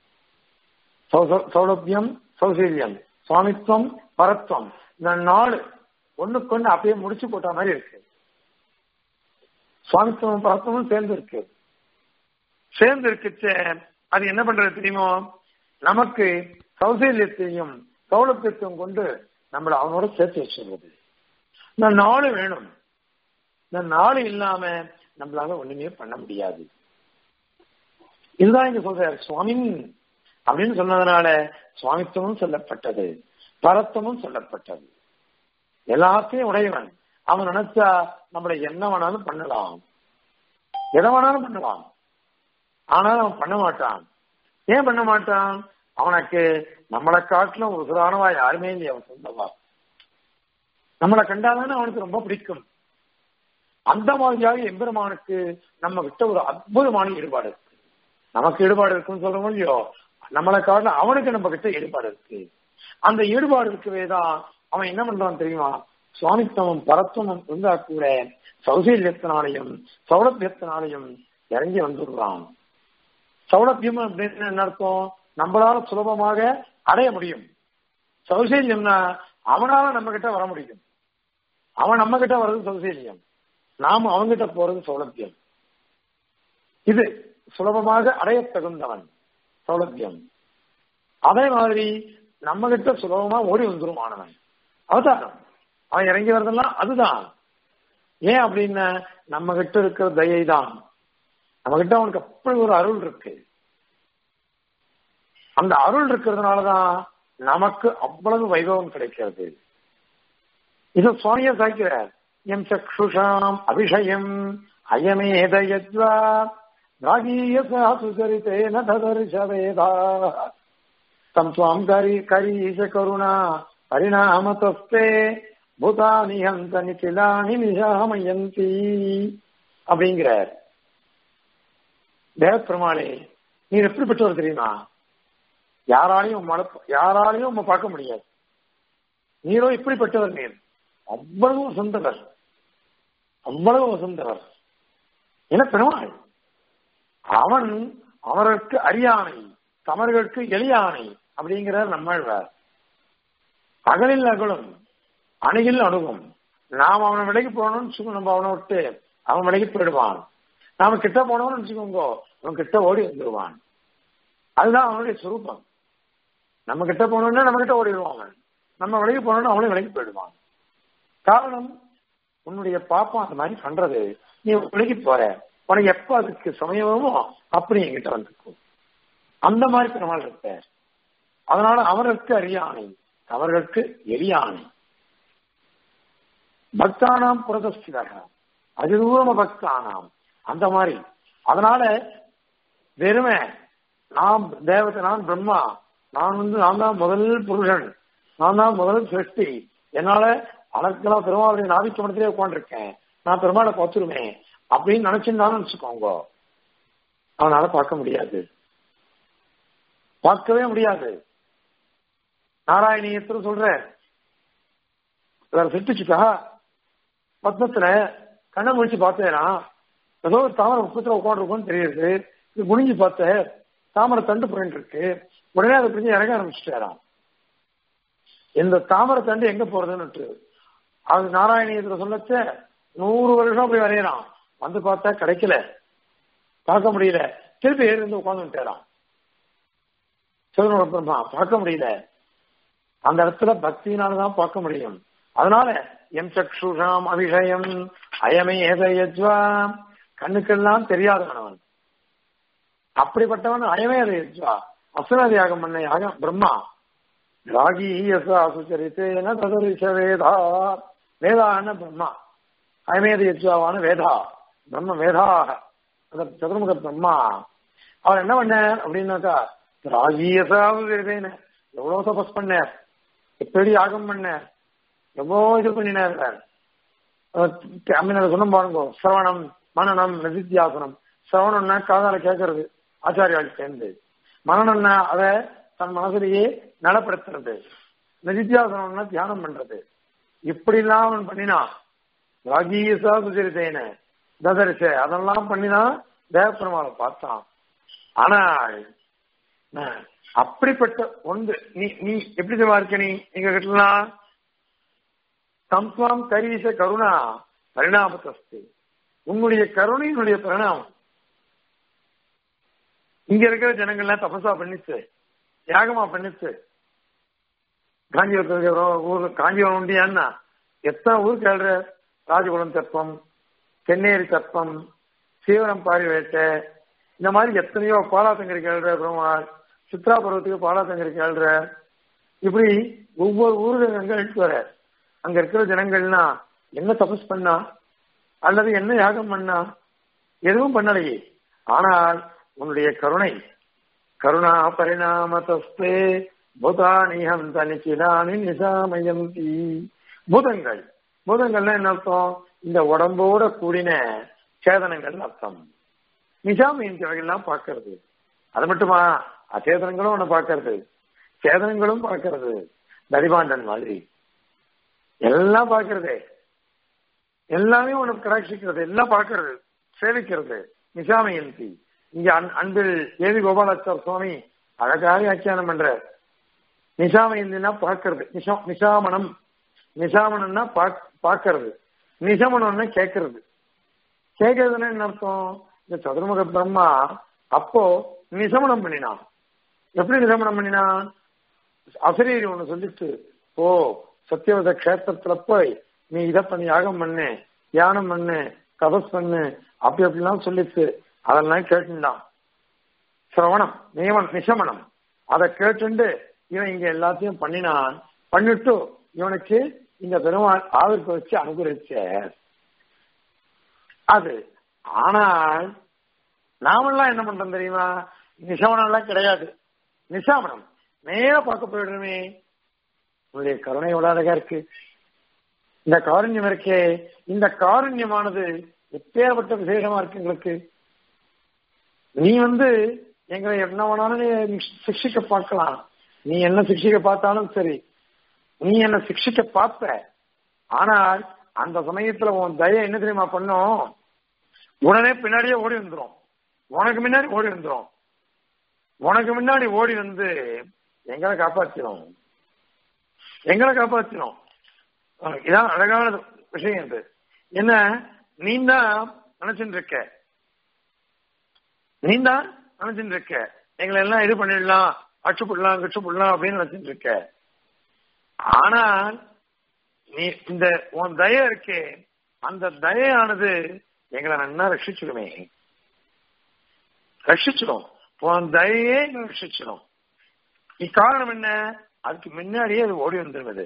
சௌலபியம் சௌசீல்யம் சுவாமித்துவம் பரத்வம் இந்த நாலு ஒண்ணுக்கு அப்படியே முடிச்சு போட்ட மாதிரி இருக்கு சுவாமித்துவம் பரத்வமும் சேர்ந்து இருக்கு சேர்ந்து இருக்குச்ச அது என்ன பண்றது தெரியுமோ நமக்கு சௌசல்யத்தையும் சௌலபியத்தையும் கொண்டு நம்மளை அவனோட சேர்த்து வச்சிருவது இந்த நாலு வேணும் இந்த நாலு இல்லாம நம்மளால ஒண்ணுமே பண்ண முடியாது இதுதான் இங்க சொல்றாரு சுவாமின் அப்படின்னு சொன்னதுனால சுவாமித்துவமும் சொல்லப்பட்டது பரத்தமும் சொல்லப்பட்டது எல்லாத்தையும் உடையவன் அவன் நினைச்சா நம்மளை என்ன வேணாலும் பண்ணலாம் எதை வேணாலும் பண்ணலாம் ஆனாலும் அவன் பண்ண மாட்டான் ஏன் பண்ண மாட்டான் அவனுக்கு நம்மளை காட்டிலும் ஒரு சுதாரணமா யாருமே இல்லை அவன் சொந்தமா நம்மளை கண்டாதானே அவனுக்கு ரொம்ப பிடிக்கும் அந்த மாதிரியாக எம்பெருமானுக்கு நம்ம கிட்ட ஒரு அற்புதமான ஈடுபாடு இருக்கு நமக்கு ஈடுபாடு இருக்குன்னு சொல்றோம் இல்லையோ நம்மளை காட்டிலும் அவனுக்கு நம்ம கிட்ட ஈடுபாடு இருக்கு அந்த ஈடுபாடு இருக்கவே தான் அவன் என்ன பண்றான் தெரியுமா சுவாமித்துவம் பரத்துவம் இருந்தா கூட சௌசல்யத்தினாலையும் சௌலபியத்தினாலையும் இறங்கி வந்துடுறான் சௌலபியம் அப்படின்னு என்ன அர்த்தம் நம்மளால சுலபமாக அடைய முடியும் சௌசல்யம்னா அவனால நம்ம கிட்ட வர முடியும் அவன் நம்ம கிட்ட வர்றது சௌசல்யம் நாம அவங்கிட்ட போறது சௌலபியம் இது சுலபமாக அடைய தகுந்தவன் சௌலபியம் அதே மாதிரி நம்ம கிட்ட சுலபமா ஓடி வந்துரும் ஆனவன் அவதாரம் அவன் இறங்கி வரதெல்லாம் அதுதான் ஏன் அப்படின்னா நம்ம கிட்ட இருக்கிற தயை தான் நம்ம கிட்ட அவனுக்கு அப்படி ஒரு அருள் இருக்கு அந்த அருள் இருக்கிறதுனாலதான் நமக்கு அவ்வளவு வைபவம் கிடைக்கிறது இது சுவாமிய சாய்க்கிறார் எம் சக்ஷுஷாம் அபிஷயம் அயமேதயத்வா ராகீயசா சுசரித்தேன ததர்ஷவேதா தம் சுவாம் கரி கரீஷ கருணா பரிணாமதஸ்தே பூதானி ஹந்த நிகிலானி நிஷாமயந்தி அப்படிங்கிறார் தேவப்பெருமாளே நீர் எப்படிப்பட்டவர் தெரியுமா யாராலையும் யாராலையும் உங்க பார்க்க முடியாது நீரோ இப்படிப்பட்டவர் நீர் அவ்வளவு வசந்தவர் அவ்வளவு வசந்தவர் என பெருமாள் அவன் அவருக்கு அரியானை தமர்களுக்கு எளியானை அப்படிங்கிறார் நம்மாழ்வார் அகலில் அகலும் அணுகில் அணுகும் நாம் அவனை விலைக்கு போகணும்னு வச்சுக்கோ நம்ம அவனை விட்டு அவன் விலைக்கு போயிடுவான் நாம கிட்ட போனோம்னு வச்சுக்கோங்க அவன் கிட்ட ஓடி வந்துடுவான் அதுதான் அவனுடைய சுரூபம் நம்ம கிட்ட போனோம்னா நம்ம கிட்ட ஓடிடுவான் அவன் நம்ம விலைக்கு போனோம்னா அவனும் விலைக்கு போயிடுவான் காரணம் உன்னுடைய பாப்பம் அந்த மாதிரி பண்றது நீ விலைக்கு போற உனக்கு எப்ப அதுக்கு சமயம் வருமோ அப்படி என்கிட்ட வந்துக்கும் அந்த மாதிரி பெருமாள் இருப்பார் அதனால அவருக்கு அரியானை அவர்களுக்கு எளியானை பக்தானாம் புரதஸ்திதக அதிதூரம பக்தானாம் அந்த மாதிரி அதனால வெறுமை நான் தேவதை நான் பிரம்மா நான் வந்து நான் தான் முதல் புருஷன் நான் தான் முதல் சிருஷ்டி என்னால அனக்கெல்லாம் பெருமாளுடைய நாதிக்கமனத்திலே உட்காந்துருக்கேன் நான் பெருமாளை பார்த்துருவேன் அப்படின்னு நினைச்சிருந்தாலும் வச்சுக்கோங்க அவனால பார்க்க முடியாது பார்க்கவே முடியாது நாராயணியத்தில் சொல்ற சிட்டுச்சுக்கா பத்மத்துல கண்ணை முடிச்சு பார்த்தேனா ஏதோ ஒரு தாமரை முக்கத்துல உட்காந்துருக்கோன்னு தெரியுது இது குனிஞ்சு பார்த்த தாமரை தண்டு போயிட்டு இருக்கு உடனே அதை பிடிச்சி இறங்க ஆரம்பிச்சுட்டாராம் இந்த தாமரை தண்டு எங்க போறதுன்னு அது நாராயணியத்துல சொல்லச்ச நூறு வருஷம் போய் வரையறான் வந்து பார்த்தா கிடைக்கல பார்க்க முடியல திருப்பி ஏறி வந்து உட்காந்துட்டாராம் சிவனோட பிரம்மா பார்க்க முடியல அந்த இடத்துல பக்தியினாலதான் பார்க்க முடியும் அதனால எம் சக்ஷுஷாம் அபிஷயம் அயமே ஏதையஜ்வா கண்ணுக்கெல்லாம் தெரியாதவனவன் அப்படிப்பட்டவன் அயமே ஏதையஜ்வா அசுர யாகம் பண்ண யாகம் பிரம்மா ராகி யசா சுச்சரித்தேன ததரிஷ வேதா வேதான பிரம்மா அயமேத யஜ்வாவான வேதா பிரம்ம வேதாக அந்த சதுர்முக பிரம்மா அவர் என்ன பண்ணார் அப்படின்னாக்கா ராகியசாவது எவ்வளவு தபஸ் பண்ணார் எப்படி யாகம் பண்ணார் எவ்வளோ இது பண்ணினார் அம்மீன சொன்ன பாருங்க சிரவணம் மனநம் நிதித்தியாசனம் சிரவணம்னா காதால கேட்கறது ஆச்சாரியால் சேர்ந்து மனநம்னா அதை தன் மனதிலேயே நலப்படுத்துறது நிதித்தியாசனம்னா தியானம் பண்றது இப்படி எல்லாம் அவன் பண்ணினான் ராகீசா சுச்சரித்தேன ததரிச அதெல்லாம் பண்ணிதான் தேவப்பெருமாளை பார்த்தான் ஆனால் அப்படிப்பட்ட ஒன்று நீ நீ எப்படி தெரியுமா இருக்க நீ எங்க கிட்டலாம் சம்ஸ்வாம் கரீச கருணா பரிணாமத்தஸ்து உன்னுடைய கருணையினுடைய பரிணாமம் இங்க இருக்கிற ஜனங்கள்லாம் தபசா பண்ணிச்சு யாகமா பண்ணிச்சு காஞ்சிபுரத்தில் ஊர் காஞ்சிபுரம் உண்டியான்னா எத்தனை ஊர் கேள்ற ராஜகுலம் தெப்பம் தென்னேரி தெப்பம் சீவரம் பாரிவேட்டை இந்த மாதிரி எத்தனையோ பாலாத்தங்கரி கேள்ற பெருமாள் சித்ரா பருவத்துக்கு பாலாத்தங்கரி கேள்ற இப்படி ஒவ்வொரு ஊர்கள் அங்க எடுத்து வர அங்க இருக்கிற ஜனங்கள்னா என்ன தபஸ் பண்ணா அல்லது என்ன யாகம் பண்ணா எதுவும் பண்ணலையே ஆனால் உன்னுடைய கருணை கருணா பரிணாமத்தே பூதானிகம் தனிச்சிதானி நிசாமயந்தி பூதங்கள் பூதங்கள்னா என்ன அர்த்தம் இந்த உடம்போட கூடின சேதனங்கள் அர்த்தம் நிசாமயந்தி வகையெல்லாம் பார்க்கறது அது மட்டுமா அச்சேதனங்களும் ஒண்ணு பார்க்கறது சேதனங்களும் பார்க்கறது தரிபாண்டன் மாதிரி எல்லாம் பார்க்கறது எல்லாமே உனக்கு கடாட்சிக்கிறது எல்லாம் பார்க்கறது சேவிக்கிறது நிசாமயந்தி இங்க அன்பில் ஏவி கோபாலாச்சார் சுவாமி அழகாக வியாக்கியானம் பண்ற நிசாமயந்தினா பார்க்கறது நிஷா நிசாமணம் நிசாமணம்னா பார்க்கறது நிசமணம்னா கேட்கறது கேட்கறதுன்னா என்ன அர்த்தம் இந்த சதுர்முக பிரம்மா அப்போ நிசமணம் பண்ணினான் எப்படி நிசமணம் பண்ணினான் அசரீரி ஒண்ணு சொல்லிட்டு ஓ சத்தியவத கஷேத்திரத்துல போய் நீ இதை பண்ணி யாகம் பண்ணு தியானம் பண்ணு தபஸ் பண்ணு அப்படி அப்படிலாம் சொல்லிட்டு அதெல்லாம் கேட்டுட்டான் சிரவணம் நியமன் நிசமனம் அதை கேட்டுண்டு இவன் இங்க எல்லாத்தையும் பண்ணினான் பண்ணிட்டு இவனுக்கு இந்த பெருமாள் ஆவிற்கு வச்சு அனுகிரகிச்ச அது ஆனால் நாமெல்லாம் என்ன பண்றோம் தெரியுமா நிசமனம் எல்லாம் கிடையாது நிசாமனம் நேர பார்க்க போயிடுறோமே உங்களுடைய கருணை எவ்வளவு அழகா இருக்கு இந்த காருண்யம் இருக்கே இந்த காருண்யமானது எப்பேற்பட்ட விசேஷமா இருக்கு எங்களுக்கு நீ வந்து எங்களை என்ன வேணாலும் நீ சிக்ஷிக்க பார்க்கலாம் நீ என்ன சிக்ஷிக்க பார்த்தாலும் சரி நீ என்ன சிக்ஷிக்க பார்த்த ஆனால் அந்த சமயத்துல உன் தய என்ன தெரியுமா பண்ணும் உடனே பின்னாடியே ஓடி வந்துடும் உனக்கு முன்னாடி ஓடி வந்துடும் உனக்கு முன்னாடி ஓடி வந்து எங்களை காப்பாத்திரும் எங்களை காப்பாத்திரும் இதான் அழகான விஷயம் இது என்ன நீ தான் நினைச்சுட்டு இருக்க நீ தான் நினைச்சுட்டு இருக்க எங்களை எல்லாம் இது பண்ணிடலாம் அச்சுப்படலாம் கச்சுப்படலாம் அப்படின்னு நினைச்சுட்டு இருக்க ஆனால் நீ இந்த உன் தய இருக்கே அந்த தயானது எங்களை நன்னா ரட்சிச்சிடுமே ரட்சிச்சிடும் உன் தயையே எங்களை ரட்சிச்சிடும் இக்காரணம் என்ன அதுக்கு முன்னாடியே அது ஓடி வந்துருவது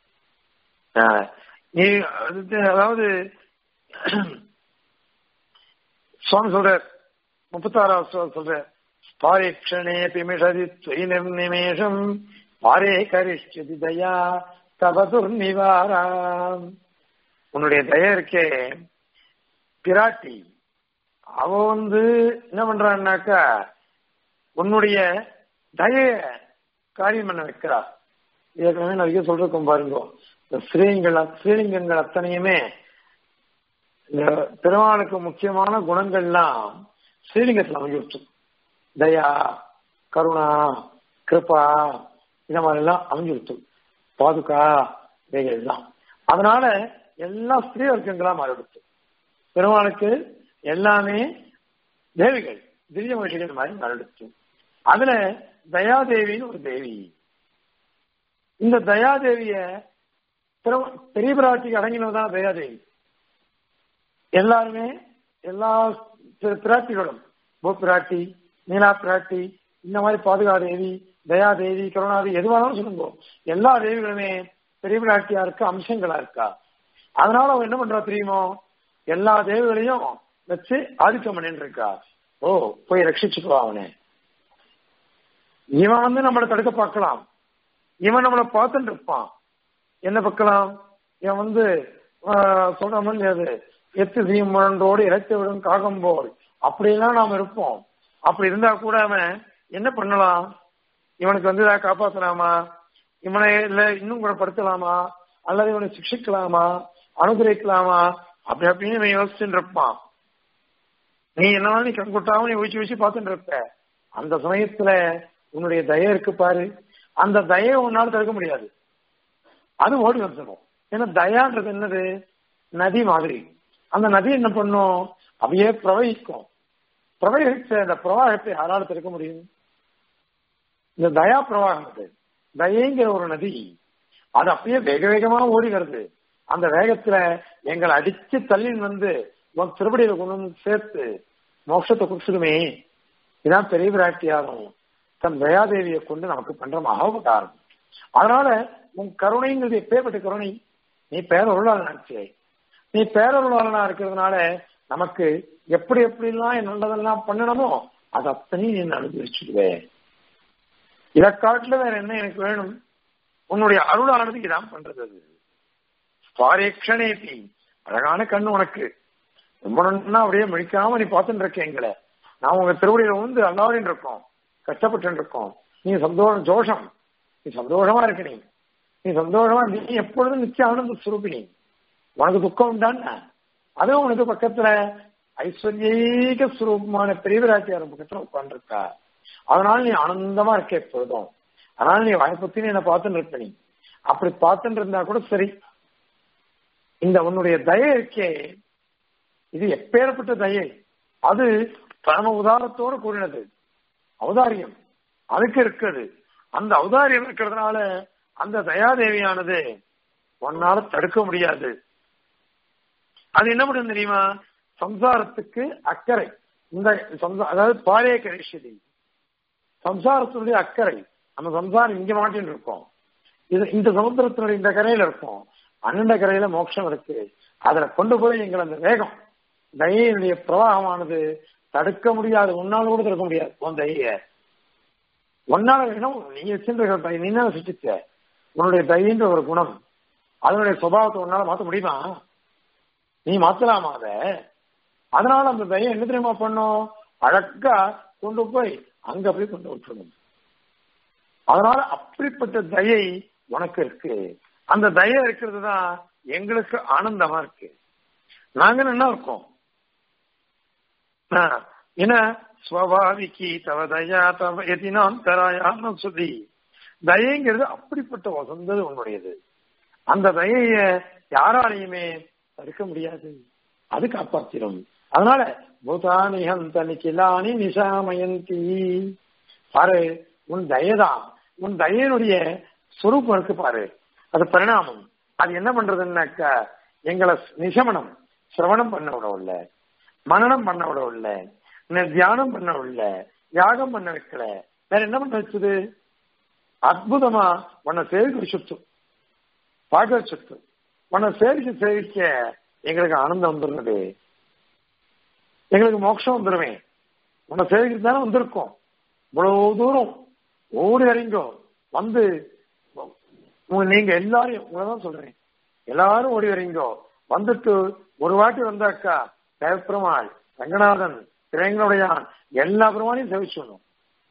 நீ அதாவது சுவாமி சொல்ற முப்பத்தாறாவது சொல்ற பாரேக்ஷணே பிமிஷதி துவை நிர்நிமேஷம் பாரே கரிஷ்யதி தயா தபதுர் நிவாராம் உன்னுடைய தயா இருக்கே பிராட்டி அவ வந்து என்ன பண்றான்னாக்கா உன்னுடைய தய காரியம் பண்ண வைக்கிறா ஏற்கனவே நிறைய சொல்றோம் பாருங்க இந்த ஸ்ரீலிங்கள் ஸ்ரீலிங்கங்கள் அத்தனையுமே இந்த பெருமாளுக்கு முக்கியமான குணங்கள்லாம் ஸ்ரீலிங்கத்தில் அமைஞ்சிருச்சு தயா கருணா கிருப்பா இந்த மாதிரி எல்லாம் அமைஞ்சிருச்சு பாதுகா இவைகள் எல்லாம் அதனால எல்லாம் ஸ்திரீ வர்க்கங்களா மாறிடுச்சு பெருமாளுக்கு எல்லாமே தேவிகள் திவ்ய மகிழ்ச்சிகள் மாதிரி மாறிடுச்சு அதுல தயாதேவின்னு ஒரு தேவி இந்த தயாதேவிய பெரிய பிராட்டிக்கு அடங்கினதுதான் தயாதேவி எல்லாருமே எல்லா பிராட்டிகளும் பூ பிராட்டி நீலா பிராட்டி இந்த மாதிரி பாதுகா தேவி தயாதேவி கருணாதேவி எதுவானாலும் சொல்லுங்க எல்லா தேவிகளுமே பெரிய பிராட்டியா இருக்க அம்சங்களா இருக்கா அதனால அவன் என்ன பண்றா தெரியுமோ எல்லா தேவிகளையும் வச்சு ஆதிக்கம் பண்ணிட்டு இருக்கா ஓ போய் ரட்சிச்சுக்குவா அவனே இவன் வந்து நம்மளை தடுக்க பார்க்கலாம் இவன் நம்மளை பார்த்துட்டு இருப்பான் என்ன பார்க்கலாம் இவன் வந்து சொல்ற மாதிரி அது எத்து செய்யும் முழன்றோடு இறைத்து விடும் காகம் போல் அப்படியெல்லாம் நாம் இருப்போம் அப்படி இருந்தா கூட அவன் என்ன பண்ணலாம் இவனுக்கு வந்து ஏதாவது காப்பாத்தலாமா இவனை இல்ல இன்னும் குணப்படுத்தலாமா அல்லது இவனை சிக்ஷிக்கலாமா அனுகிரகிக்கலாமா அப்படி அப்படின்னு இவன் யோசிச்சுட்டு இருப்பான் நீ என்ன நீ கண்குட்டாவும் நீ ஊச்சி ஊச்சி பார்த்துட்டு இருப்ப அந்த சமயத்துல உன்னுடைய தய இருக்கு பாரு அந்த தயை உன்னால தடுக்க முடியாது அது ஓடி வந்துடும் ஏன்னா தயான்றது என்னது நதி மாதிரி அந்த நதி என்ன பண்ணும் அப்படியே பிரவகிக்கும் பிரவகிச்ச அந்த பிரவாகத்தை யாரால தடுக்க முடியும் இந்த தயா பிரவாகம் அது தயங்கிற ஒரு நதி அது அப்படியே வேக வேகமா ஓடி வருது அந்த வேகத்துல எங்களை அடிச்சு தள்ளி வந்து உன் திருப்படியில கொண்டு வந்து சேர்த்து மோட்சத்தை கொடுத்துடுமே இதான் பெரிய பிராட்டியாரும் தன் தயாதேவியை கொண்டு நமக்கு பண்ற மகோபகாரம் அதனால உன் கருணைங்கிறது எப்பேற்பட்ட கருணை நீ பேரருளாளனா நினைச்சே நீ பேரருளாளனா இருக்கிறதுனால நமக்கு எப்படி எப்படிலாம் நல்லதெல்லாம் பண்ணணுமோ அது அத்தனையும் நீ அனுபவிச்சுடுவே இதை காட்டுல வேற என்ன எனக்கு வேணும் உன்னுடைய அருளானது இதான் பண்றது அது பாரேக்ஷணேபி அழகான கண்ணு உனக்கு ரொம்ப நன்னா அப்படியே முடிக்காம நீ பார்த்துட்டு இருக்க எங்களை நான் உங்க திருவடியில வந்து அல்லாடின்னு இருக்கோம் கஷ்டப்பட்டு இருக்கோம் நீ சந்தோஷம் ஜோஷம் நீ சந்தோஷமா இருக்க நீ நீ சந்தோஷமா நீ எப்பொழுதும் நிச்சய ஆனந்த சுரூபினி உனக்கு துக்கம் உண்டான அதுவும் உனக்கு பக்கத்துல ஐஸ்வர்யீக சுரூபமான பெரியவராட்டியார் பக்கத்துல உட்காந்துருக்கா அதனால நீ ஆனந்தமா இருக்க எப்பொழுதும் அதனால நீ வாய்ப்பத்தி என்ன பார்த்துட்டு இருப்ப நீ அப்படி பார்த்துட்டு இருந்தா கூட சரி இந்த உன்னுடைய தயை இருக்கே இது எப்பேற்பட்ட தயை அது பரம உதாரத்தோடு கூறினது அவதாரியம் அதுக்கு இருக்குது அந்த அவதாரியம் இருக்கிறதுனால அந்த தயாதேவியானது உன்னால தடுக்க முடியாது அது என்ன பண்ணும் தெரியுமா சம்சாரத்துக்கு அக்கறை இந்த அதாவது பாலே கரிஷதி சம்சாரத்தினுடைய அக்கறை நம்ம சம்சாரம் இங்க மாட்டின்னு இருக்கோம் இது இந்த சமுத்திரத்தினுடைய இந்த கரையில இருக்கும் அண்ணண்ட கரையில மோட்சம் இருக்கு அதுல கொண்டு போய் எங்களை அந்த வேகம் தயையினுடைய பிரவாகமானது தடுக்க முடியாது உன்னால கூட தடுக்க முடியாது உன் தைய உன்னால வேணும் நீ வச்சிருந்த நீ தான் சிருஷ்டிச்ச உன்னுடைய தையன்ற ஒரு குணம் அதனுடைய சுபாவத்தை உன்னால மாத்த முடியுமா நீ மாத்தலாமா அத அதனால அந்த தயம் என்ன தெரியுமா பண்ணும் அழகா கொண்டு போய் அங்க போய் கொண்டு விட்டுருணும் அதனால அப்படிப்பட்ட தயை உனக்கு இருக்கு அந்த தயை இருக்கிறது தான் எங்களுக்கு ஆனந்தமா இருக்கு நாங்க என்ன இருக்கோம் என்ன ஸ்வபாவிகி தவ தயா தவ எதினாந்தராயான சுதி தயைங்கிறது அப்படிப்பட்ட வசந்தது உன்னுடையது அந்த தயைய யாராலையுமே தடுக்க முடியாது அது காப்பாத்திரும் அதனால பூதானி ஹந்த நிக்கிலானி நிசாமயந்தி பாரு உன் தயதான் உன் தயனுடைய சுரூபம் இருக்கு பாரு அது பரிணாமம் அது என்ன பண்றதுன்னாக்கா எங்களை நிசமனம் சிரவணம் பண்ண விடவில்ல மனநம் பண்ண விடவில்ல தியானம் பண்ண விடல யாகம் பண்ண வைக்கல வேற என்ன பண்ண வச்சது அற்புதமா உன்னை சேவிக்க வச்சுட்டு பார்க்க வச்சுட்டு உன்னை சேவிக்க சேவிக்க எங்களுக்கு ஆனந்தம் வந்துருந்தது எங்களுக்கு மோட்சம் வந்துருமே உன்னை சேவிக்கிறது தானே வந்திருக்கோம் இவ்வளவு தூரம் ஓடி இறங்கோ வந்து நீங்க எல்லாரையும் உங்களதான் சொல்றேன் எல்லாரும் ஓடி வரீங்கோ வந்துட்டு ஒரு வாட்டி வந்தாக்கா தேவப்பெருமாள் ரங்கநாதன் திரைங்களுடையான் எல்லா பெருமானையும் சேவிச்சிடணும்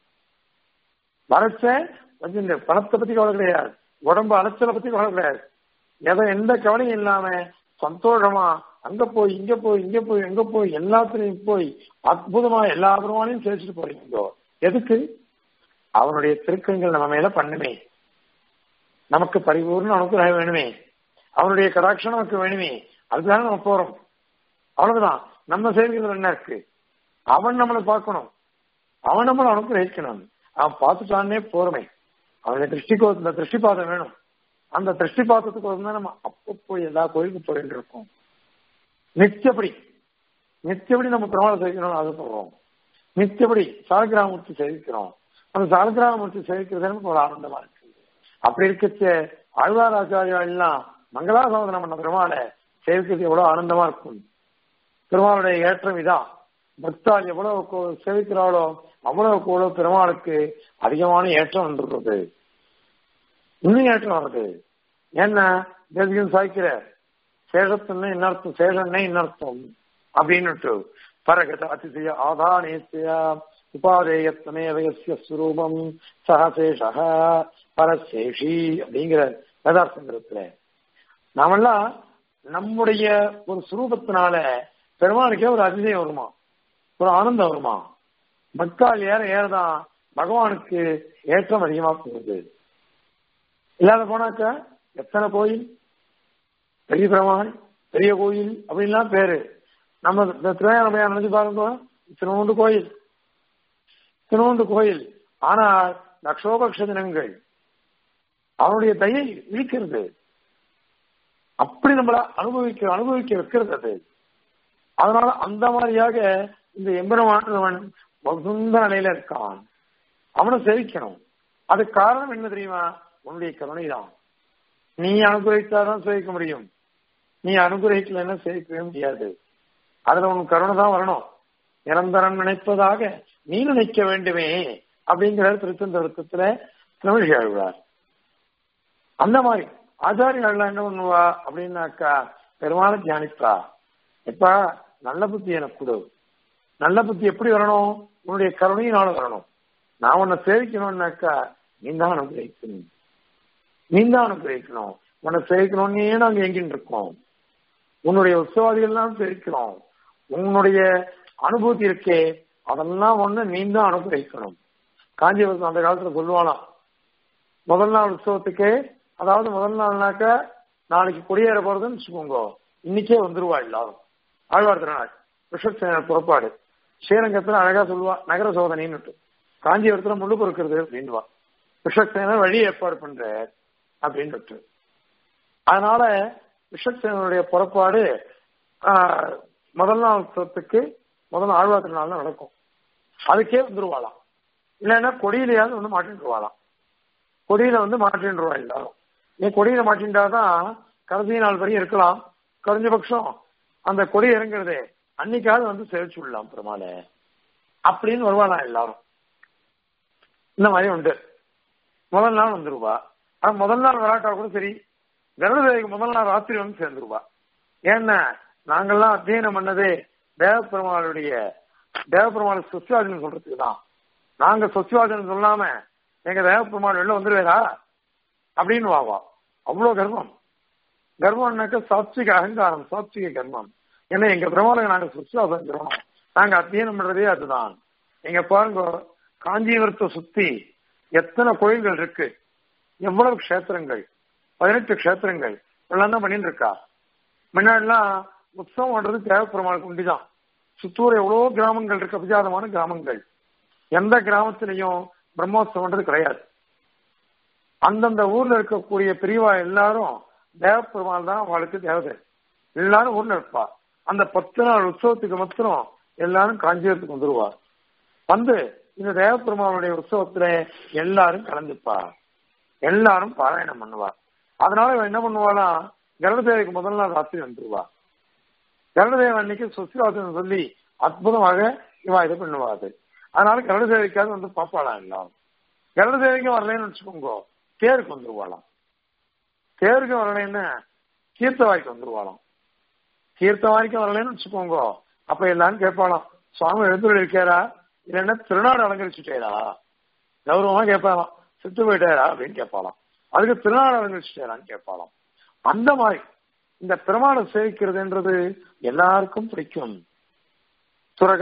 வரச்ச வந்து இந்த பணத்தை பத்தி கவலை கிடையாது உடம்பு அலைச்சலை பத்தி கவலை கிடையாது எதை எந்த கவலையும் இல்லாம சந்தோஷமா அங்க போய் இங்க போய் இங்க போய் எங்க போய் எல்லாத்துலயும் போய் அற்புதமா எல்லா பெருமானையும் சேவிச்சுட்டு போறீங்க எதுக்கு அவனுடைய திருக்கங்கள் நம்ம மேல பண்ணுமே நமக்கு பரிபூர்ண அனுகிரகம் வேணுமே அவனுடைய கடாட்சம் நமக்கு வேணுமே அதுதானே நம்ம போறோம் அவ்வளவுதான் நம்ம சேவைகள் என்ன இருக்கு அவன் நம்மளை பார்க்கணும் அவன் நம்மளை அனுகிரகிக்கணும் அவன் பார்த்துட்டானே போறமே அவனுடைய திருஷ்டிக்கோ இந்த திருஷ்டிபாதம் வேணும் அந்த திருஷ்டிபாதத்துக்கு வந்து நம்ம அப்பப்போ எல்லா கோயிலுக்கும் போயிட்டு இருக்கோம் நித்தியப்படி நித்தியப்படி நம்ம பெருமாளை சேவிக்கணும் ஆசைப்படுறோம் நித்தியப்படி சாலகிராமூர்த்தி சேவிக்கிறோம் அந்த சாலகிராமூர்த்தி சேவிக்கிறது நமக்கு ஒரு ஆனந்தமா இருக்கு அப்படி இருக்கச்ச ஆழ்வார் ஆச்சாரியா எல்லாம் மங்களாசாதனம் பண்ண பெருமாளை சேவிக்கிறது எவ்வளவு ஆனந்தமா இருக்கும் பெருமாளுடைய ஏற்றம் இதான் பக்தால் எவ்வளவு சேவிக்கிறாளோ அவ்வளவு கூட பெருமாளுக்கு அதிகமான ஏற்றம் வந்துடுறது இன்னும் ஏற்றம் வருது என்ன தேசிகம் சாய்க்கிற சேஷத்துன்னு இன்னர்த்தம் சேஷன்னே இன்னர்த்தம் அப்படின்னுட்டு பரகத அதிசய ஆதானேசிய உபாதேயத்தமேவயசிய ஸ்வரூபம் சகசேஷ பரசேஷி அப்படிங்கிற வேதார்த்தங்கிறதுல நாமெல்லாம் நம்முடைய ஒரு சுரூபத்தினால பெருமானுக்கே ஒரு அதிசயம் வருமா ஒரு ஆனந்தம் வருமா மக்கள் ஏற ஏறதான் பகவானுக்கு ஏற்றம் அதிகமா போகுது இல்லாத போனாக்க எத்தனை கோயில் பெரிய பெருமாள் பெரிய கோயில் அப்படின்லாம் பேரு நம்ம திருவையாரமையா நினைச்சு பாருங்க இத்தினோண்டு கோயில் இத்தினோண்டு கோயில் ஆனால் லட்சோபக்ஷ தினங்கள் அவனுடைய தயை இழிக்கிறது அப்படி நம்மள அனுபவிக்க அனுபவிக்க வைக்கிறது அது அதனால அந்த மாதிரியாக இந்த எம்பெருமானவன் வகுந்த நிலையில இருக்கான் அவனை சேவிக்கணும் அதுக்கு காரணம் என்ன தெரியுமா உன்னுடைய கருணை தான் நீ அனுகிரகித்தாதான் சேவிக்க முடியும் நீ அனுகிரகிக்கலன்னா சேவிக்கவே முடியாது அதுல உன் கருணை தான் வரணும் நிரந்தரம் நினைப்பதாக நீ நினைக்க வேண்டுமே அப்படிங்கிற திருச்செந்தருத்தத்துல தமிழ் ஆழ்வார் அந்த மாதிரி ஆச்சாரியர்கள் என்ன பண்ணுவா அப்படின்னாக்கா பெருமாளை தியானிப்பா எப்ப நல்ல புத்தி எனக்கு கொடு நல்ல புத்தி எப்படி வரணும் உன்னுடைய கருணையினால வரணும் நான் உன்னை சேவிக்கணும்னாக்கா நீ தான் அனுகிரகிக்கணும் நீ தான் அனுகிரகிக்கணும் உன்னை சேவிக்கணும்னே நாங்க எங்கின்னு இருக்கோம் உன்னுடைய உற்சவாதிகள்லாம் சேவிக்கிறோம் உன்னுடைய அனுபூதி இருக்கே அதெல்லாம் ஒண்ணு நீ தான் அனுகிரகிக்கணும் காஞ்சிபுரத்தில் அந்த காலத்துல சொல்லுவானாம் முதல் நாள் உற்சவத்துக்கு அதாவது முதல் நாள்னாக்க நாளைக்கு குடியேற போறதுன்னு வச்சுக்கோங்க இன்னைக்கே வந்துருவா எல்லாரும் ஆழ்வார் திருநாள் ரிஷப்சேனர் புறப்பாடு ஸ்ரீரங்கத்துல அழகா சொல்லுவா நகர சோதனைன்னு காஞ்சிபுரத்துல முள்ளு பொறுக்கிறது அப்படின்வா ரிஷப்சேனர் வழி ஏற்பாடு பண்ற அப்படின்னு அதனால ரிஷப்சேனருடைய புறப்பாடு முதல் நாள் உற்சவத்துக்கு முதல் ஆழ்வார் திருநாள் நடக்கும் அதுக்கே வந்துருவாளாம் இல்லைன்னா கொடியிலையாவது வந்து மாட்டின்றுவாளாம் கொடியில வந்து மாட்டின்றுவா எல்லாரும் நீ கொடியில மாட்டின்றாதான் கடைசி நாள் வரையும் இருக்கலாம் குறைஞ்சபட்சம் அந்த கொடி இறங்குறதே அன்னைக்காவது வந்து சேவிச்சு விடலாம் பெருமாளை அப்படின்னு வருவாளாம் எல்லாரும் இந்த மாதிரி உண்டு முதல் நாள் வந்துருவா ஆனா முதல் நாள் வராட்டா கூட சரி கருடதேவிக்கு முதல் நாள் ராத்திரி வந்து சேர்ந்துருவா ஏன்னா நாங்கெல்லாம் அத்தியனம் பண்ணதே தேவப்பெருமாளுடைய தேவப்பெருமாள் சொசியாஜன் சொல்றதுக்கு தான் நாங்க சொசியாஜன் சொல்லாம எங்க தேவப்பெருமாள் வெளில வந்துருவேரா அப்படின்னு வாவா அவ்வளவு கர்வம் கர்வம்னாக்க சாத்விக அகங்காரம் சாத்விக கர்மம் ஏன்னா எங்க பிரமாணம் நாங்க சுற்றுலாசங்கிறோம் நாங்க அத்தியனம் பண்றதே அதுதான் எங்க பாருங்க காஞ்சிபுரத்தை சுத்தி எத்தனை கோயில்கள் இருக்கு எவ்வளவு க்ஷேத்திரங்கள் பதினெட்டு க்ஷேத்திரங்கள் எல்லாம் தான் பண்ணிட்டு இருக்கா முன்னாடிலாம் உற்சவம் பண்றது தேவப்பெருமாளுக்கு உண்டிதான் சுத்தூர் எவ்வளவோ கிராமங்கள் இருக்கு அபிஜாதமான கிராமங்கள் எந்த கிராமத்திலையும் பிரம்மோத்சவம்ன்றது கிடையாது அந்தந்த ஊர்ல இருக்கக்கூடிய பிரிவா எல்லாரும் தேவப்பெருமாள் தான் அவளுக்கு தேவதை எல்லாரும் ஊர்ல இருப்பா அந்த பத்து நாள் உற்சவத்துக்கு மாத்திரம் எல்லாரும் காஞ்சிபுரத்துக்கு வந்துருவா வந்து இந்த தேவப்பெருமாளுடைய உற்சவத்துல எல்லாரும் கலந்துப்பா எல்லாரும் பாராயணம் பண்ணுவா அதனால இவன் என்ன பண்ணுவாளாம் கருடதேவிக்கு முதல் நாள் ராத்திரி வந்துருவா கருடதேவன் அன்னைக்கு சுசிவாசனம் சொல்லி அற்புதமாக இவா இது பண்ணுவாது அதனால கருடதேவிக்காவது வந்து பாப்பாளாம் எல்லாம் கருடதேவிக்கும் வரலன்னு வச்சுக்கோங்க தேருக்கு வந்துருவாளாம் தேருக்கு வரலைன்னா தீர்த்தவாய்க்கு வந்துருவாளாம் தீர்த்தவாய்க்கு வரலன்னு வச்சுக்கோங்க அப்ப எல்லாரும் கேட்பாளாம் சுவாமி எழுந்துள்ள இருக்காரா இல்லைன்னா திருநாடு அலங்கரிச்சுட்டேரா கௌரவமா கேட்பாளாம் செத்து போயிட்டாரா அப்படின்னு கேட்பாளாம் அதுக்கு திருநாடு அலங்கரிச்சுட்டேரான்னு கேட்பாளாம் அந்த மாதிரி இந்த பெருமாளை சேவிக்கிறதுன்றது எல்லாருக்கும் பிடிக்கும் துரக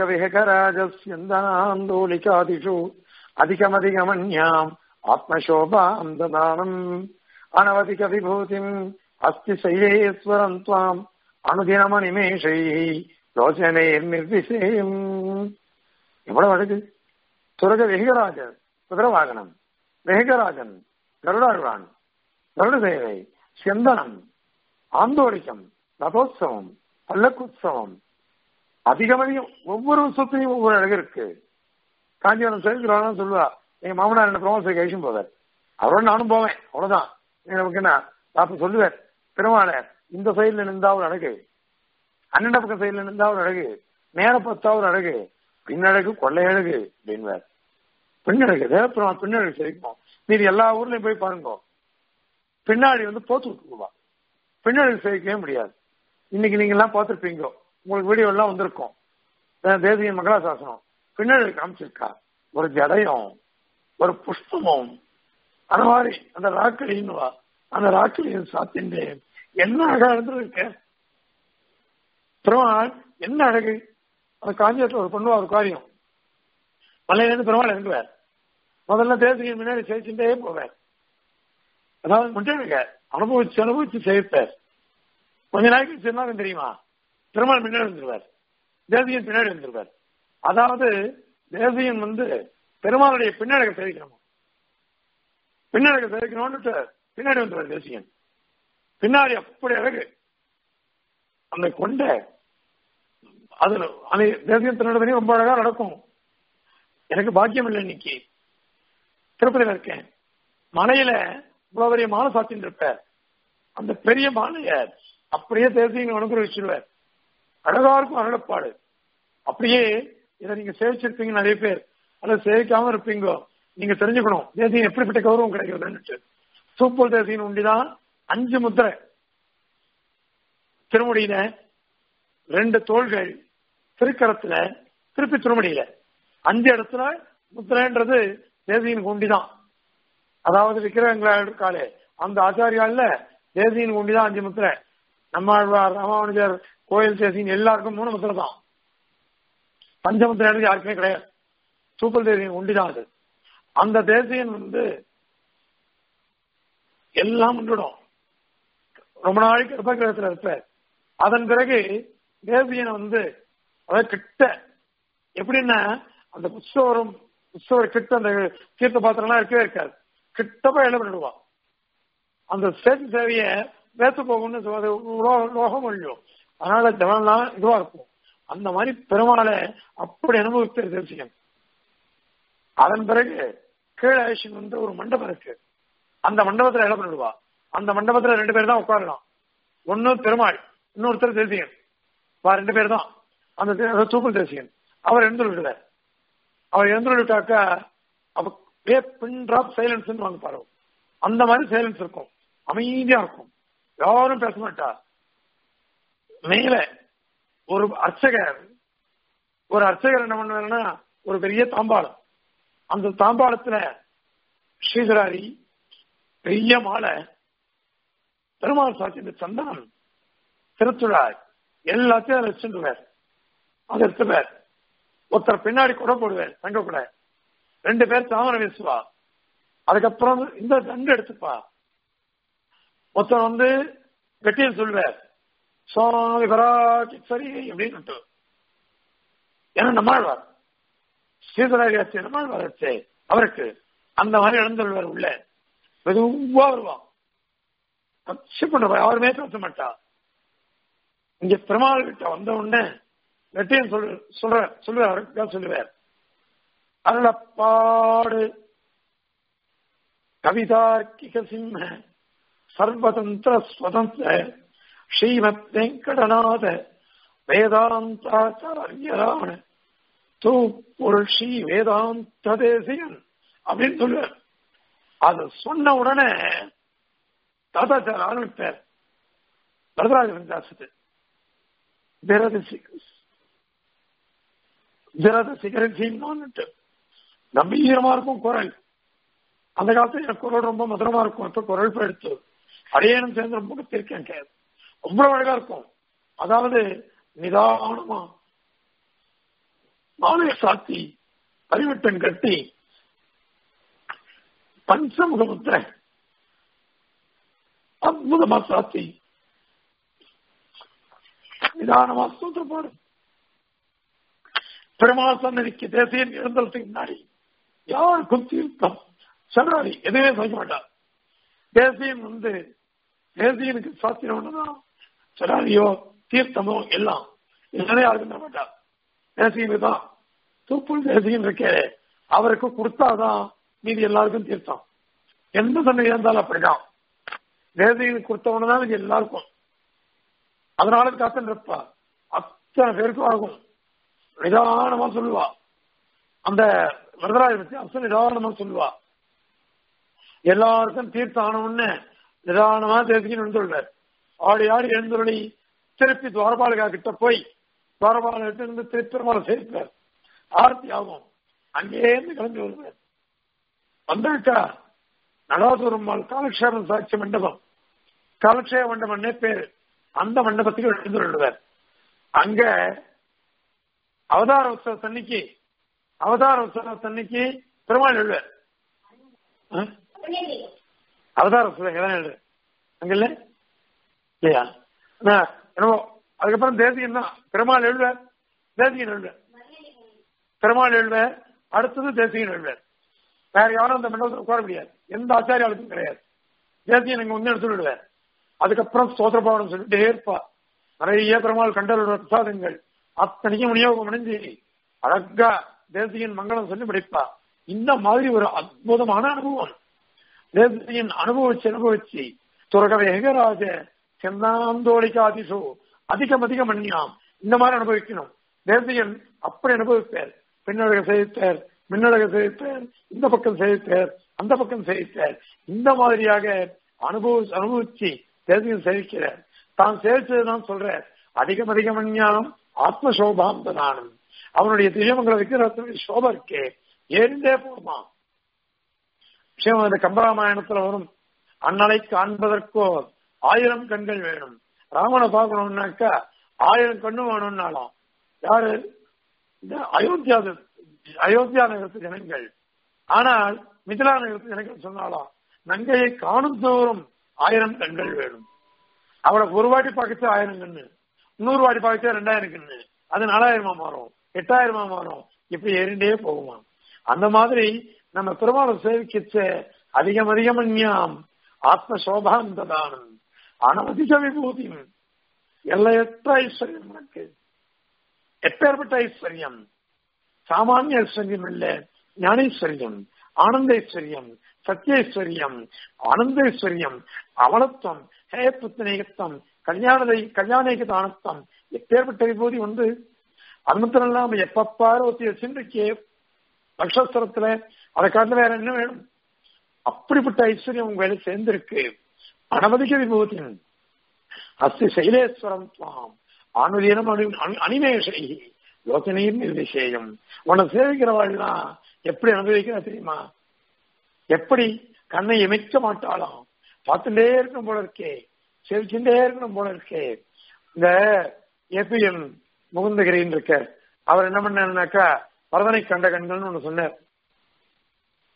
விகராஜஸ்யந்தாந்தோலிகாதிஷு அதிகமதிகமன்யாம் ஆத்மசோபாம் ததானம் அனவதிக விபூதிம் அஸ்தி சைலேஸ்வரம் துவாம் அனுதினமணிமேஷை லோச்சனே நிர்விசேயம் எவ்வளவு அழகு துரக வெகராஜர் குதிரவாகனம் வெகராஜன் கருடாழ்வான் கருட சேவை செந்தனம் ஆந்தோலிக்கம் ரதோத்சவம் பல்லக்குத்சவம் அதிகம் அதிகம் ஒவ்வொரு உற்சவத்திலையும் ஒவ்வொரு அழகு இருக்கு காஞ்சிபுரம் சேர்க்கிறான்னு சொல்லுவா எங்க மாமனார் என்ன பிரமோசை கழிச்சும் போவார் அவரோட நானும் போவேன் அவ்வளவுதான் எனக்கு என்ன அப்ப சொல்லுவார் பெருமாள இந்த சைடுல நின்றா ஒரு அழகு அண்ணன் பக்கம் சைடுல நின்றா ஒரு அழகு நேர பத்தா ஒரு அழகு பின்னழகு கொள்ளை அழகு அப்படின்வார் பின்னழகு தேவப்பெருமாள் பின்னழகு சரிக்கும் மீதி எல்லா ஊர்லயும் போய் பாருங்க பின்னாடி வந்து போத்து விட்டுருவா பின்னழகு சேவிக்கவே முடியாது இன்னைக்கு நீங்க எல்லாம் பார்த்திருப்பீங்க உங்களுக்கு வீடியோ எல்லாம் வந்திருக்கும் தேசிய மங்களாசாசனம் பின்னழகு காமிச்சிருக்கா ஒரு ஜடையும் ஒரு புஷ்பமும் அந்த மாதிரி அந்த ராக்கடின்னு அந்த ராக்கடியின் சாத்தின்னு என்ன அழகா இருந்திருக்க பெருமாள் என்ன அழகு அந்த காஞ்சியத்தில் ஒரு பண்ணுவா ஒரு காரியம் மலையிலிருந்து பெருமாள் இறங்குவார் முதல்ல தேசியின் முன்னாடி சேர்ச்சுட்டே போவார் அதாவது முட்டேங்க அனுபவிச்சு அனுபவிச்சு சேர்ப்பார் கொஞ்ச நாளைக்கு சொன்னாங்க தெரியுமா பெருமாள் முன்னாடி வந்துருவார் தேசியன் பின்னாடி வந்துருவார் அதாவது தேசியன் வந்து பெருமாளுடைய பின்னழக தெரிவிக்கணும் பின்னழக தெரிவிக்கணும்னு பின்னாடி வந்துருவார் தேசியன் பின்னாடி அப்படி அழகு அந்த கொண்ட அது அந்த தேசியம் திருநடனே ரொம்ப அழகா நடக்கும் எனக்கு பாக்கியம் இல்லை இன்னைக்கு திருப்பதியில இருக்கேன் மலையில இவ்வளவு பெரிய மாலை சாத்தின்னு இருப்பார் அந்த பெரிய மாலைய அப்படியே தேசியம் அனுகிரகிச்சிருவார் அழகா இருக்கும் அருளப்பாடு அப்படியே இதை நீங்க சேவிச்சிருப்பீங்க நிறைய பேர் அல்லது சேவிக்காம இருப்பீங்க நீங்க தெரிஞ்சுக்கணும் தேசியம் எப்படிப்பட்ட கௌரவம் கிடைக்கிறதுன்னு சூப்பர் தேசியம் உண்டிதான் அஞ்சு முத்திரை திருமுடியில ரெண்டு தோள்கள் திருக்கரத்துல திருப்பி திருமுடியில அஞ்சு இடத்துல முத்திரைன்றது தேசியின் குண்டிதான் அதாவது விக்கிரகங்களா இருக்காளே அந்த ஆச்சாரியால தேசியின் குண்டிதான் அஞ்சு முத்திரை நம்மாழ்வார் ராமானுஜர் கோயில் தேசியின் எல்லாருக்கும் மூணு முத்திரை தான் பஞ்சமுத்திரை யாருக்குமே கிடையாது சூப்பர் தேசியின் உண்டிதான் அது அந்த தேசியன் வந்து எல்லாம் முன்னிடும் ரொம்ப நாளைக்கு கர்ப்பகிரகத்தில் இருப்பார் அதன் பிறகு தேசியனை வந்து அதாவது கிட்ட எப்படின்னா அந்த புஷ்பவரும் புஷ்பவர் கிட்ட அந்த தீர்த்த பாத்திரம்லாம் இருக்கவே இருக்காது கிட்ட போய் இடம் பண்ணிடுவா அந்த சேத்து சேவைய வேத்து போகும்னு லோகம் ஒழியும் அதனால ஜனம்லாம் இதுவா இருக்கும் அந்த மாதிரி பெருமாளை அப்படி அனுபவித்து தேசியம் அதன் பிறகு கீழே ஐஷன் வந்து ஒரு மண்டபம் இருக்கு அந்த மண்டபத்துல இடம் பண்ணிடுவா அந்த மண்டபத்துல ரெண்டு பேர் தான் உட்காரலாம் ஒன்னு பெருமாள் இன்னொருத்தர் தேசியன் வா ரெண்டு பேர் தான் அந்த தூக்கல் தேசியன் அவர் எழுந்து விடுவார் அவர் எழுந்து விட்டாக்கா அப்ப பின் டிராப் சைலன்ஸ் வாங்க பாரு அந்த மாதிரி சைலன்ஸ் இருக்கும் அமைதியா இருக்கும் யாரும் பேச மாட்டா மேல ஒரு அர்ச்சகர் ஒரு அர்ச்சகர் என்ன பண்ணுவாருன்னா ஒரு பெரிய தாம்பாளம் அந்த தாம்பாளத்துல ஸ்ரீதராரி பெரிய மாலை பெருமாள் சாட்சி சந்தனம் திருத்துழாய் எல்லாத்தையும் அதை வச்சுருவார் அதை எடுத்துவார் ஒருத்தர் பின்னாடி கூட போடுவார் தங்க கூட ரெண்டு பேர் தாமரை வீசுவா அதுக்கப்புறம் இந்த தண்டு எடுத்துப்பா மொத்தம் வந்து வெட்டியன் சொல்றார் சுவாமி பராக்கி சரி அப்படின்னு ஏன்னா நம்மாழ்வார் ஸ்ரீதராஜாச்சி நம்மாழ்வார் ஆச்சே அவருக்கு அந்த மாதிரி இழந்துள்ளார் உள்ள மெதுவா வருவான் பண்ணுவார் அவருமே பேச மாட்டா இங்க பெருமாள் கிட்ட வந்த உடனே வெட்டியன் சொல் சொல்ற சொல்லுவார் அவருக்கு சொல்லுவார் அருளப்பாடு கவிதார்க்கிக சிம்ம சர்வதந்திர ஸ்வதந்திர ஸ்ரீமத் வெங்கடநாத வேதாந்தாச்சாரியரான தூப்பொருள் ஸ்ரீ வேதாந்த தேசியன் அப்படின்னு சொல்லுவார் அது சொன்ன உடனே தாத்தாச்சார் ஆரம்பிப்பார் வரதராஜ விந்தாசத்து விரத விரத சிகரட்சின்னு கம்பீரமா இருக்கும் குரல் அந்த காலத்துல எனக்கு குரல் ரொம்ப மதுரமா இருக்கும் இப்ப குரல் எடுத்து அடையனும் சேர்ந்து ரொம்ப கத்திருக்கேன் கேது அவ்வளவு அழகா இருக்கும் அதாவது நிதானமா மாலை சாத்தி பரிவட்டம் கட்டி பஞ்சமுகமுத்திர அற்புதமா சாத்தி நிதானமா சூத்திரப்பாடு பெருமாள் சன்னதிக்கு தேசியம் இருந்ததுக்கு முன்னாடி யாருக்கும் தீர்த்தம் சொல்றாரு எதுவுமே சொல்ல மாட்டார் தேசியம் வந்து தேசியனுக்கு சாத்திரம் ஒண்ணுதான் சொல்லாரியோ தீர்த்தமோ எல்லாம் எல்லாமே யாருக்கும் தர மாட்டார் தேசியனுக்கு தான் தூப்புள் தேசியம் இருக்கே அவருக்கு கொடுத்தாதான் மீதி எல்லாருக்கும் தீர்த்தம் எந்த சன்னதி இருந்தாலும் அப்படிதான் தேசியனுக்கு கொடுத்தவனதான் இது எல்லாருக்கும் அதனால காத்துன்னு இருப்பா அத்தனை பேருக்கும் ஆகும் நிதானமா சொல்லுவா அந்த வரதராஜ பத்தி அசல் நிதானமா சொல்லுவா எல்லாருக்கும் தீர்த்தம் ஆனவுடனே நிதானமா தேசிக்கணும் எழுந்துள்ளார் ஆடி ஆடி எழுந்துள்ளி திருப்பி துவாரபாலகா கிட்ட போய் துவாரபால கிட்ட இருந்து திருப்பெருமாள் சேர்ப்பார் ஆர்த்தி ஆகும் அங்கேருந்து கிளம்பி வருவார் வந்தாக்கா நடாசுரம்மாள் காலக்ஷேபம் சாட்சி மண்டபம் காலக்ஷேப மண்டபம்னே பேரு அந்த மண்டபத்துக்கு எழுந்து விடுவார் அங்க அவதார உற்சவத்தன்னைக்கு அவதார உற்சவத்தன்னைக்கு பெருமாள் எழுவார் அவதார உற்சவம் தான் எழுது அங்க இல்ல இல்லையா என்னமோ அதுக்கப்புறம் தேசியம் தான் பெருமாள் எழுவார் தேசியன் எழுவார் பெருமாள் எழுவார் அடுத்தது தேசியன் எழுவார் வேற யாரும் அந்த மண்டபத்தில் உட்கார முடியாது எந்த ஆச்சாரியாளுக்கும் கிடையாது தேசியன் இங்க வந்து எடுத்து விடுவார் அதுக்கப்புறம் ஸ்தோத்திர பாவனம் சொல்லிட்டே இருப்பா நிறைய பெருமாள் கண்டலோட பிரசாதங்கள் அத்தனையும் விநியோகம் அடைஞ்சு அழகா தேசியன் மங்களம் சொல்லி முடிப்பா இந்த மாதிரி ஒரு அற்புதமான அனுபவம் தேசியன் அனுபவிச்சு அனுபவிச்சு துறக வேகராஜ செந்தாந்தோழிகாதிசோ அதிகம் அதிகம் மன்னியாம் இந்த மாதிரி அனுபவிக்கணும் தேசியன் அப்படி அனுபவிப்பார் பின்னழக செய்தார் மின்னழக செய்தார் இந்த பக்கம் செய்தார் அந்த பக்கம் செய்தார் இந்த மாதிரியாக அனுபவ அனுபவிச்சு தேசியம் சேவிக்கிறார் தான் சேவிச்சதுதான் சொல்ற அதிகம் அதிகம் ஞானம் ஆத்மசோபாம் பிரதானம் அவனுடைய திரியமங்கல விக்கிரகத்தினுடைய சோபம் இருக்கே ஏறிண்டே போகுமா விஷயம் அந்த கம்பராமாயணத்துல வரும் அண்ணலை காண்பதற்கோ ஆயிரம் கண்கள் வேணும் ராமனை பார்க்கணும்னாக்கா ஆயிரம் கண்ணு வேணும்னாலும் யாரு இந்த அயோத்தியா அயோத்தியா நகரத்து ஜனங்கள் ஆனால் மிதிலா நகரத்து ஜனங்கள் சொன்னாலும் நங்கையை காணும் தோறும் ஆயிரம் கண்கள் வேணும் அவளை ஒரு வாட்டி பார்க்கச்சு ஆயிரம் கண்ணு நூறு வாட்டி பார்க்கச்சா ரெண்டாயிரம் கண்ணு அது நாலாயிரமா மாறும் எட்டாயிரமா மாறும் இப்படி ஏறிண்டே போகுமா அந்த மாதிரி நம்ம பெருமாளை சேவிக்கிச்ச அதிகம் அதிகம் ஞாம் ஆத்ம சோபாந்ததானம் அனவதிக விபூதியும் எல்லையற்ற ஐஸ்வர்யம் உனக்கு எப்பேற்பட்ட ஐஸ்வர்யம் சாமானிய ஐஸ்வர்யம் இல்ல ஞானேஸ்வரியம் ஆனந்தேஸ்வரியம் சத்தியேஸ்வரியம் ஆனந்தேஸ்வரியம் அவலத்துவம் ஹேயப்புத்தனேகத்தம் கல்யாணதை கல்யாணேக தானத்தம் எப்பேற்பட்ட விபூதி வந்து அது மாத்திரம் இல்லாம எப்பப்பாரு ஒத்தி வச்சுருக்கே நட்சத்திரத்துல அதை காட்டில வேற என்ன வேணும் அப்படிப்பட்ட ஐஸ்வர்யம் உங்க வேலை சேர்ந்திருக்கு அனவதிக விபூதி அஸ்தி சைலேஸ்வரம் துவாம் ஆணுதீனம் அனிமேஷை யோசனையும் நிர்விசேயம் உன்னை சேவிக்கிறவாள்லாம் எப்படி அனுபவிக்கிறா தெரியுமா எப்படி கண்ணை இமைக்க மாட்டாளாம் பார்த்துட்டே இருக்கணும் போல இருக்கே செவிச்சுட்டே இருக்கணும் போல இருக்கே இந்த ஏபிஎம் முகுந்தகிரின்னு இருக்க அவர் என்ன பண்ணாருனாக்கா பரதனை கண்ட கண்கள்னு ஒண்ணு சொன்னார்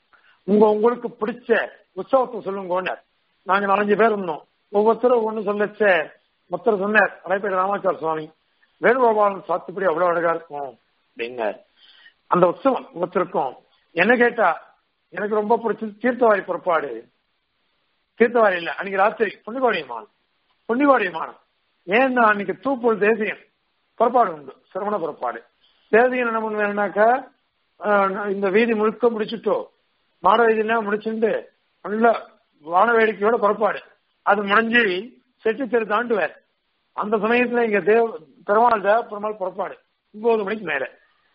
உங்க உங்களுக்கு பிடிச்ச உற்சவத்தை சொல்லுங்க நாங்க நாலஞ்சு பேர் இருந்தோம் ஒவ்வொருத்தரும் ஒண்ணு சொல்லச்ச மொத்தர் சொன்னார் அடைப்பேட் ராமாச்சார சுவாமி வேணுகோபாலன் சாத்துப்படி அவ்வளவு அழகா இருக்கும் அப்படின்னார் அந்த உற்சவம் ஒருத்தருக்கும் என்ன கேட்டா எனக்கு ரொம்ப பிடிச்சது தீர்த்தவாரி புறப்பாடு தீர்த்தவாரி இல்ல அன்னைக்கு ராத்திரி புண்ணிகோடியமானம் புண்ணிகோடியமானம் ஏன்னா அன்னைக்கு தூப்பூர் தேசியம் புறப்பாடு உண்டு சிரவண புறப்பாடு தேசியம் என்ன பண்ணுவேன்னாக்கா இந்த வீதி முழுக்க முடிச்சுட்டோ மாட வீதியெல்லாம் முடிச்சுட்டு நல்ல வான வேடிக்கையோட புறப்பாடு அது முடிஞ்சு செட்டி தெரு தாண்டுவார் அந்த சமயத்துல இங்க தேவ பெருமாள் தேவ பெருமாள் புறப்பாடு ஒன்பது மணிக்கு மேல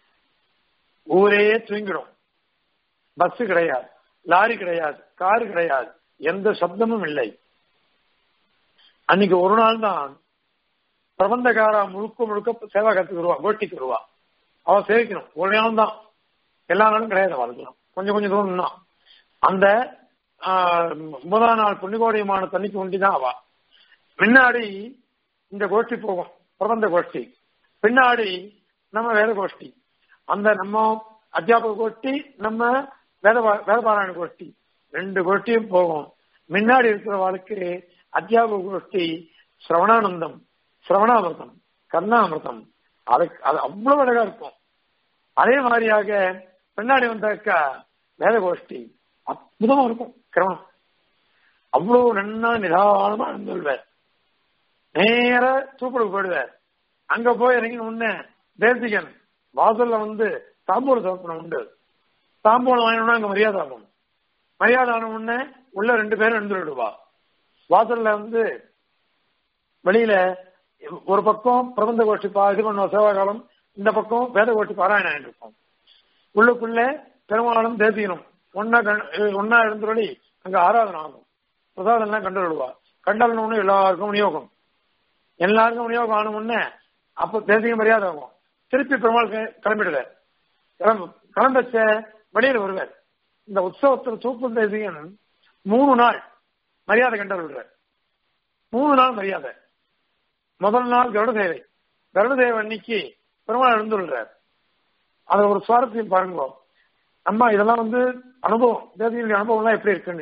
ஊரே தூங்கிடும் பஸ் கிடையாது லாரி கிடையாது காரு கிடையாது எந்த சப்தமும் இல்லை அன்னைக்கு ஒரு நாள் தான் பிரபந்தகாரா முழுக்க முழுக்க சேவா கத்துக்கு வருவா கோட்டிக்கு வருவா அவ சேவிக்கணும் ஒரு நாள் தான் எல்லா நாளும் கிடையாது அவளுக்குலாம் கொஞ்சம் கொஞ்சம் தூரம் தான் அந்த முதல் நாள் புண்ணிகோடியமான தண்ணிக்கு ஒண்டி தான் அவா பின்னாடி இந்த கோஷ்டி போகும் பிரபந்த கோஷ்டி பின்னாடி நம்ம வேத கோஷ்டி அந்த நம்ம அத்தியாபக கோஷ்டி நம்ம வேத வேதபாராயண கோஷ்டி ரெண்டு கோஷ்டியும் போகும் முன்னாடி இருக்கிறவாளுக்கு அத்தியாபக கோஷ்டி சிரவணானந்தம் சிரவணாமிர்தம் கர்ணாமிர்தம் அது அது அவ்வளவு அழகா இருக்கும் அதே மாதிரியாக பின்னாடி வந்தாக்கா வேத கோஷ்டி அற்புதமா இருக்கும் கிரமம் அவ்வளவு நன்னா நிதானமா இருந்துள்வார் நேர தூப்பலுக்கு போயிடுவார் அங்க போய் இறங்கி உடனே தேசிகன் வாசல்ல வந்து தாம்பூல சமர்ப்பணம் உண்டு தாம்பூலம் வாங்கினோம்னா அங்க மரியாதை ஆகும் மரியாதை ஆன உடனே உள்ள ரெண்டு பேரும் எழுந்து விடுவா வாசல்ல வந்து வெளியில ஒரு பக்கம் பிரபந்த கோஷ்டி பா இது பண்ணுவோம் சேவாகாலம் இந்த பக்கம் வேத கோஷ்டி பாராயணம் இருக்கும் உள்ளுக்குள்ள பெருமாளும் தேசியனும் ஒன்னா ஒன்னா எழுந்துருளி அங்க ஆராதனை ஆகும் பிரசாதம் எல்லாம் கண்டு விடுவா கண்டலன்னு எல்லாருக்கும் விநியோகம் எல்லாருக்கும் விநியோகம் ஆன உடனே அப்ப தேசிய மரியாதை ஆகும் திருப்பி பெருமாள் கிளம்பிடுவார் கிளம்பச்ச வெளியில வருவார் இந்த உற்சவத்தில் தூப்பு தேசியன் மூணு நாள் மரியாதை கண்டு விடுறார் மூணு நாள் மரியாதை முதல் நாள் கருட சேவை கருட சேவை அன்னைக்கு பெருமாள் எழுந்துள்ளார் அது ஒரு சுவாரஸ்யம் பாருங்க அம்மா இதெல்லாம் வந்து அனுபவம் தேசிய அனுபவம்லாம் எப்படி இருக்குன்னு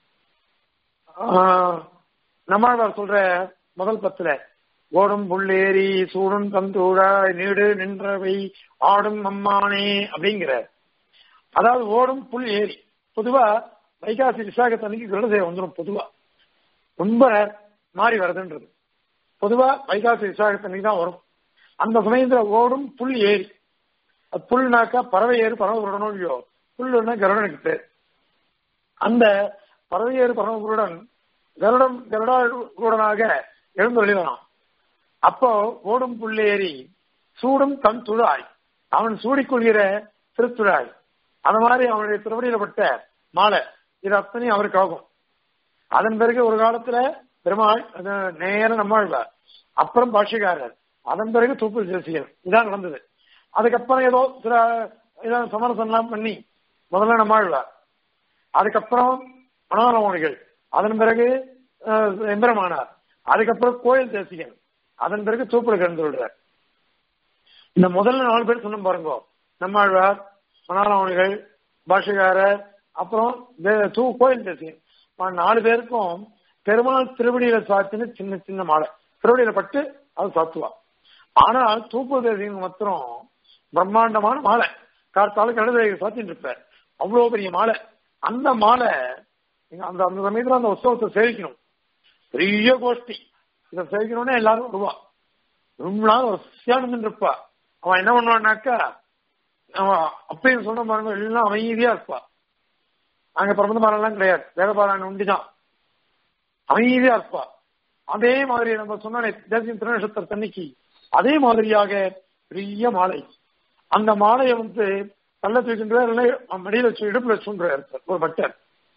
நம்மாழ்வார் சொல்ற முதல் பத்துல ஓடும் புள்ளேரி சூடும் தந்தூழாய் நீடு நின்றவை ஆடும் அம்மானே அப்படிங்கிற அதாவது ஓடும் புல் ஏரி பொதுவா வைகாசி விசாகத்தன்னைக்கு கருட சேவை வந்துடும் பொதுவா ரொம்ப மாறி வருதுன்றது பொதுவா வைகாசி விசாகத்தன்னைக்கு தான் வரும் அந்த சமயத்துல ஓடும் புல் ஏரி புல்னாக்கா பறவை ஏறு பறவை விடணும் இல்லையோ புல்லுன்னா கருடனுக்கு பேர் அந்த பறவை ஏறு பறவை குருடன் கருடம் கருடாகுடனாக எழுந்து வெளிவனான் அப்போ ஓடும் புள்ளேறி சூடும் தன் துழாய் அவன் சூடிக்கொள்கிற திருத்துழாய் அந்த மாதிரி அவனுடைய திருவடியிலப்பட்ட மாலை இது அத்தனையும் அவருக்கு ஆகும் அதன் பிறகு ஒரு காலத்துல பெருமாள் நேரம் நம்மாழ்வார் அப்புறம் பாஷிகாரர் அதன் பிறகு தூப்பு தேசியர் இதான் நடந்தது அதுக்கப்புறம் ஏதோ சில ஏதோ சமரசம் எல்லாம் பண்ணி முதல்ல நம்மாழ்வார் அதுக்கப்புறம் மனோரமணிகள் அதன் பிறகு எம்பெருமானார் அதுக்கப்புறம் கோயில் தேசிகன் அதன் பிறகு தூப்புல கலந்து விடுறார் இந்த முதல்ல நாலு பேர் சொன்ன பாருங்க நம்மாழ்வார் மனோரமணிகள் பாஷகாரர் அப்புறம் தூ கோயில் தேசிகன் நாலு பேருக்கும் பெருமாள் திருவடியில சாத்தின்னு சின்ன சின்ன மாலை திருவடியில பட்டு அது சாத்துவா ஆனால் தூப்பு தேசிகன் மாத்திரம் பிரம்மாண்டமான மாலை கார்த்தால கழுதை சாத்தின்னு இருப்பார் அவ்வளவு பெரிய மாலை அந்த மாலை அந்த அந்த சமயத்துல அந்த உற்சவத்தை சேவிக்கணும் பெரிய கோஷ்டி இதை சேவிக்கணும்னே எல்லாரும் வருவா ரொம்ப நாள் வரிசையானு இருப்பா அவன் என்ன பண்ணுவான்னாக்கா அவன் அப்பயும் சொன்ன பாருங்க எல்லாம் அமைதியா இருப்பா அங்க பிரபந்த பாராயணம் கிடையாது வேத பாராயணம் உண்டிதான் அமைதியா இருப்பா அதே மாதிரி நம்ம சொன்ன தேசியம் திருநட்சத்திர தன்னைக்கு அதே மாதிரியாக பெரிய மாலை அந்த மாலையை வந்து தள்ள தூக்கின்றார் மடியில வச்சு இடுப்புல வச்சுன்றார் ஒரு பட்டர்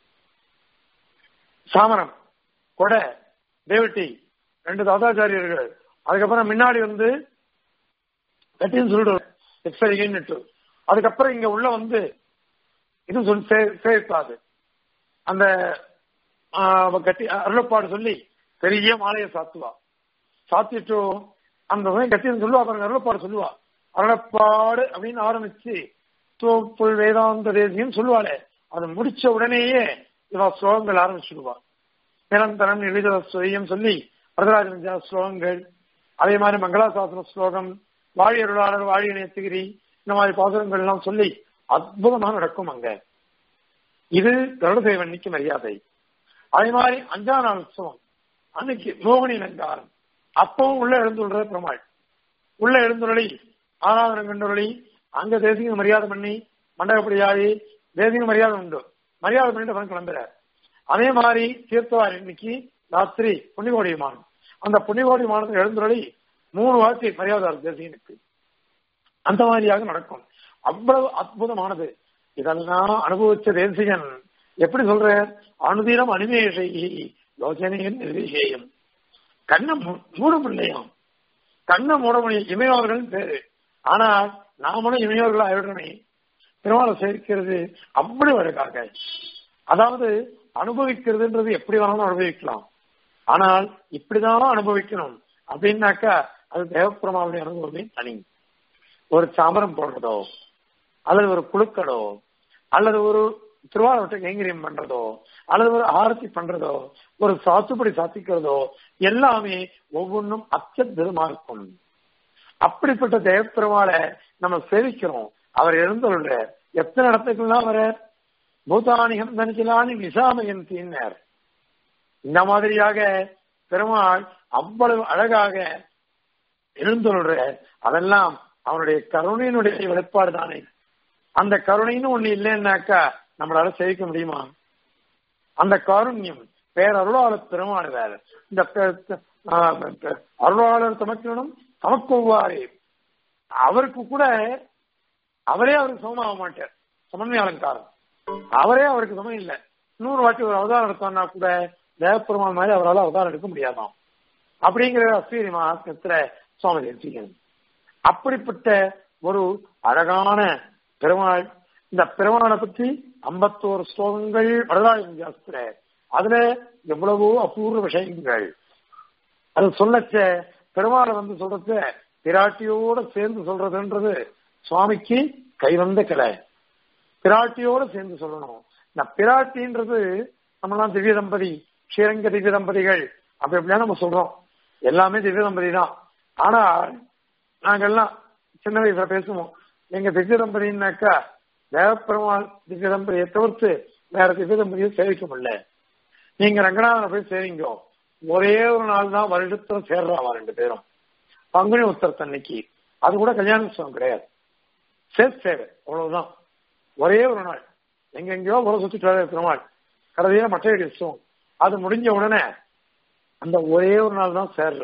சாமரம் கொடை தேவட்டி ரெண்டு தாதாச்சாரியர்கள் அதுக்கப்புறம் முன்னாடி வந்து கட்டின்னு சொல்லிடுவார் எக்ஸரிகைன்னு அதுக்கப்புறம் இங்க உள்ள வந்து இது சொல்லி சேர்த்தாது அந்த கட்டி அருளப்பாடு சொல்லி பெரிய மாலையை சாத்துவா சாத்திட்டு அந்த சமயம் கட்டின்னு சொல்லுவா அப்புறம் அருளப்பாடு சொல்லுவா அருளப்பாடு அப்படின்னு ஆரம்பிச்சு தோப்புள் வேதாந்த தேசியம் சொல்லுவாளே அது முடிச்ச உடனேயே இவ ஸ்லோகங்கள் ஆரம்பிச்சுடுவா நிரந்தரம் எளித சுயம் சொல்லி வரதராஜ ஸ்லோகங்கள் அதே மாதிரி மங்களாசாசன ஸ்லோகம் வாழி அருளாளர் வாழி இணையத்துகிரி இந்த மாதிரி பாசுரங்கள் எல்லாம் சொல்லி அற்புதமா நடக்கும் அங்க இது கருடதேவன்னிக்கு மரியாதை அதே மாதிரி அஞ்சாம் நாள் உற்சவம் அன்னைக்கு மோகனி அலங்காரம் அப்பவும் உள்ள எழுந்துள்ள பெருமாள் உள்ள எழுந்துள்ளி ஆராதனை கண்டுள்ளி அங்க தேசிக மரியாதை பண்ணி மண்டபப்படியாடி தேசிக மரியாதை உண்டு மரியாதை பண்ணிட்டு அவன் கிளம்புறார் அதே மாதிரி தீர்த்தவாரி இன்னைக்கு ராத்திரி புண்ணிகோடி விமானம் அந்த புண்ணிகோடி விமானத்தில் எழுந்துள்ளி மூணு வார்த்தை மரியாதை தேசிகனுக்கு அந்த மாதிரியாக நடக்கும் அவ்வளவு அற்புதமானது இதெல்லாம் அனுபவிச்ச தேசிகன் எப்படி சொல்ற அனுதினம் அனிமேஷை யோசனையின் நிர்விஷேயம் கண்ணை மூட முடியும் கண்ணை மூட முடியும் இமையோர்கள் பேரு ஆனால் நாமளும் இமையோர்கள் ஆயிடுறோமே பெருமாளை சேர்க்கிறது அப்படி அழகாக அதாவது அனுபவிக்கிறதுன்றது எப்படி வேணாலும் அனுபவிக்கலாம் ஆனால் இப்படிதான் அனுபவிக்கணும் அப்படின்னாக்கா அது தேவப்பிரமாவுடைய அனுபவமே தனி ஒரு சாமரம் போடுறதோ அல்லது ஒரு குழுக்களோ அல்லது ஒரு திருவாரூட்டை கைங்கரியம் பண்றதோ அல்லது ஒரு ஆரத்தி பண்றதோ ஒரு சாத்துப்படி சாத்திக்கிறதோ எல்லாமே ஒவ்வொன்றும் அத்தியுதமா இருக்கும் அப்படிப்பட்ட தேவப்பெருமாளை நம்ம சேவிக்கிறோம் அவர் எழுந்துள்ள எத்தனை இடத்துக்குலாம் வர பூதானிகம் தனிக்கலானி விசாமயன் தீனர் இந்த மாதிரியாக பெருமாள் அவ்வளவு அழகாக எழுந்துள்ள அதெல்லாம் அவனுடைய கருணையினுடைய வெளிப்பாடு தானே அந்த கருணைன்னு ஒண்ணு இல்லைன்னாக்கா நம்மளால சேவிக்க முடியுமா அந்த காருண்யம் பேரருளாளர் பெருமாள் வேற இந்த அருளாளர் தமக்கணும் தமக்குவாரே அவருக்கு கூட அவரே அவருக்கு சமமாக மாட்டார் சமன்மை அலங்காரம் அவரே அவருக்கு சமம் இல்லை நூறு வாட்டி ஒரு அவதாரம் எடுத்தோம்னா கூட தேவப்பெருமாள் மாதிரி அவரால் அவதாரம் எடுக்க முடியாதாம் அப்படிங்கிற அஸ்வீரி மகாத்மத்துல சுவாமி தேசிகன் அப்படிப்பட்ட ஒரு அழகான பெருமாள் இந்த பெருமாளை பத்தி ஐம்பத்தோரு ஸ்லோகங்கள் வரலாறு ஜாஸ்திர அதுல எவ்வளவோ அபூர்வ விஷயங்கள் அது சொல்லச்ச பெருமாளை வந்து சொல்றது பிராட்டியோட சேர்ந்து சொல்றதுன்றது சுவாமிக்கு கைவந்த கிளை பிராட்டியோட சேர்ந்து சொல்லணும் இந்த பிராட்டின்றது நம்மலாம் திவ்ய தம்பதி ஸ்ரீரங்க திவ்ய தம்பதிகள் அப்படி எப்படியா நம்ம சொல்றோம் எல்லாமே திவ்ய தம்பதி தான் ஆனால் நாங்கெல்லாம் சின்ன வயசுல பேசுவோம் எங்க திவ்ய தம்பதினாக்கா தேவப்பெருமாள் திவ்ய தம்பதியை தவிர்த்து வேற திவ்ய தம்பதியை சேவிக்க முடியல நீங்க ரங்கநாதனை போய் சேவிங்கோ ஒரே ஒரு நாள் தான் வருடத்துல சேர்றாவா ரெண்டு பேரும் பங்குனி உத்தரத்தன்னைக்கு அது கூட கல்யாண உற்சவம் கிடையாது சேர் சேவை அவ்வளவுதான் ஒரே ஒரு நாள் எங்க எங்கேயோ உர சுத்திட்டு பெருமாள் கடைசியில மட்டையடி உற்சவம் அது முடிஞ்ச உடனே அந்த ஒரே ஒரு நாள் தான் சேர்ற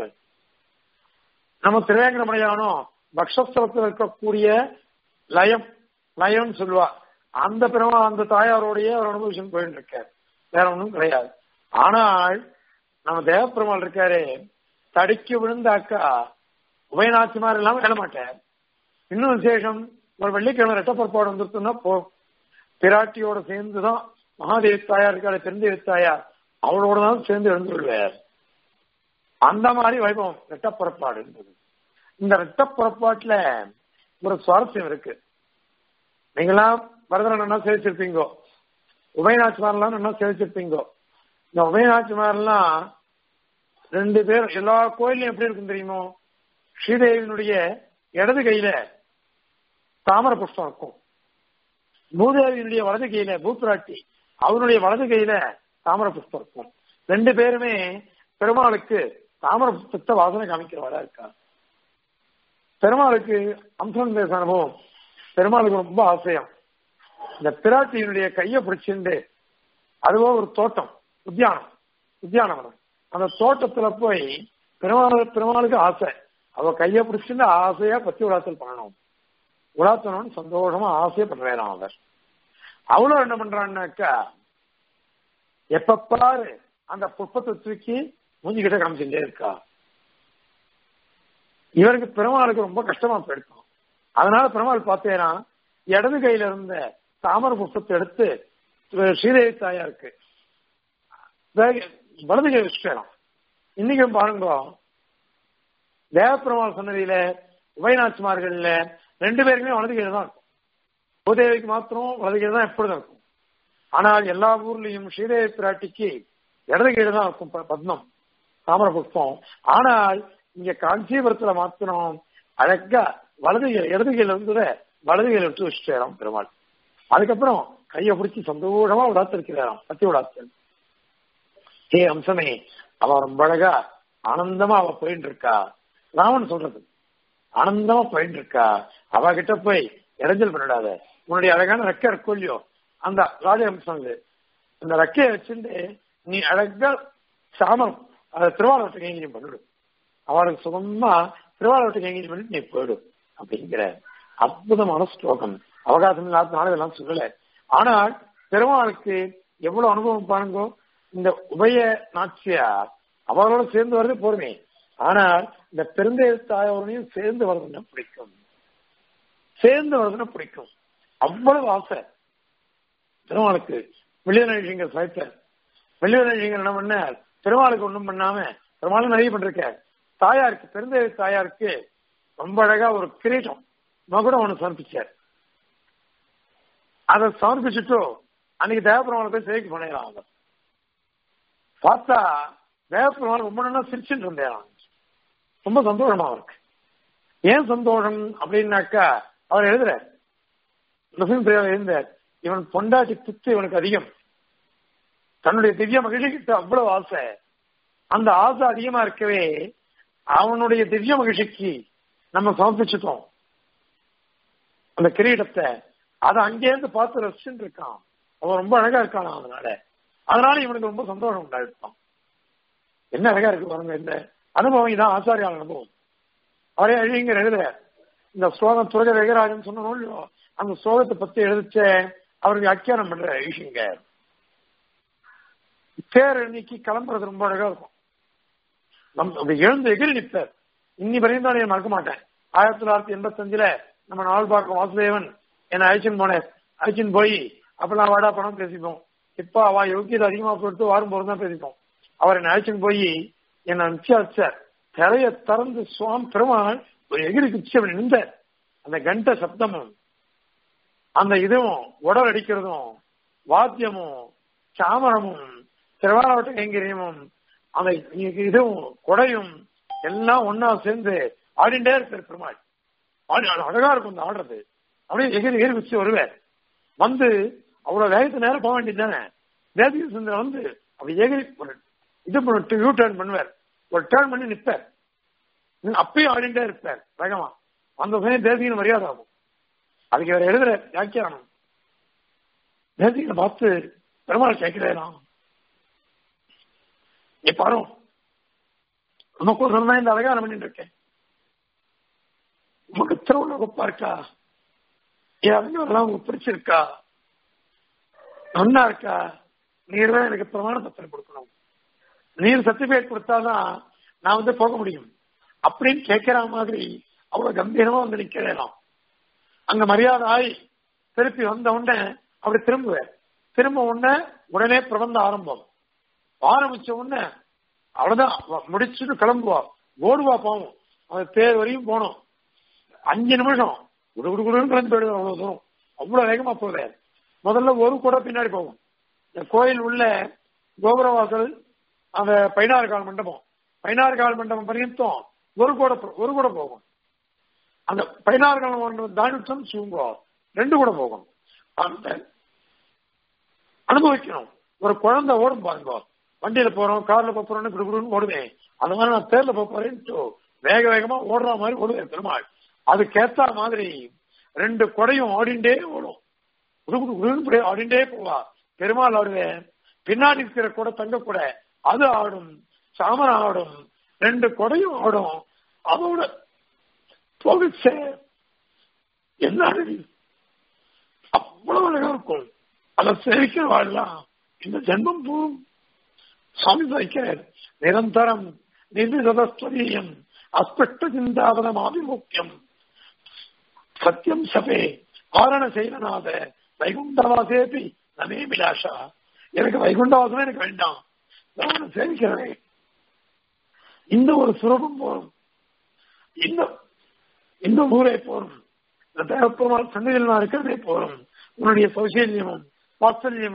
நம்ம திருவேங்கடமலையானோ பக்ஷஸ்தலத்தில் இருக்கக்கூடிய லயம் லயம்னு சொல்லுவா அந்த பெருமா அந்த தாயாரோடைய ஒரு அனுபவிச்சு போயிட்டு இருக்காரு வேற ஒன்றும் கிடையாது ஆனால் நம்ம தேவப்பெருமாள் இருக்காரு தடிக்கு விழுந்தாக்கா உபயநாச்சிமார் எல்லாம் விட மாட்டார் இன்னும் விசேஷம் ஒரு வெள்ளிக்கிழமை ரெட்டப்பற்பாடு வந்துருச்சுன்னா போ பிராட்டியோட சேர்ந்துதான் மகாதேவி தாயார் இருக்காரு பெருந்தேவி தாயார் அவளோட தான் சேர்ந்து எழுந்துள்ளார் அந்த மாதிரி வைபவம் ரெட்டப்புறப்பாடு இருந்தது இந்த ரெட்டப்புறப்பாட்டுல ஒரு சுவாரஸ்யம் இருக்கு நீங்களாம் வரதரன் என்ன சேவிச்சிருப்பீங்கோ உபயநாச்சிமாரெல்லாம் என்ன சேவிச்சிருப்பீங்கோ இந்த உபயநாச்சிமாரெல்லாம் ரெண்டு பேர் எல்லா கோயிலையும் எப்படி இருக்கும் தெரியுமோ ஸ்ரீதேவியினுடைய இடது கையில தாமர புஷ்பம் இருக்கும் பூதேவியினுடைய வலது கையில பூப்பிராட்டி அவருடைய வலது கையில தாமர புஷ்பம் இருக்கும் ரெண்டு பேருமே பெருமாளுக்கு தாமர புஷ்பத்தை வாசனை காமிக்கிறவரா இருக்கா பெருமாளுக்கு அம்சம் பேச அனுபவம் பெருமாளுக்கு ரொம்ப ஆசையம் இந்த பிராட்டியினுடைய கையை பிடிச்சிண்டு அதுவோ ஒரு தோட்டம் உத்தியானம் உத்தியானவனம் அந்த தோட்டத்துல போய் பெருமாள் பெருமாளுக்கு ஆசை அவ கையை பிடிச்சிட்டு ஆசையா பத்தி உலாத்தல் பண்ணணும் உலாத்தணும்னு சந்தோஷமா ஆசையா பண்றாராம் அவர் அவ்வளவு என்ன பண்றான்னாக்கா எப்ப பாரு அந்த புஷ்பத்தை தூக்கி மூஞ்சி கிட்ட காமிச்சுட்டே இருக்கா இவருக்கு பெருமாளுக்கு ரொம்ப கஷ்டமா போயிருக்கும் அதனால பெருமாள் பார்த்தேன்னா இடது கையில இருந்த தாமர புஷ்பத்தை எடுத்து ஸ்ரீதேவி தாயாருக்கு வலது கை வச்சுக்கலாம் இன்னைக்கும் பாருங்க தேவப்பெருமாள் சன்னதியில உபயநாச்சிமார்கள்ல ரெண்டு பேருக்குமே வலது கையில தான் இருக்கும் பூதேவிக்கு மாத்திரம் வலது கையில தான் எப்பொழுதும் இருக்கும் ஆனால் எல்லா ஊர்லயும் ஸ்ரீதேவி பிராட்டிக்கு இடது கீழே தான் இருக்கும் ப- பத்மம் தாமர புஷ்பம் ஆனால் இங்க காஞ்சிபுரத்துல மாத்திரம் அழகா வலது கீழ இடது கீழ இருந்தத வலது கீழ விட்டு வச்சுட்டாராம் பெருமாள் அதுக்கப்புறம் கையை பிடிச்சி சந்தோஷமா விடாத்திருக்கிறாராம் பத்தி விடாத்தல் ஏ அம்சமே அவ ரொம்ப அழகா ஆனந்தமா அவ போயிட்டு இருக்கா ராவன் சொல்றது ஆனந்தமா போயிட்டு இருக்கா அவ கிட்ட போய் இடைஞ்சல் பண்ணிடாத உன்னுடைய அழகான ரெக்கை இருக்கும் இல்லையோ அந்த ராஜஹம்சம் இது அந்த ரெக்கையை வச்சுட்டு நீ அழகா சாமரம் அதை திருவாரூரத்தை கைங்கரியம் பண்ணிடு அவளுக்கு சுகமா திருவாரூரத்தை கைங்கரியம் பண்ணிட்டு நீ போயிடு அப்படிங்கிற அற்புதமான ஸ்லோகம் அவகாசம் இல்லாத நாள் இதெல்லாம் சொல்லல ஆனால் பெருமாளுக்கு எவ்வளவு அனுபவம் பாருங்கோ இந்த உபய நாச்சியார் அவரோட சேர்ந்து வர்றது போருமே ஆனால் இந்த பெருந்தேவ தாயோரையும் சேர்ந்து வர்றதுன்னா பிடிக்கும் சேர்ந்து வர்றதுன்னா பிடிக்கும் அவ்வளவு ஆசை பெருமாளுக்கு வெளியநழிங்க சாய்த்தார் வெளியநழிங்க என்ன பண்ணார் பெருமாளுக்கு ஒண்ணும் பண்ணாம பெருமாளும் நிறைய பண்ணிருக்கார் தாயாருக்கு பெருந்தேவி தாயாருக்கு ரொம்ப அழகா ஒரு கிரீட்டம் மகுடம் ஒண்ணு சமர்ப்பிச்சார் அதை சமர்ப்பிச்சுட்டு அன்னைக்கு தேவபெருமாளை போய் சேவைக்கு பண்ணிடலாம் அவர் பார்த்தா தேவபெருமாள் ரொம்ப நல்லா சிரிச்சுட்டு இருந்தேன் ரொம்ப சந்தோஷமா அவருக்கு ஏன் சந்தோஷம் அப்படின்னாக்கா அவர் எழுதுறார் நரசிம்ம பிரியா எழுந்தார் இவன் பொண்டாட்டி துத்து இவனுக்கு அதிகம் தன்னுடைய திவ்ய மகிழ்ச்சிக்கு அவ்வளவு ஆசை அந்த ஆசை அதிகமா இருக்கவே அவனுடைய திவ்ய மகிழ்ச்சிக்கு நம்ம சமர்ப்பிச்சுட்டோம் அந்த கிரீடத்தை அதை அங்கேருந்து பார்த்து ரசிச்சுட்டு இருக்கான் அவன் ரொம்ப அழகா இருக்கான் அதனால அதனால இவனுக்கு ரொம்ப சந்தோஷம் உண்டாயிருப்பான் என்ன அழகா இருக்கு பாருங்க இந்த அனுபவம் இதான் ஆச்சாரியால் அனுபவம் அவரே அழிங்க எழுதுற இந்த ஸ்லோகம் துரக வெகராஜன் சொன்னோம் இல்லையோ அந்த ஸ்லோகத்தை பத்தி எழுதிச்ச அவருக்கு வியாக்கியானம் பண்ற ஈஷிங்க தேர் இன்னைக்கு கிளம்புறது ரொம்ப அழகா இருக்கும் நம் அப்படி எழுந்து எகிரி நிற்பார் இன்னி வரையும் தான் மறக்க மாட்டேன் ஆயிரத்தி தொள்ளாயிரத்தி எண்பத்தி அஞ்சுல நம்ம நாள் பார்க்க வாசுதேவன் என்னை அழைச்சின்னு போனேன் அழைச்சின்னு போய் அப்பெல்லாம் வாடா பணம் பேசிப்போம் இப்ப அவ யோக்கியதை அதிகமா கொடுத்து வாரம் போறது தான் பேசிப்போம் அவர் என்னை அழைச்சின்னு போய் என்னை அனுப்பிச்சு வச்சார் திரைய திறந்து சுவாமி பெருமாள் ஒரு எகிரி குச்சி அப்படி நின்றார் அந்த கண்ட சப்தமும் அந்த இதுவும் உடல் அடிக்கிறதும் வாத்தியமும் சாமரமும் திருவாரவட்ட கைங்கரியமும் அந்த இதுவும் கொடையும் எல்லாம் ஒன்னா சேர்ந்து ஆடிண்டே இருப்பார் பெருமாள் ஆடி அழகா இருக்கும் இந்த ஆடுறது அப்படியே எகிரி எகிரி வச்சு வருவார் வந்து அவ்வளவு வேகத்து நேரம் போக வேண்டியது தானே தேசிக சுந்தரம் வந்து அப்படி எகிரி ஒரு இது பண்ணிட்டு யூ டர்ன் பண்ணுவார் ஒரு டர்ன் பண்ணி நிற்பார் அப்பயும் ஆடிண்டே இருப்பார் வேகமா அந்த சமயம் தேசிகன் மரியாதை ஆகும் அதுக்கு அவர் எழுதுற வியாக்கியானம் தேசிகனை பார்த்து பெருமாள் கேட்கிறேன் நீ பாரு உனக்கு ஒரு தான் இந்த அழகான பண்ணிட்டு இருக்கேன் உனக்கு திருவுள்ள குப்பா இருக்கா என் அறிஞர்லாம் உங்களுக்கு பிடிச்சிருக்கா நன்னா இருக்கா நீர் தான் எனக்கு பிரமாண பத்திரம் கொடுக்கணும் நீர் சர்டிபிகேட் கொடுத்தாதான் நான் வந்து போக முடியும் அப்படின்னு கேட்கிற மாதிரி அவ்வளவு கம்பீரமா வந்து நிக்கிறேன் அங்க மரியாதை ஆகி திருப்பி வந்த உடனே அப்படி திரும்புவேன் திரும்ப உடனே உடனே பிரபந்தம் ஆரம்பம் ஆரம்பிச்ச உடனே அவ்வளவுதான் முடிச்சுட்டு கிளம்புவா ஓடுவா போவோம் அந்த தேர் வரையும் போனோம் அஞ்சு நிமிஷம் குடு குடு குடுன்னு கிளம்பி போயிடுவோம் அவ்வளவு தூரம் அவ்வளவு வேகமா போவேன் முதல்ல ஒரு கூட பின்னாடி போவோம் இந்த கோயில் உள்ள கோபுரவாசல் அந்த பதினாறு கால் மண்டபம் பதினாறு கால் மண்டபம் பர்யந்தம் ஒரு கூட ஒரு கூட போகும் அந்த பதினாறு கால் மண்டபம் தாண்டிட்டம் தூங்குவோம் ரெண்டு கூட போகும் அந்த அனுபவிக்கணும் ஒரு குழந்தை ஓடும் பாருங்க வண்டியில போறோம் கார்ல போறோம்னு குடுக்குடுன்னு ஓடுவேன் அந்த மாதிரி நான் தேர்ல போறேன்ட்டு வேக வேகமா ஓடுற மாதிரி ஓடுவேன் பெருமாள் அதுக்கேத்த மாதிரி ரெண்டு கொடையும் ஆடிண்டே ஓடும் குடுகுடு ஆடிண்டே போவா பெருமாள் ஆடுவேன் பின்னாடி இருக்கிற கூட தங்க கூட அது ஆடும் சாமன் ஆடும் ரெண்டு கொடையும் ஆடும் அதோட போகிச்சே என்ன அழகு அவ்வளவு அழகா இருக்கும் அதை சேவிக்கிற வாழலாம் இந்த ஜென்மம் போகும் சுவாமி சாய்க்கிறார் நிரந்தரம் நிதி சதஸ்வரீயம் அஸ்பஷ்ட சிந்தாவனம் ஆபிமுக்கியம் சத்தியம் சபே ஆரண செயலனாத வைகுண்டவாசேபி நமே விலாஷா எனக்கு வைகுண்டவாசமே எனக்கு வேண்டாம் நான் சேவிக்கிறேன் இந்த ஒரு சுரபம் போரும் இந்த இந்த ஊரே போரும் இந்த தேவப்பெருமாள் சன்னிதியில் நான் இருக்கிறதே போரும் உன்னுடைய சௌசல்யமும் வாத்சல்யமும்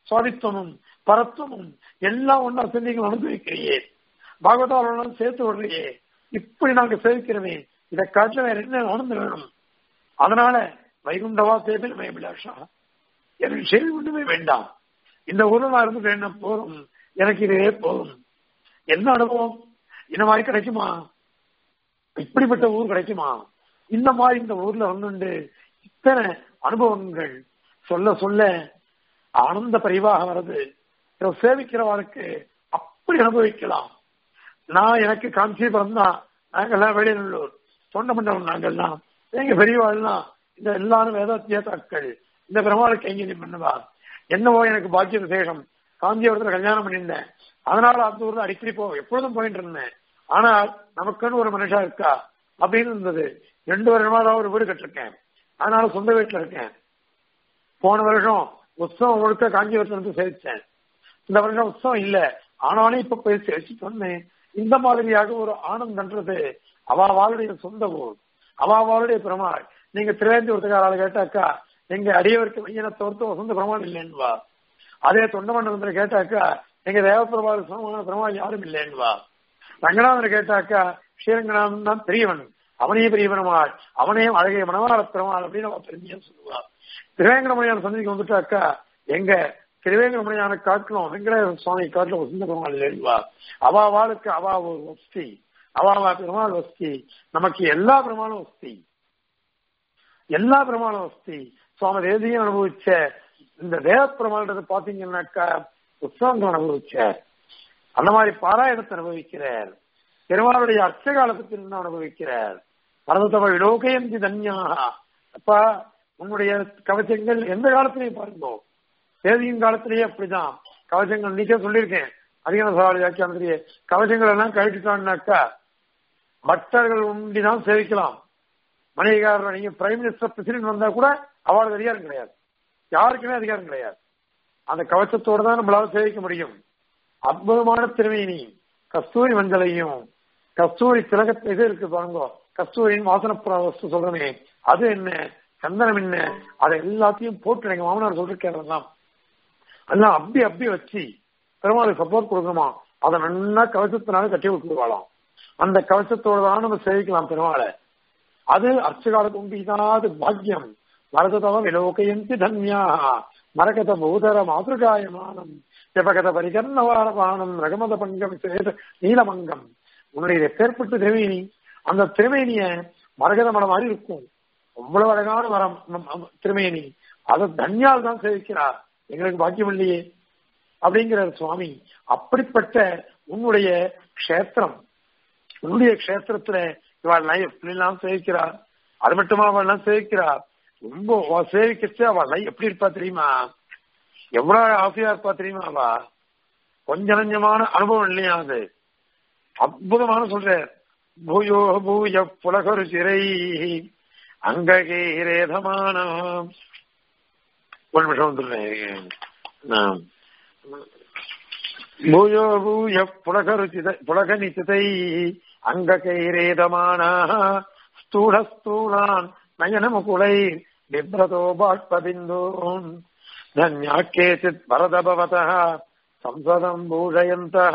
சுவாதித்துவமும் பரத்துவமும் எல்லாம் ஒன்னா சிந்திகள் அனுபவிக்கிறியே பாகவதாலும் சேர்த்து விடுறியே இப்படி நாங்க சேவிக்கிறோமே இதை காட்டில வேற என்ன ஆனந்தம் வேணும் அதனால வைகுண்டவா சேபில் மேபிலாஷா எனக்கு செயல் ஒண்ணுமே வேண்டாம் இந்த ஊர்ல நான் இருந்து என்ன போதும் எனக்கு இதுவே போதும் என்ன அனுபவம் இந்த மாதிரி கிடைக்குமா இப்படிப்பட்ட ஊர் கிடைக்குமா இந்த மாதிரி இந்த ஊர்ல வந்து இத்தனை அனுபவங்கள் சொல்ல சொல்ல ஆனந்த பரிவாக வருது இதை சேவிக்கிறவனுக்கு அப்படி அனுபவிக்கலாம் நான் எனக்கு காஞ்சிபுரம் தான் நாங்கெல்லாம் வெளிநல்லூர் தொண்ட மண்டலம் நாங்கெல்லாம் எங்க பெரியவாள்லாம் இந்த எல்லாரும் வேதாத்தியத்தாக்கள் இந்த பெருமாளுக்கு கைங்கரியம் பண்ணுவா என்னவோ எனக்கு பாக்கிய விசேஷம் காஞ்சிபுரத்துல கல்யாணம் பண்ணியிருந்தேன் அதனால அந்த ஊர்ல அடிக்கடி போ எப்பொழுதும் போயிட்டு இருந்தேன் ஆனால் நமக்குன்னு ஒரு மனுஷா இருக்கா அப்படின்னு இருந்தது ரெண்டு வருஷமா தான் ஒரு வீடு கட்டிருக்கேன் அதனால சொந்த வீட்டுல இருக்கேன் போன வருஷம் உற்சவம் முழுக்க காஞ்சிபுரத்துல இருந்து சேவிச்சேன் இந்த வருஷம் உற்சவம் இல்ல ஆனாலும் இப்ப போய் சேவிச்சுட்டு வந்தேன் இந்த மாதிரியாக ஒரு ஆனந்தன்றது அவாவாளுடைய சொந்த ஊர் அவாவாளுடைய பெருமாள் நீங்க திருவேந்திபுரத்துக்காரால கேட்டாக்கா எங்க அடியவருக்கு மையனை தவிர்த்து வசந்த பெருமாள் இல்லைன்னுவா அதே தொண்டமண்டலத்துல கேட்டாக்கா எங்க தேவப்பெருமாள் சமமான பெருமாள் யாரும் இல்லைன்னுவா ரங்கநாதனை கேட்டாக்கா ஸ்ரீரங்கநாதன் தான் பெரியவன் அவனே பெரிய பெருமாள் அவனே அழகிய மனவாள பெருமாள் அப்படின்னு அவ பெருமையா சொல்லுவா திருவேங்கடமணியான சந்திக்கு வந்துட்டாக்கா எங்க திருவேங்கடமணியான காட்டிலும் வெங்கடேஸ்வர சுவாமி காட்டிலும் வசந்த பெருமாள் இல்லைன்னுவா அவா வாளுக்கு அவா ஒரு வஸ்தி அவாவா பெருமாள் வஸ்தி நமக்கு எல்லா பெருமாளும் வஸ்தி எல்லா பெருமாளும் வஸ்தி சுவாமி தேதியும் அனுபவிச்ச இந்த தேவ பெருமாள்ன்றது பாத்தீங்கன்னாக்கா உற்சவங்கள் அனுபவிச்ச அந்த மாதிரி பாராயணத்தை அனுபவிக்கிறார் பெருமாளுடைய அர்ச்ச காலத்துக்கு நின்று அனுபவிக்கிறார் மரதத்தவ விலோகயந்தி தன்யாக அப்பா உன்னுடைய கவச்சங்கள் எந்த காலத்திலையும் பாருங்க தேதியின் காலத்திலேயே அப்படிதான் கவச்சங்கள் நீக்கே சொல்லியிருக்கேன் அதிகார சவால் வியாக்கியானத்திலேயே கவச்சங்கள் எல்லாம் கழிச்சுட்டான்னாக்கா பக்தர்கள் உண்டிதான் சேவிக்கலாம் மணிகாரர் நீங்க பிரைம் மினிஸ்டர் பிரசிடென்ட் வந்தா கூட அவளுக்கு அதிகாரம் கிடையாது யாருக்குமே அதிகாரம் கிடையாது அந்த கவச்சத்தோடு தான் நம்மளால சேவிக்க முடியும் அற்புதமான திருமேனி கஸ்தூரி மஞ்சளையும் கஸ்தூரி திலகத்தை இது இருக்கு பாருங்க கஸ்தூரியின் வாசன வஸ்து சொல்றமே அது என்ன சந்தனம் என்ன அதை எல்லாத்தையும் போட்டு எங்க மாமனார் சொல்லிருக்காரு எல்லாம் அப்படி அப்படி வச்சு பெருமாளுக்கு சப்போர்ட் கொடுக்கணுமா அதை நல்லா கவசத்தினால கட்டி விட்டுருவாளாம் அந்த கவசத்தோடு தான் நம்ம சேவிக்கலாம் பெருமாளை அது அர்ச்சகாலத்து உண்டிதாது பாக்கியம் மரததவ விலோகயந்தி தன்யா மரகத பூதர மாதృகாயமானம் ஜபகத பரிகர்ணவாரபானம் ரகமத பங்கம் சேத நீலமங்கம் உன்னுடைய பேர்பட்டு திருமேனி அந்த திருமேனிய மரகத மரம் மாதிரி இருக்கும் அவ்வளவு அழகான மரம் திருமேனி அதை தன்யால் தான் சேவிக்கிறார் எங்களுக்கு பாக்கியம் இல்லையே அப்படிங்கிறார் சுவாமி அப்படிப்பட்ட உன்னுடைய கஷேத்திரம் உன்னுடைய கஷேத்திரத்துல இவள் எப்படிலாம் சேவிக்கிறார் அது மட்டுமா அவள் சேவிக்கிறார் ரொம்ப சேவிக்கச்சு அவள் எப்படி இருப்பா தெரியுமா எவ்வளவு ஆசையா இருப்பா தெரியுமா அவா கொஞ்ச நஞ்சமான அனுபவம் இல்லையா அது அற்புதமான சொல்ற பூயோ பூய புலகரு சிறை அங்ககேரேதமான ஒரு நிமிஷம் வந்துடுறேன் பூயோ பூய புலகருச்சித புலகனிச்சிதை அங்ககைரேதமான ஸ்தூல ஸ்தூலான் நயனமுகுலை बिभ्रतो बाष्पबिन्दून् धन्या केचित् भरतभवतः संसदम् भूषयन्तः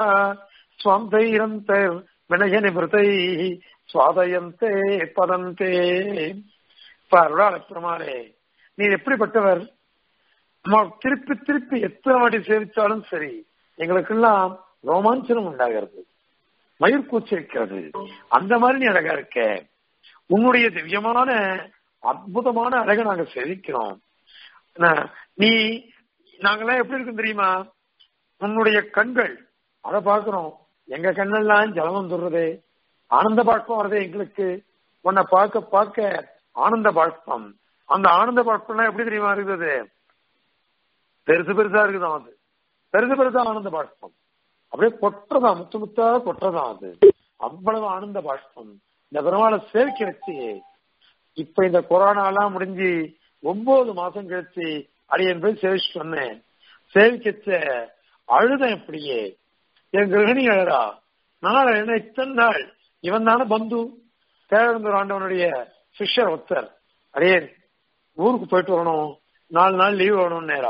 स्वान्तैरन्तैर्विनयनिभृतैः சுவாதயந்தே பதந்தே அருளாள பெருமாளே நீர் எப்படிப்பட்டவர் திருப்பி திருப்பி எத்தனை வாட்டி சேவிச்சாலும் சரி எங்களுக்கெல்லாம் ரோமாஞ்சனம் உண்டாகிறது மயிர் கூச்சிருக்கிறது அந்த மாதிரி நீ அழகா இருக்க உன்னுடைய திவ்யமான அற்புதமான அழகை நாங்க சேவிக்கிறோம் நீ நாங்கெல்லாம் எப்படி இருக்கும் தெரியுமா உன்னுடைய கண்கள் அதை பாக்குறோம் எங்க கண்ணெல்லாம் ஜலம் வந்துடுறதே ஆனந்த பாஷ்பம் வருது எங்களுக்கு உன்னை பார்க்க பார்க்க ஆனந்த பாஷ்பம் அந்த ஆனந்த பாஷ்பம்னா எப்படி தெரியுமா இருக்குது பெருசு பெருசா இருக்குதான் அது பெருசு பெருசா ஆனந்த பாஷ்பம் அப்படியே கொட்டுறதான் முத்து முத்தா கொட்டுறதான் அது அவ்வளவு ஆனந்த பாஷ்பம் இந்த பெருமாளை சேவிக்க வச்சு இப்ப இந்த கொரோனா எல்லாம் முடிஞ்சு ஒன்பது மாசம் கழிச்சு அடியன் போய் சேவிச்சு சொன்னேன் சேவிக்கச்ச அழுதம் எப்படியே என் கிரகணி அழறா நாளை என்ன இத்தனை நாள் இவன் தானே பந்து தேவந்தூர் ஆண்டவனுடைய சிஷ்யர் ஒருத்தர் அடே ஊருக்கு போயிட்டு வரணும் நாலு நாள் லீவ் வேணும் நேரம்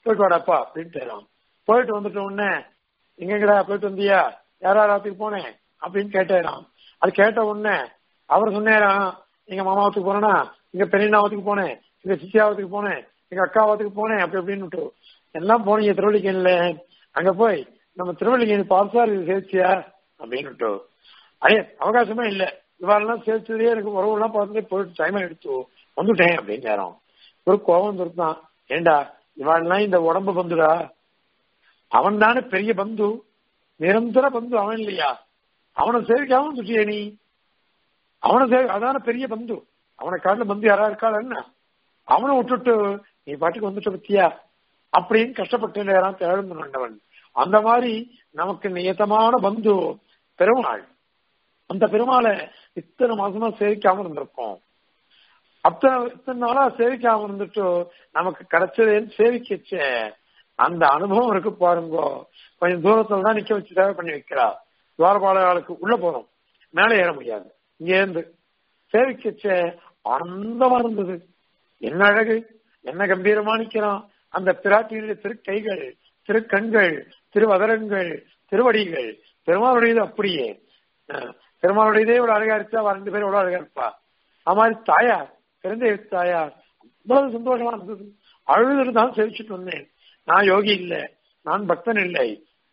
போயிட்டு வாடாப்பா அப்படின்ட்டு போயிட்டு வந்துட்ட உடனே எங்கடா போயிட்டு வந்தியா யாரா ராத்துக்கு போனேன் அப்படின்னு கேட்டேராம் அது கேட்ட உடனே அவர் சொன்னேராம் எங்க மாமாவத்துக்கு போனேனா எங்க பெரியண்ணாவத்துக்கு போனேன் எங்க சித்தியாவத்துக்கு போனேன் எங்க அக்காவத்துக்கு போனேன் அப்படி அப்படின்னு எல்லாம் போனீங்க திருவள்ளிக்கேணில அங்க போய் நம்ம திருவள்ளிக்கேணி பால்சார் இது சேர்த்தியா அப்படின்னு அதே அவகாசமே இல்ல இவாளெல்லாம் சேர்த்ததே எனக்கு உறவுலாம் பார்த்துட்டு போயிட்டு டைம் எடுத்து வந்துட்டேன் அப்படின்னு நேரம் ஒரு கோபம் இருந்தான் ஏண்டா இவாளெல்லாம் இந்த உடம்பு பந்துடா அவன் தானே பெரிய பந்து நிரந்தர பந்து அவன் இல்லையா அவனை சேவிக்காம வந்துட்டியே நீ அவனை சேவி அதான பெரிய பந்து அவனை காட்டில பந்து யாரா இருக்காள் என்ன அவனை விட்டுட்டு நீ பாட்டுக்கு வந்துட்ட பத்தியா அப்படின்னு கஷ்டப்பட்டு நேரம் தேழ்ந்தவன் அந்த மாதிரி நமக்கு நியத்தமான பந்து பெருமாள் அந்த பெருமாளை இத்தனை மாசமா சேவிக்காம இருந்திருக்கோம் அத்தனை இத்தனை நாளா சேவிக்காம இருந்துட்டு நமக்கு கிடைச்சதேன்னு சேவிக்கச்ச அந்த அனுபவம் இருக்கு பாருங்க கொஞ்சம் தூரத்துல தான் நிக்க வச்சு சேவை பண்ணி வைக்கிறா துவாரபாளையாளுக்கு உள்ள போறோம் மேலே ஏற முடியாது இங்க இருந்து சேவிக்கச்ச ஆனந்தமா இருந்தது என்ன அழகு என்ன கம்பீரமா நிக்கிறான் அந்த பிராட்டியுடைய திருக்கைகள் திருக்கண்கள் திருவதரங்கள் திருவடிகள் பெருமாளுடையது அப்படியே பெருமாளுடையதே இவ்வளவு அழகா இருப்பா ரெண்டு பேரும் எவ்வளவு அழகா இருப்பா அது மாதிரி தாயார் பிறந்த தாயார் அவ்வளவு சந்தோஷமா இருந்தது அழுதுட்டு தான் சேவிச்சுட்டு வந்தேன் நான் யோகி இல்லை நான் பக்தன் இல்லை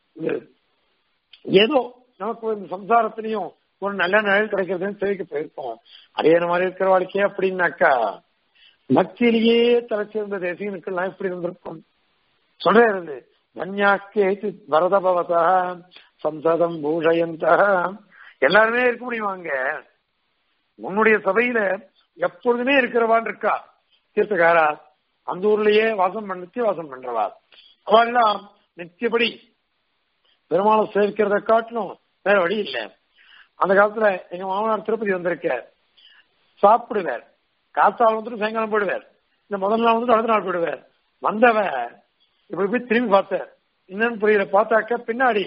ஏதோ நமக்கு இந்த சம்சாரத்திலையும் ஒரு நல்ல நிழல் கிடைக்கிறதுன்னு சேவிக்க போயிருக்கோம் அதே மாதிரி இருக்கிற வாழ்க்கையே அப்படின்னாக்கா பக்தியிலேயே தலைச்சிருந்த தேசிகனுக்கெல்லாம் எப்படி இருந்திருக்கும் சொல்றது தன்யாக்கே வரத பவதா சம்சதம் பூஷயந்த எல்லாருமே இருக்க முடியுமாங்க உன்னுடைய சபையில எப்பொழுதுமே இருக்கிறவான் இருக்கா தீர்த்தகாரா அந்த ஊர்லயே வாசம் பண்ணி வாசம் பண்றவா அவெல்லாம் நித்தியபடி பெருமாளை சேர்க்கிறத காட்டிலும் வேற வழி இல்லை அந்த காலத்துல எங்க மாமனார் திருப்பதி வந்திருக்க சாப்பிடுவார் காத்தால் வந்துட்டு சாயங்காலம் போயிடுவார் இந்த முதல் நாள் வந்துட்டு அடுத்த நாள் போயிடுவார் வந்தவன் இப்படி போய் திரும்பி பார்த்தார் என்னன்னு புரியல பார்த்தாக்க பின்னாடி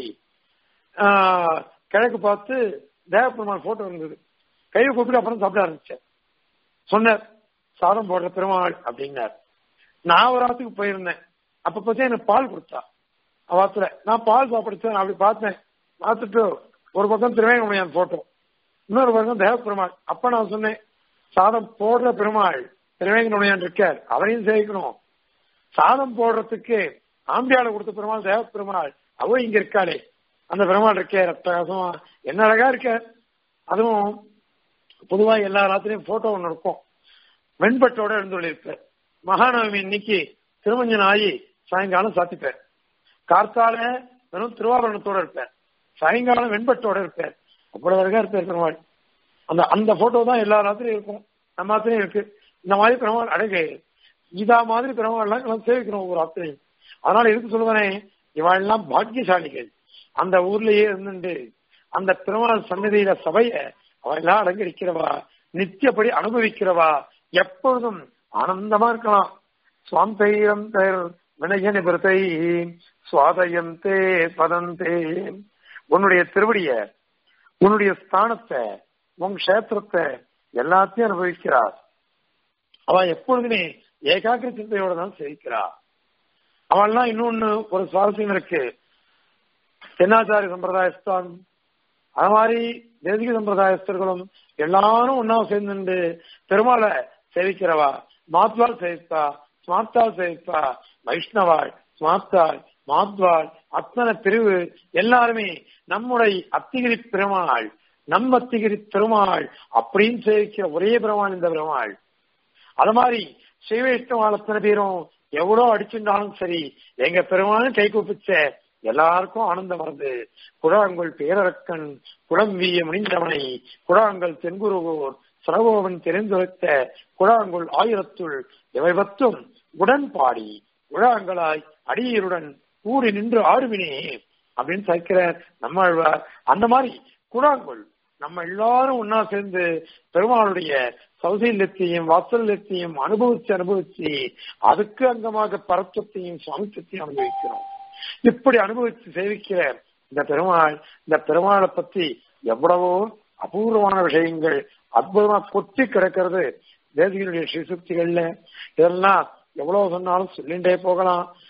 கிழக்கு பார்த்து தேவப்பெருமாள் போட்டோ இருந்தது கையை கூப்பிட்டு அப்புறம் சாப்பிட ஆரம்பிச்சேன் சொன்னார் சாதம் போடுற பெருமாள் அப்படின்னார் நான் ஒரு ஆத்துக்கு போயிருந்தேன் அப்ப பார்த்தா எனக்கு பால் கொடுத்தா அவாத்துல நான் பால் சாப்பிடுச்சேன் அப்படி பார்த்தேன் பார்த்துட்டு ஒரு பக்கம் திருவேங்கமையான் போட்டோ இன்னொரு பக்கம் தேவ பெருமாள் அப்ப நான் சொன்னேன் சாதம் போடுற பெருமாள் திருவேங்கனுடையான் இருக்கார் அவரையும் சேர்க்கணும் சாதம் போடுறதுக்கு ஆம்பியால கொடுத்த பெருமாள் தேவ பெருமாள் அவ இங்க இருக்காளே அந்த பெருமாள் இருக்கே ரத்தகாசமா என்ன அழகா இருக்க அதுவும் பொதுவா எல்லா ராத்திரியும் போட்டோ ஒண்ணு இருக்கும் வெண்பட்டோட எழுந்துள்ளிருப்பார் மகாநவமி இன்னைக்கு திருமஞ்சன் ஆகி சாயங்காலம் சாத்திப்பார் கார்த்தால வெறும் திருவாபரணத்தோட இருப்பார் சாயங்காலம் வெண்பட்டோட இருப்பார் அவ்வளவு அழகா இருப்பார் பெருமாள் அந்த அந்த போட்டோ தான் எல்லா ராத்திரியும் இருக்கும் நம்ம ராத்திரியும் இருக்கு இந்த மாதிரி பெருமாள் அழகு இதா மாதிரி பெருமாள்லாம் எல்லாம் சேவிக்கிறோம் ஒரு ராத்திரியும் அதனால எதுக்கு சொல்லுவானே இவாள்லாம் பாக்கியசாலிகள் அந்த ஊர்லயே இருந்துட்டு அந்த பெருமாள் சன்னதியில சபைய அவெல்லாம் அலங்கரிக்கிறவா நித்தியப்படி அனுபவிக்கிறவா எப்பொழுதும் ஆனந்தமா இருக்கலாம் சுவாந்தைரம் வினய நிபுரத்தை சுவாதயந்தே பதந்தே உன்னுடைய திருவடிய உன்னுடைய ஸ்தானத்தை உன் கஷேத்திரத்தை எல்லாத்தையும் அனுபவிக்கிறார் அவ எப்பொழுதுமே ஏகாகிர சிந்தையோட தான் சேவிக்கிறா அவள்லாம் இன்னொன்னு ஒரு சுவாரஸ்யம் இருக்கு தென்னாச்சாரி சம்பிரதாயஸ்தான் அது மாதிரி தேசிக சம்பிரதாயஸ்தர்களும் எல்லாரும் ஒன்னா சேர்ந்து பெருமாளை சேவிக்கிறவா மாத்வாள் சேவிப்பா ஸ்மார்த்தாள் சேவிப்பா வைஷ்ணவாள் ஸ்மார்த்தாள் மாத்வாள் அத்தனை பிரிவு எல்லாருமே நம்முடைய அத்திகிரி பெருமாள் நம் அத்திகிரி பெருமாள் அப்படின்னு சேவிக்கிற ஒரே பெருமாள் இந்த பெருமாள் அது மாதிரி சைவைஷ்ணவாள் அத்தனை பேரும் எவ்வளவு அடிச்சிருந்தாலும் சரி எங்க பெருமாளும் கை கூப்பிச்ச எல்லாருக்கும் ஆனந்தம் வருது குழாங்கல் பேரரக்கன் குளம்பிய முனிந்தவனை குழாங்கல் தென்குருகோர் சரகோவன் தெரிந்துரைத்த குழாங்குள் ஆயிரத்துள் இவை பத்தும் உடன் பாடி குழாங்களாய் அடியருடன் கூடி நின்று ஆடுவினே அப்படின்னு சைக்கிறார் நம்மாழ்வார் அந்த மாதிரி குழாங்குள் நம்ம எல்லாரும் ஒன்னா சேர்ந்து பெருமாளுடைய சௌசல்யத்தையும் வாத்சல்யத்தையும் அனுபவிச்சு அனுபவிச்சு அதுக்கு அங்கமாக பரத்துவத்தையும் சுவாமித்துவத்தையும் அனுபவிக்கிறோம் இப்படி அனுபவிச்சு சேவிக்கிற இந்த பெருமாள் இந்த பெருமாளை பத்தி எவ்வளவோ அபூர்வமான விஷயங்கள் அற்புதமா கொத்தி கிடக்கிறது தேசிகனுடைய ஸ்ரீசுக்திகள்ல இதெல்லாம் எவ்வளவு சொன்னாலும் சொல்லிண்டே போகலாம்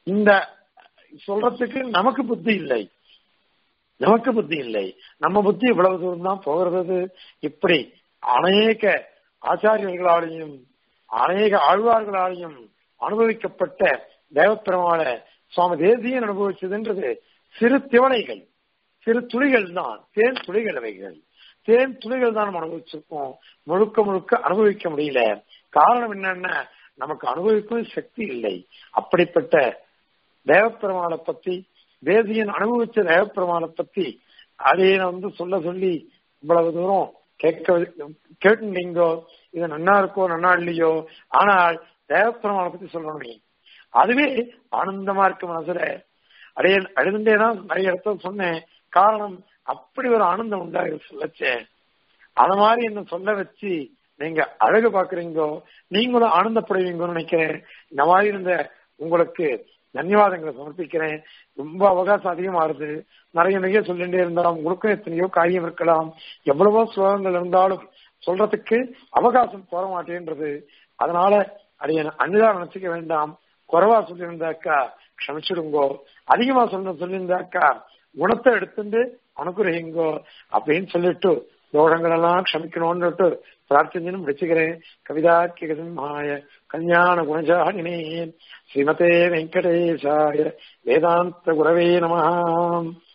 இந்த சொல்றதுக்கு நமக்கு புத்தி இல்லை நமக்கு புத்தி இல்லை நம்ம புத்தி இவ்வளவு தூரம் தான் போகிறது இப்படி அநேக ஆச்சாரியர்களாலையும் அநேக ஆழ்வார்களாலையும் அனுபவிக்கப்பட்ட தேவப்பெருமாள சுவாமி தேசியன் அனுபவிச்சதுன்றது சிறு திவனைகள் சிறு துளிகள் தான் தேன் துளிகள் அவைகள் தேன் துளிகள் தான் நம்ம அனுபவிச்சிருக்கோம் முழுக்க முழுக்க அனுபவிக்க முடியல காரணம் என்னன்னா நமக்கு அனுபவிக்கும் சக்தி இல்லை அப்படிப்பட்ட தேவப்பெருமாளை பத்தி வேதியன் அனுபவிச்ச தேவப்பெருமாளை பத்தி அதையே வந்து சொல்ல சொல்லி இவ்வளவு தூரம் கேட்க கேட்டுட்டீங்கோ இது நன்னா இருக்கோ நன்னா இல்லையோ ஆனால் தேவப்பெருமாளை பத்தி சொல்லணும் அதுவே ஆனந்தமா இருக்கு மனசுல அடைய அழுதுண்டே தான் நிறைய இடத்துல சொன்னேன் காரணம் அப்படி ஒரு ஆனந்தம் உண்டாக சொல்லச்சே அது மாதிரி என்ன சொல்ல வச்சு நீங்க அழகு பாக்குறீங்கோ நீங்களும் ஆனந்தப்படுவீங்கன்னு நினைக்கிறேன் இந்த மாதிரி இருந்த உங்களுக்கு தன்யவாதங்களை சமர்ப்பிக்கிறேன் ரொம்ப அவகாசம் அதிகமாகுது நிறைய நிறைய சொல்லிட்டே இருந்தாலும் உங்களுக்கும் எத்தனையோ காரியம் இருக்கலாம் எவ்வளவோ ஸ்லோகங்கள் இருந்தாலும் சொல்றதுக்கு அவகாசம் போற மாட்டேன்றது அதனால அடைய அன்னிதான் நினைச்சுக்க வேண்டாம் குறைவா சொல்லியிருந்தாக்கா க்ஷமிச்சிடுங்கோ அதிகமா சொல்ல சொல்லியிருந்தாக்கா குணத்தை எடுத்துட்டு அனுகிரகிங்கோ அப்படின்னு சொல்லிட்டு தோஷங்கள் எல்லாம் க்ஷமிக்கணும்னு பிரார்த்தனையும் முடிச்சுக்கிறேன் கவிதா கிகசிம்ஹாய கல்யாண குணஜாகினே ஸ்ரீமதே வெங்கடேஷாய வேதாந்த குரவே நமஹாம்